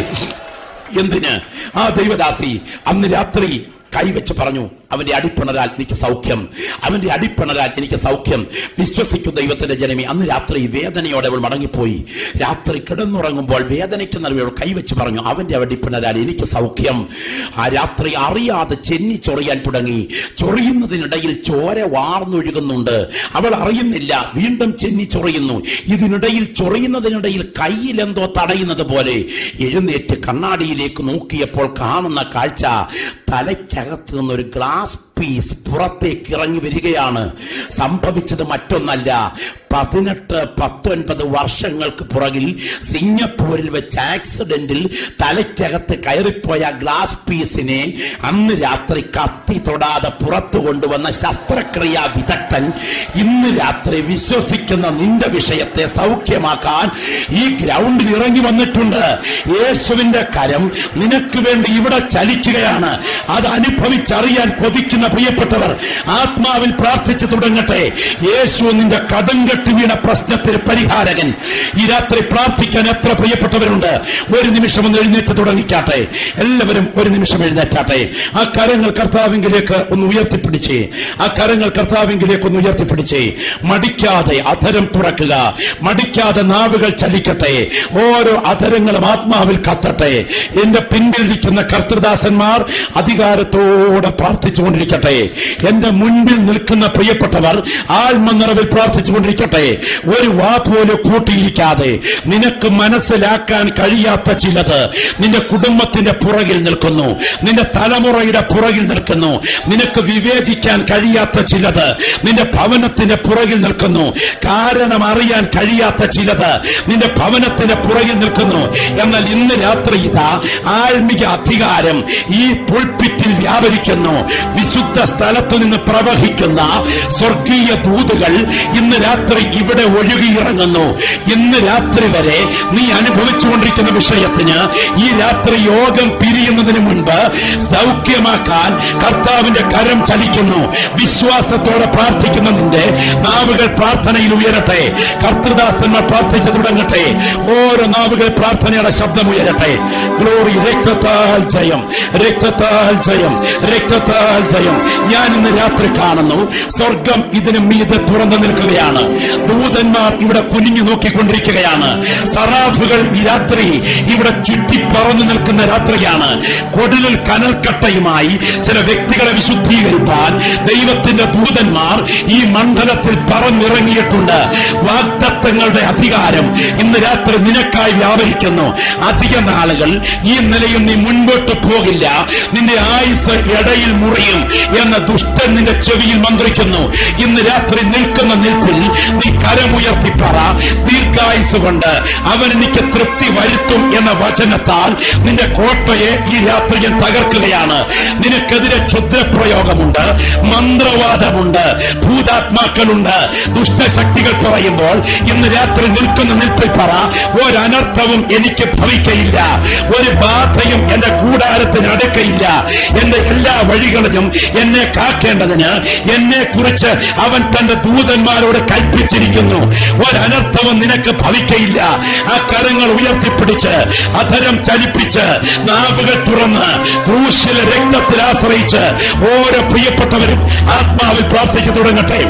എന്തിന് ആ ദൈവദാസി അന്ന് രാത്രി കൈവച്ച് പറഞ്ഞു അവന്റെ അടിപ്പിണരാൽ എനിക്ക് സൗഖ്യം അവന്റെ അടിപ്പിണരാൽ എനിക്ക് സൗഖ്യം വിശ്വസിക്കുന്ന ദൈവത്തിന്റെ ജനമി അന്ന് രാത്രി വേദനയോടെ അവൾ മടങ്ങിപ്പോയി രാത്രി കിടന്നുറങ്ങുമ്പോൾ വേദനയ്ക്കുന്ന അവൾ കൈവച്ച് പറഞ്ഞു അവന്റെ അടിപ്പിണരാൽ എനിക്ക് സൗഖ്യം ആ രാത്രി അറിയാതെ ചെന്നി ചൊറിയാൻ തുടങ്ങി ചൊറിയുന്നതിനിടയിൽ ചോര വാർന്നൊഴുകുന്നുണ്ട് അവൾ അറിയുന്നില്ല വീണ്ടും ചെന്നി ചൊറിയുന്നു ഇതിനിടയിൽ ചൊറിയുന്നതിനിടയിൽ കയ്യിൽ എന്തോ തടയുന്നത് പോലെ എഴുന്നേറ്റ് കണ്ണാടിയിലേക്ക് നോക്കിയപ്പോൾ കാണുന്ന കാഴ്ച തലയ്ക്കകത്ത് നിന്നൊരു ഗ്ലാസ് പീസ് പുറത്തേക്ക് ഇറങ്ങി വരികയാണ് സംഭവിച്ചത് മറ്റൊന്നല്ല പതിനെട്ട് പത്തൊൻപത് വർഷങ്ങൾക്ക് പുറകിൽ സിംഗപ്പൂരിൽ വെച്ച് ആക്സിഡന്റിൽ തലയ്ക്കകത്ത് കയറിപ്പോയ ഗ്ലാസ് പീസിനെ അന്ന് രാത്രി കത്തി തൊടാതെ പുറത്തു കൊണ്ടുവന്ന ശസ്ത്രക്രിയാ വിദഗ്ധൻ ഇന്ന് രാത്രി വിശ്വസിക്കുന്ന നിന്റെ വിഷയത്തെ സൗഖ്യമാക്കാൻ ഈ ഗ്രൗണ്ടിൽ ഇറങ്ങി വന്നിട്ടുണ്ട് യേശുവിന്റെ കരം നിനക്ക് വേണ്ടി ഇവിടെ ചലിക്കുകയാണ് അത് അനുഭവിച്ചറിയാൻ കൊതിക്കുന്ന പ്രിയപ്പെട്ടവർ ആത്മാവിൽ പ്രാർത്ഥിച്ചു തുടങ്ങട്ടെ യേശു നിന്റെ കടങ്കെട്ടി വീണ പ്രശ്നത്തിന് പരിഹാരകൻ ഈ രാത്രി പ്രാർത്ഥിക്കാൻ എത്ര പ്രിയപ്പെട്ടവരുണ്ട് ഒരു നിമിഷം ഒന്ന് എഴുന്നേറ്റ് തുടങ്ങിക്കാട്ടെ എല്ലാവരും ഒരു നിമിഷം എഴുന്നേറ്റാട്ടെ ആ കരങ്ങൾ കർത്താവിങ്കിലേക്ക് ഒന്ന് ഉയർത്തിപ്പിടിച്ചേ ആ കരങ്ങൾ കർത്താവിങ്കിലേക്ക് ഒന്ന് ഉയർത്തിപ്പിടിച്ചേ മടിക്കാതെ അധരം തുറക്കുക മടിക്കാതെ നാവുകൾ ചലിക്കട്ടെ ഓരോ അധരങ്ങളും ആത്മാവിൽ കത്തട്ടെ എന്റെ പിന്നിലിരിക്കുന്ന കർത്തൃദാസന്മാർ അധികാരത്തോടെ പ്രാർത്ഥിച്ചുകൊണ്ടിരിക്കട്ടെ എന്റെ മുൻപിൽ നിൽക്കുന്ന പ്രിയപ്പെട്ടവർ ആത്മനിറവിൽ പ്രാർത്ഥിച്ചുകൊണ്ടിരിക്കട്ടെ ഒരു വാ പോലും കൂട്ടിയിരിക്കാതെ നിനക്ക് മനസ്സിലാക്കാൻ കഴിയാത്ത ചിലത് നിന്റെ കുടുംബത്തിന്റെ പുറകിൽ നിൽക്കുന്നു നിന്റെ തലമുറയുടെ പുറകിൽ നിൽക്കുന്നു നിനക്ക് വിവേചിക്കാൻ കഴിയാത്ത ചിലത് നിന്റെ ഭവനത്തിന്റെ പുറകിൽ നിൽക്കുന്നു കാരണം അറിയാൻ കഴിയാത്ത ചിലത് നിന്റെ ഭവനത്തിന്റെ പുറകിൽ നിൽക്കുന്നു എന്നാൽ ഇന്ന് രാത്രി ഇതാ ആത്മിക അധികാരം ഈ പുൾപിറ്റിൽ വ്യാപരിക്കുന്നു വിശുദ്ധ സ്ഥലത്തു നിന്ന് പ്രവഹിക്കുന്ന സ്വർഗീയ ദൂതുകൾ ഇന്ന് രാത്രി ഇവിടെ ഒഴുകിയിറങ്ങുന്നു ഇന്ന് രാത്രി വരെ നീ അനുഭവിച്ചുകൊണ്ടിരിക്കുന്ന വിഷയത്തിന് ഈ രാത്രി യോഗം പിരിയുന്നതിന് മുൻപ് സൗഖ്യമാക്കാൻ കർത്താവിന്റെ കരം ചലിക്കുന്നു വിശ്വാസത്തോടെ പ്രാർത്ഥിക്കുന്ന നിന്റെ നാവുകൾ പ്രാർത്ഥനയിൽ ഉയരട്ടെ കർത്തൃദാസന്മാർ പ്രാർത്ഥിച്ചു തുടങ്ങട്ടെ ഓരോ നാവുകൾ പ്രാർത്ഥനയുടെ ശബ്ദം ഉയരട്ടെ ഗ്ലോറി രക്തത്താൽ ജയം രക്തത്താൽ ജയം രക്തത്താൽ ജയം ഞാൻ ഇന്ന് രാത്രി കാണുന്നു സ്വർഗം ഇതിന് മീതെ തുറന്നു നിൽക്കുകയാണ് ദൂതന്മാർ ഇവിടെ കുനിഞ്ഞു നോക്കിക്കൊണ്ടിരിക്കുകയാണ് സറാഫുകൾ ഈ രാത്രി ഇവിടെ ചുറ്റി പറന്നു നിൽക്കുന്ന രാത്രിയാണ് കൊടിലിൽ കനൽക്കട്ടയുമായി ചില വ്യക്തികളെ വിശുദ്ധീകരിപ്പാൻ ദൈവത്തിന്റെ ദൂതന്മാർ ഈ മണ്ഡലത്തിൽ പറന്നിറങ്ങിയിട്ടുണ്ട് വാഗ്ദത്തങ്ങളുടെ അധികാരം ഇന്ന് രാത്രി നിനക്കായി വ്യാപരിക്കുന്നു അധിക നാളുകൾ ഈ നിലയിൽ നീ മുൻപോട്ട് പോകില്ല നിന്റെ ആയുസ് ഇടയിൽ മുറിയും എന്ന ദുഷ്ടൻ നിന്റെ ചെവിയിൽ മന്ത്രിക്കുന്നു ഇന്ന് രാത്രി നിൽക്കുന്ന നിൽപ്പിൽ നീ കരമുയർത്തി പറ ദീർഘായുസ് കൊണ്ട് അവൻ എനിക്ക് തൃപ്തി വരുത്തും എന്ന വചനത്താൽ നിന്റെ കോട്ടയെ ഈ രാത്രി ഞാൻ തകർക്കുകയാണ് നിനക്കെതിരെ ക്ഷുദ്രപ്രയോഗമുണ്ട് മന്ത്രവാദമുണ്ട് ഭൂതാത്മാക്കളുണ്ട് ദുഷ്ടശക്തികൾ പറയുമ്പോൾ ഇന്ന് രാത്രി നിൽക്കുന്ന നിൽപ്പിൽ പറ ഒരനർത്ഥവും എനിക്ക് ഭവിക്കയില്ല ഒരു ബാധയും എന്റെ കൂടാരത്തിന് അടുക്കയില്ല എന്റെ എല്ലാ വഴികളിലും എന്നെ കാക്കേണ്ടതിന് എന്നെ കുറിച്ച് അവൻ തന്റെ ദൂതന്മാരോട് കൽപ്പിച്ചിരിക്കുന്നു ഒരനർത്ഥവും നിനക്ക് ഭവിക്കയില്ല ആ കരങ്ങൾ ഉയർത്തിപ്പിടിച്ച് അധരം ചലിപ്പിച്ച് നാവുകൾ തുറന്ന് ക്രൂശിലെ രക്തത്തിൽ ആശ്രയിച്ച് ഓരോ പ്രിയപ്പെട്ടവരും ആത്മാവിൽ പ്രാർത്ഥിച്ചു തുടങ്ങട്ടെ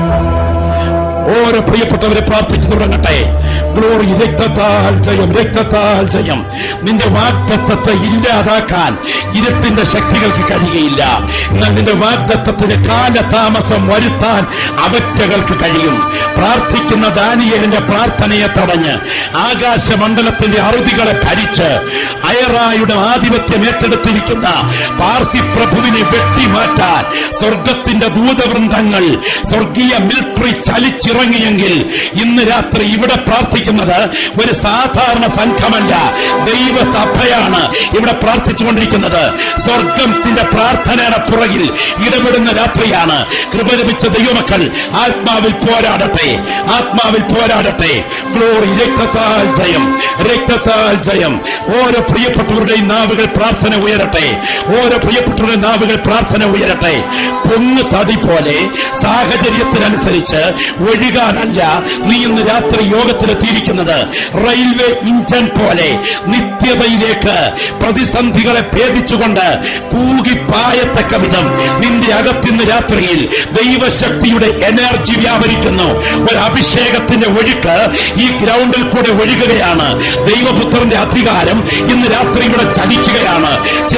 ഓരോ പ്രിയപ്പെട്ടവരെ പ്രാർത്ഥിച്ചു തുടങ്ങട്ടെ ഗ്ലോറി രക്തത്താൽ ജയം രക്തത്താൽ ജയം നിന്റെ വാഗ്ദത്തത്തെ ഇല്ലാതാക്കാൻ ഇരുട്ടിന്റെ ശക്തികൾക്ക് കഴിയുകയില്ല എന്നാൽ നിന്റെ വാഗ്ദത്തത്തിന് കാലതാമസം വരുത്താൻ അവറ്റകൾക്ക് കഴിയും പ്രാർത്ഥിക്കുന്ന ദാനിയലിന്റെ പ്രാർത്ഥനയെ തടഞ്ഞ് ആകാശമണ്ഡലത്തിന്റെ അറുതികളെ ഭരിച്ച് അയറായുടെ ആധിപത്യം ഏറ്റെടുത്തിരിക്കുന്ന പാർസി പ്രഭുവിനെ വെട്ടിമാറ്റാൻ സ്വർഗത്തിന്റെ ദൂതവൃന്ദങ്ങൾ സ്വർഗീയ മിലിറ്ററി ചലിച്ചിറങ്ങിയെങ്കിൽ ഇന്ന് രാത്രി ഇവിടെ പ്രാർത്ഥിക്കുന്നത് ഒരു സാധാരണ സംഘമല്ല ദൈവസഭയാണ് ഇവിടെ പ്രാർത്ഥിച്ചുകൊണ്ടിരിക്കുന്നത് സ്വർഗത്തിന്റെ പ്രാർത്ഥനയുടെ പുറകിൽ ഇടപെടുന്ന രാത്രിയാണ് കൃപ ലഭിച്ച ദൈവമക്കൾ ആത്മാവിൽ പോരാടട്ടെ ആത്മാവിൽ പോരാടട്ടെ ഗ്ലോറി രക്തത്താൽ ജയം രക്തത്താൽ ജയം ഓരോ പ്രിയപ്പെട്ടവരുടെയും നാവുകൾ പ്രാർത്ഥന ഉയരട്ടെ ഓരോ പ്രിയപ്പെട്ടവരുടെ നാവുകൾ പ്രാർത്ഥന ഉയരട്ടെ പൊങ്ങ് തടി പോലെ സാഹചര്യത്തിനനുസരിച്ച് ഒഴുകാനല്ല നീ ഇന്ന് രാത്രി യോഗത്തിലെത്തിയിരിക്കുന്നത് റെയിൽവേ ഇഞ്ചൻ പോലെ നിത്യതയിലേക്ക് പ്രതിസന്ധികളെ ഭേദിച്ചുകൊണ്ട് കൂകി പായത്തക്ക വിധം നിന്റെ അകത്തിന്ന് രാത്രിയിൽ ദൈവശക്തിയുടെ എനർജി വ്യാപരിക്കുന്നു ഒരു അഭിഷേകത്തിന്റെ ഒഴുക്ക് ഈ ഗ്രൗണ്ടിൽ കൂടെ ഒഴുകുകയാണ് ദൈവപുത്രന്റെ അധികാരം ഇന്ന് രാത്രി ഇവിടെ ചലിക്കുകയാണ് ചില പ്രിയപ്പെട്ട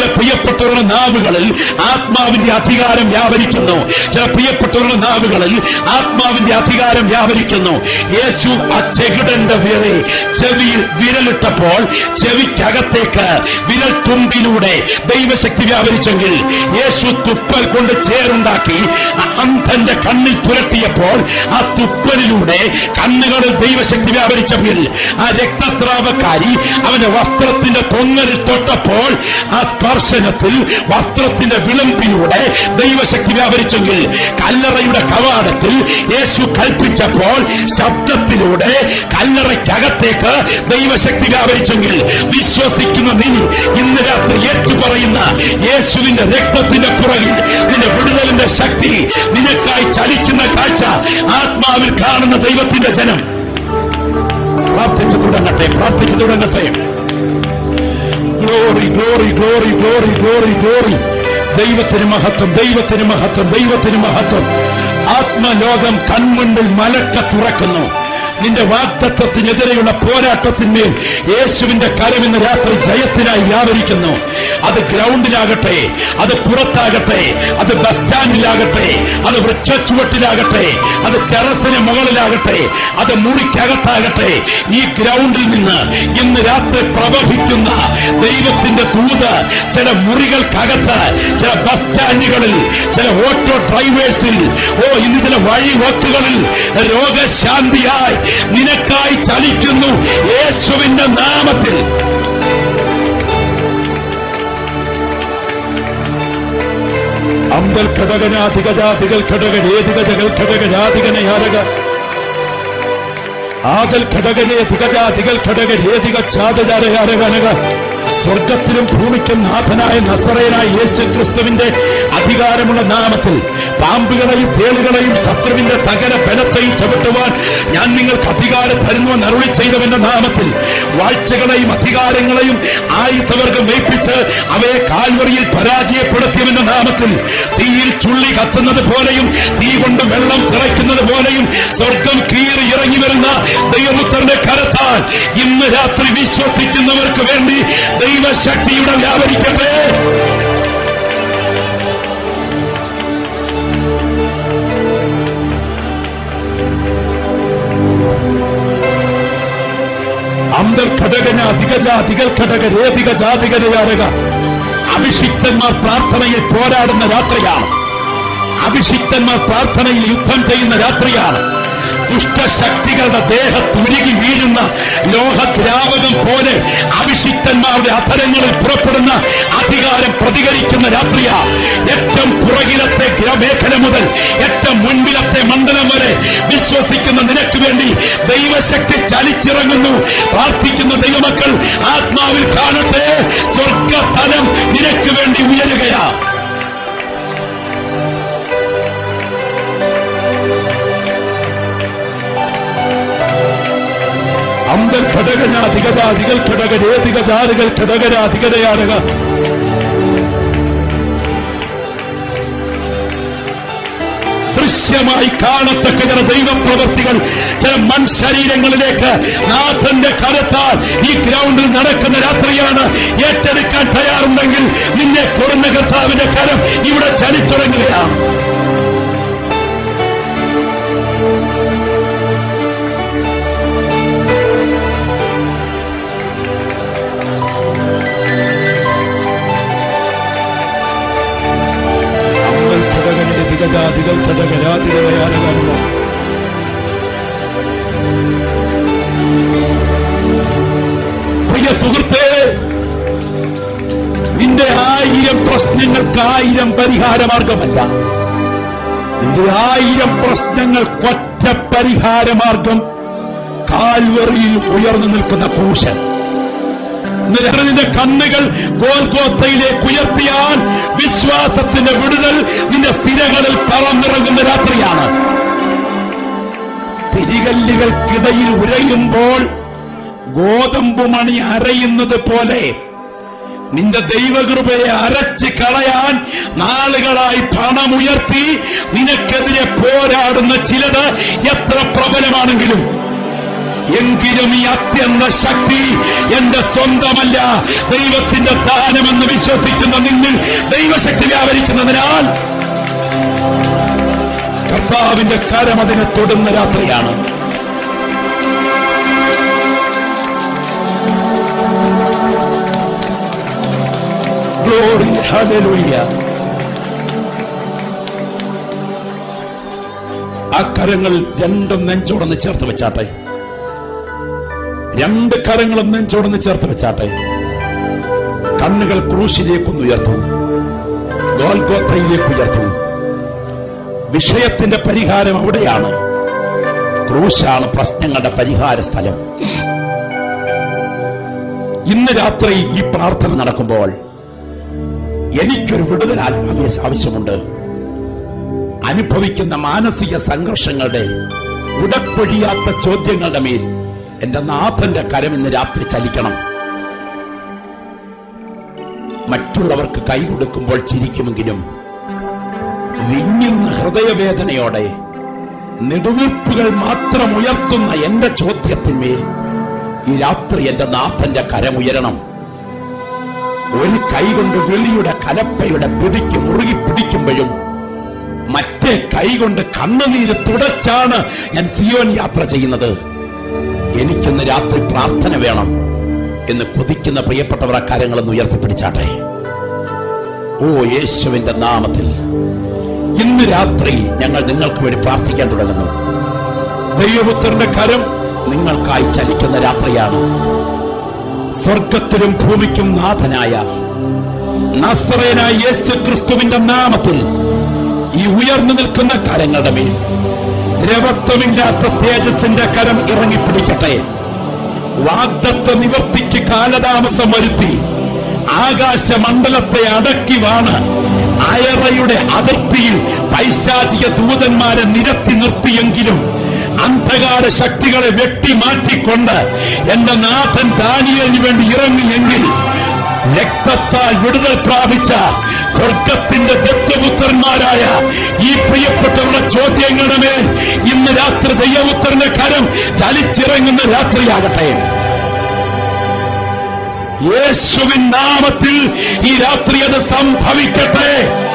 പ്രിയപ്പെട്ടവരുടെ നാവുകളിൽ ആത്മാവിന്റെ അധികാരം വ്യാപരിക്കുന്നു ചില പ്രിയപ്പെട്ടവരുടെ നാവുകളിൽ ആത്മാവിന്റെ അധികാരം വ്യാപരിക്കുന്നു യേശു ആ ചെകിടന്റെ വിരൽ ചെവിയിൽ വിരലിട്ടപ്പോൾ ചെവിക്കകത്തേക്ക് വിരൽ തുമ്പിലൂടെ ദൈവശക്തി വ്യാപരിച്ചെങ്കിൽ യേശു തുപ്പൽ കൊണ്ട് ചേറുണ്ടാക്കി ആ അന്ധന്റെ കണ്ണിൽ പുരട്ടിയപ്പോൾ ആ തുപ്പലിലൂടെ കണ്ണുകളിൽ ദൈവശക്തി വ്യാപരിച്ചെങ്കിൽ ആ രക്തസ്രാവക്കാരി അവന്റെ വസ്ത്രത്തിന്റെ തൊങ്ങലിൽ തൊട്ടപ്പോൾ ആ സ്പർശനത്തിൽ വസ്ത്രത്തിന്റെ വിളമ്പിലൂടെ ദൈവശക്തി വ്യാപരിച്ചെങ്കിൽ കല്ലറയുടെ കവാടത്തിൽ യേശു കൽപ്പിച്ചപ്പോൾ ശബ്ദത്തിലൂടെ കല്ലറയ്ക്കകത്തേക്ക് ദൈവശക്തി വ്യാപരിച്ചെങ്കിൽ വിശ്വസിക്കുന്ന നീ ഇന്ന് രാത്രി ഏറ്റുപറയുന്ന യേശുവിന്റെ രക്തത്തിന്റെ പുറകിൽ നിന്റെ വിടുതലിന്റെ ശക്തി നിനക്കായി ചലിക്കുന്ന കാഴ്ച ആത്മാവിൽ കാണുന്ന ദൈവത്തിന്റെ ജനം പ്രാർത്ഥിച്ചു തുടങ്ങട്ടെ പ്രാർത്ഥിച്ചു തുടങ്ങട്ടെ glory glory glory glory glory glory ദൈവത്തിന് മഹത്വം ദൈവത്തിന് മഹത്വം ദൈവത്തിന് മഹത്വം ആത്മലോകം കൺമുൻപിൽ മലക്ക തുറക്കുന്നു നിന്റെ വാക്തത്വത്തിനെതിരെയുള്ള പോരാട്ടത്തിന്മേൽ യേശുവിന്റെ കരവിന്ന് രാത്രി ജയത്തിനായി വ്യാപരിക്കുന്നു അത് ഗ്രൗണ്ടിലാകട്ടെ അത് പുറത്താകട്ടെ അത് ബസ് സ്റ്റാൻഡിലാകട്ടെ അത് വൃക്ഷച്ചുവട്ടിലാകട്ടെ അത് ടെറസിന് മുകളിലാകട്ടെ അത് മുറിക്കകത്താകട്ടെ ഈ ഗ്രൗണ്ടിൽ നിന്ന് ഇന്ന് രാത്രി പ്രവഹിക്കുന്ന ദൈവത്തിന്റെ ദൂത് ചില മുറികൾക്കകത്ത് ചില ബസ് സ്റ്റാൻഡുകളിൽ ചില ഓട്ടോ ഡ്രൈവേഴ്സിൽ ഓ ഇന്ന് ചില വഴിവക്കുകളിൽ രോഗശാന്തിയായി നിനക്കായി ചലിക്കുന്നു യേശുവിന്റെ നാമത്തിൽ അമ്പൽ ഘടകനാധികജാതികൾ ഘടകനേതികജകൾ ഘടകനാധികനയാരക ആകൽ ഘടകനെ ദിഗജാതികൾ ഘടകനേതിക ചാതജാരയാരകനക സ്വർഗത്തിലും ഭൂമിക്കും നാഥനായ നസറേനായ യേശു ക്രിസ്തുവിന്റെ അധികാരമുള്ള നാമത്തിൽ പാമ്പുകളെയും തേളുകളെയും ശത്രുവിന്റെ സകല ബലത്തെയും ചവിട്ടുവാൻ ഞാൻ നിങ്ങൾക്ക് അധികാരം തരുന്നുവെന്ന് അരുളി ചെയ്തവന്റെ നാമത്തിൽ വാഴ്ചകളെയും അധികാരങ്ങളെയും ആയുധവർക്ക് മേപ്പിച്ച് അവയെ കാൽവറിയിൽ പരാജയപ്പെടുത്തിയവന്റെ നാമത്തിൽ തീയിൽ ചുള്ളി കത്തുന്നത് പോലെയും തീ കൊണ്ട് വെള്ളം തിളയ്ക്കുന്നത് പോലെയും സ്വർഗം കീറി ഇറങ്ങി വരുന്ന ദൈവപുത്രന്റെ കരത്താൽ ഇന്ന് രാത്രി വിശ്വസിക്കുന്നവർക്ക് വേണ്ടി ദൈവശക്തിയുടെ വ്യാപരിക്കട്ടെ അന്തർ ഘടകന അധികജ അധികൽ ഘടക രേതിക ജാതികതയാറുക അഭിഷിക്തന്മാർ പ്രാർത്ഥനയിൽ പോരാടുന്ന രാത്രിയാണ് അഭിഷിക്തന്മാർ പ്രാർത്ഥനയിൽ യുദ്ധം ചെയ്യുന്ന രാത്രിയാണ് ദുഷ്ടശക്തികളുടെ ദേഹത്തുരുകി വീഴുന്ന ലോഹദ്രാവകം പോലെ അഭിഷിക്തന്മാരുടെ അധരങ്ങളിൽ പുറപ്പെടുന്ന അധികാരം പ്രതികരിക്കുന്ന രാത്രിയാ ഏറ്റവും പുറകിലത്തെ ഗ്രമേഖല മുതൽ ഏറ്റവും മുൻപിലത്തെ മണ്ഡലം വരെ വിശ്വസിക്കുന്ന നിനക്ക് വേണ്ടി ദൈവശക്തി ചലിച്ചിറങ്ങുന്നു പ്രാർത്ഥിക്കുന്ന ദൈവമക്കൾ ആത്മാവിൽ കാണട്ടെ സ്വർഗതലം നിനക്ക് വേണ്ടി ഉയരുകയാ അമ്പൽ ഘടകന അധികജാതികൾ ഘടക രേതിക ജാതികൾ ഘടകര അധികതയാറുക ദൃശ്യമായി കാണത്തക്ക ചില ദൈവപ്രവർത്തികൾ ചില മൺശരീരങ്ങളിലേക്ക് നാഥന്റെ കരത്താൽ ഈ ഗ്രൗണ്ടിൽ നടക്കുന്ന രാത്രിയാണ് ഏറ്റെടുക്കാൻ തയ്യാറുണ്ടെങ്കിൽ നിന്നെ കുറഞ്ഞ കർത്താവിന്റെ കരം ഇവിടെ ചലിച്ചുടങ്ങുകയാണ് അമ്പൽ ഘടകന്റെ ദിഗജാതികൾ ഘടകരാതികളയാലുക പ്രിയ സുഹൃത്തേ നിന്റെ ആയിരം പ്രശ്നങ്ങൾക്ക് ആയിരം പരിഹാരമാർഗമല്ല നിന്റെ ആയിരം പ്രശ്നങ്ങൾക്കൊറ്റ പരിഹാരമാർഗം കാൽവറിയിൽ ഉയർന്നു നിൽക്കുന്ന ക്രൂശൻ നിന്റെ കണ്ണുകൾ ഗോൽഗോത്തയിലേക്ക് ഉയർത്തിയാൽ വിശ്വാസത്തിന്റെ വിടുതൽ നിന്റെ സ്ഥിരകളിൽ പറന്നിറങ്ങുന്ന രാത്രിയാണ് തിരികല്ലുകൾക്കിടയിൽ ഉരയുമ്പോൾ ഗോതമ്പ് മണി അരയുന്നത് പോലെ നിന്റെ ദൈവകൃപയെ അരച്ച് കളയാൻ നാളുകളായി പണമുയർത്തി നിനക്കെതിരെ പോരാടുന്ന ചിലത് എത്ര പ്രബലമാണെങ്കിലും എങ്കിലും ഈ അത്യന്ത ശക്തി എന്റെ സ്വന്തമല്ല ദൈവത്തിന്റെ ദാനമെന്ന് വിശ്വസിക്കുന്ന നിന്നിൽ ദൈവശക്തി വ്യാപരിക്കുന്നതിനാൽ കർത്താവിന്റെ കരം അതിനെ തൊടുന്ന രാത്രിയാണ് ഗ്ലോറി ഹല്ലേലൂയ ആ കരങ്ങൾ രണ്ടും നെഞ്ചോടന്ന് ചേർത്ത് വെച്ചാട്ടെ രണ്ട് കരങ്ങളും നെഞ്ചോടന്ന് ചേർത്ത് വെച്ചാട്ടെ കണ്ണുകൾ ക്രൂശിലേക്കൊന്ന് ഉയർത്തും ഗോൽഗോത്തയിലേക്ക് ഉയർത്തും വിഷയത്തിന്റെ പരിഹാരം അവിടെയാണ് ക്രൂശാണ് പ്രശ്നങ്ങളുടെ പരിഹാര സ്ഥലം ഇന്ന് രാത്രി ഈ പ്രാർത്ഥന നടക്കുമ്പോൾ എനിക്കൊരു വിടുതൽ ആത്മാവ്യ- ആവശ്യമുണ്ട് അനുഭവിക്കുന്ന മാനസിക സംഘർഷങ്ങളുടെ ഉടപ്പൊഴിയാത്ത ചോദ്യങ്ങളുടെ മേൽ എന്റെ നാഥന്റെ കരം ഇന്ന് രാത്രി ചലിക്കണം മറ്റുള്ളവർക്ക് കൈ കൊടുക്കുമ്പോൾ ചിരിക്കുമെങ്കിലും വിങ്ങുന്ന ഹൃദയവേദനയോടെ നെടുവീർപ്പുകൾ മാത്രം ഉയർത്തുന്ന എന്റെ ചോദ്യത്തിന്മേൽ ഈ രാത്രി എന്റെ നാഥന്റെ കരമുയരണം ഒരു കൈ കൊണ്ട് വെളിയുടെ കലപ്പയുടെ പിടിക്ക് മുറുകി പിടിക്കുമ്പോഴും മറ്റേ കൈ കൊണ്ട് കണ്ണുനീര് തുടച്ചാണ് ഞാൻ സിയോൻ യാത്ര ചെയ്യുന്നത് എനിക്കിന്ന് രാത്രി പ്രാർത്ഥന വേണം എന്ന് കൊതിക്കുന്ന പ്രിയപ്പെട്ടവർ അക്കാര്യങ്ങളൊന്ന് ഉയർത്തിപ്പിടിച്ചാട്ടെ ഓ യേശുവിന്റെ നാമത്തിൽ ഇന്ന് രാത്രി ഞങ്ങൾ നിങ്ങൾക്ക് വേണ്ടി പ്രാർത്ഥിക്കാൻ തുടങ്ങുന്നു ദൈവപുത്രന്റെ കരം നിങ്ങൾക്കായി ചലിക്കുന്ന രാത്രിയാണ് സ്വർഗത്തിലും ഭൂമിക്കും നാഥനായ നസ്രേനായ യേശു ക്രിസ്തുവിന്റെ നാമത്തിൽ ഈ ഉയർന്നു നിൽക്കുന്ന കരങ്ങളുടെ മേൽ രവത്വമില്ലാത്ത തേജസ്സിന്റെ കരം ഇറങ്ങിപ്പിടിക്കട്ടെ വാഗ്ദത്ത നിവർത്തിക്ക് കാലതാമസം വരുത്തി ആകാശമണ്ഡലത്തെ അടക്കി വാണ് അയറയുടെ അതിർത്തിയിൽ പൈശാചിക ദൂതന്മാരെ നിരത്തി നിർത്തിയെങ്കിലും അന്ധകാര ശക്തികളെ വെട്ടിമാറ്റിക്കൊണ്ട് എന്റെ നാഥൻ ദാനിയലിന് വേണ്ടി ഇറങ്ങിയെങ്കിൽ രക്തത്താൽ വിടുതൽ പ്രാപിച്ച സ്വർഗത്തിന്റെ ദത്തപുത്രന്മാരായ ഈ പ്രിയപ്പെട്ടവരുടെ ചോദ്യങ്ങളുടെ മേൽ ഇന്ന് രാത്രി ദൈവപുത്രന്റെ കരം ചലിച്ചിറങ്ങുന്ന രാത്രിയാകട്ടെ യേശുവിൻ നാമത്തിൽ ഈ രാത്രി അത് സംഭവിക്കട്ടെ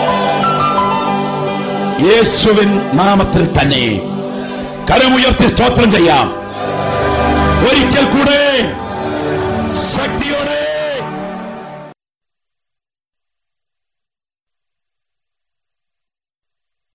യേശുവിൻ നാമത്തിൽ തന്നെ കരമുയർത്തി സ്തോത്രം ചെയ്യാം ഒരിക്കൽ കൂടെ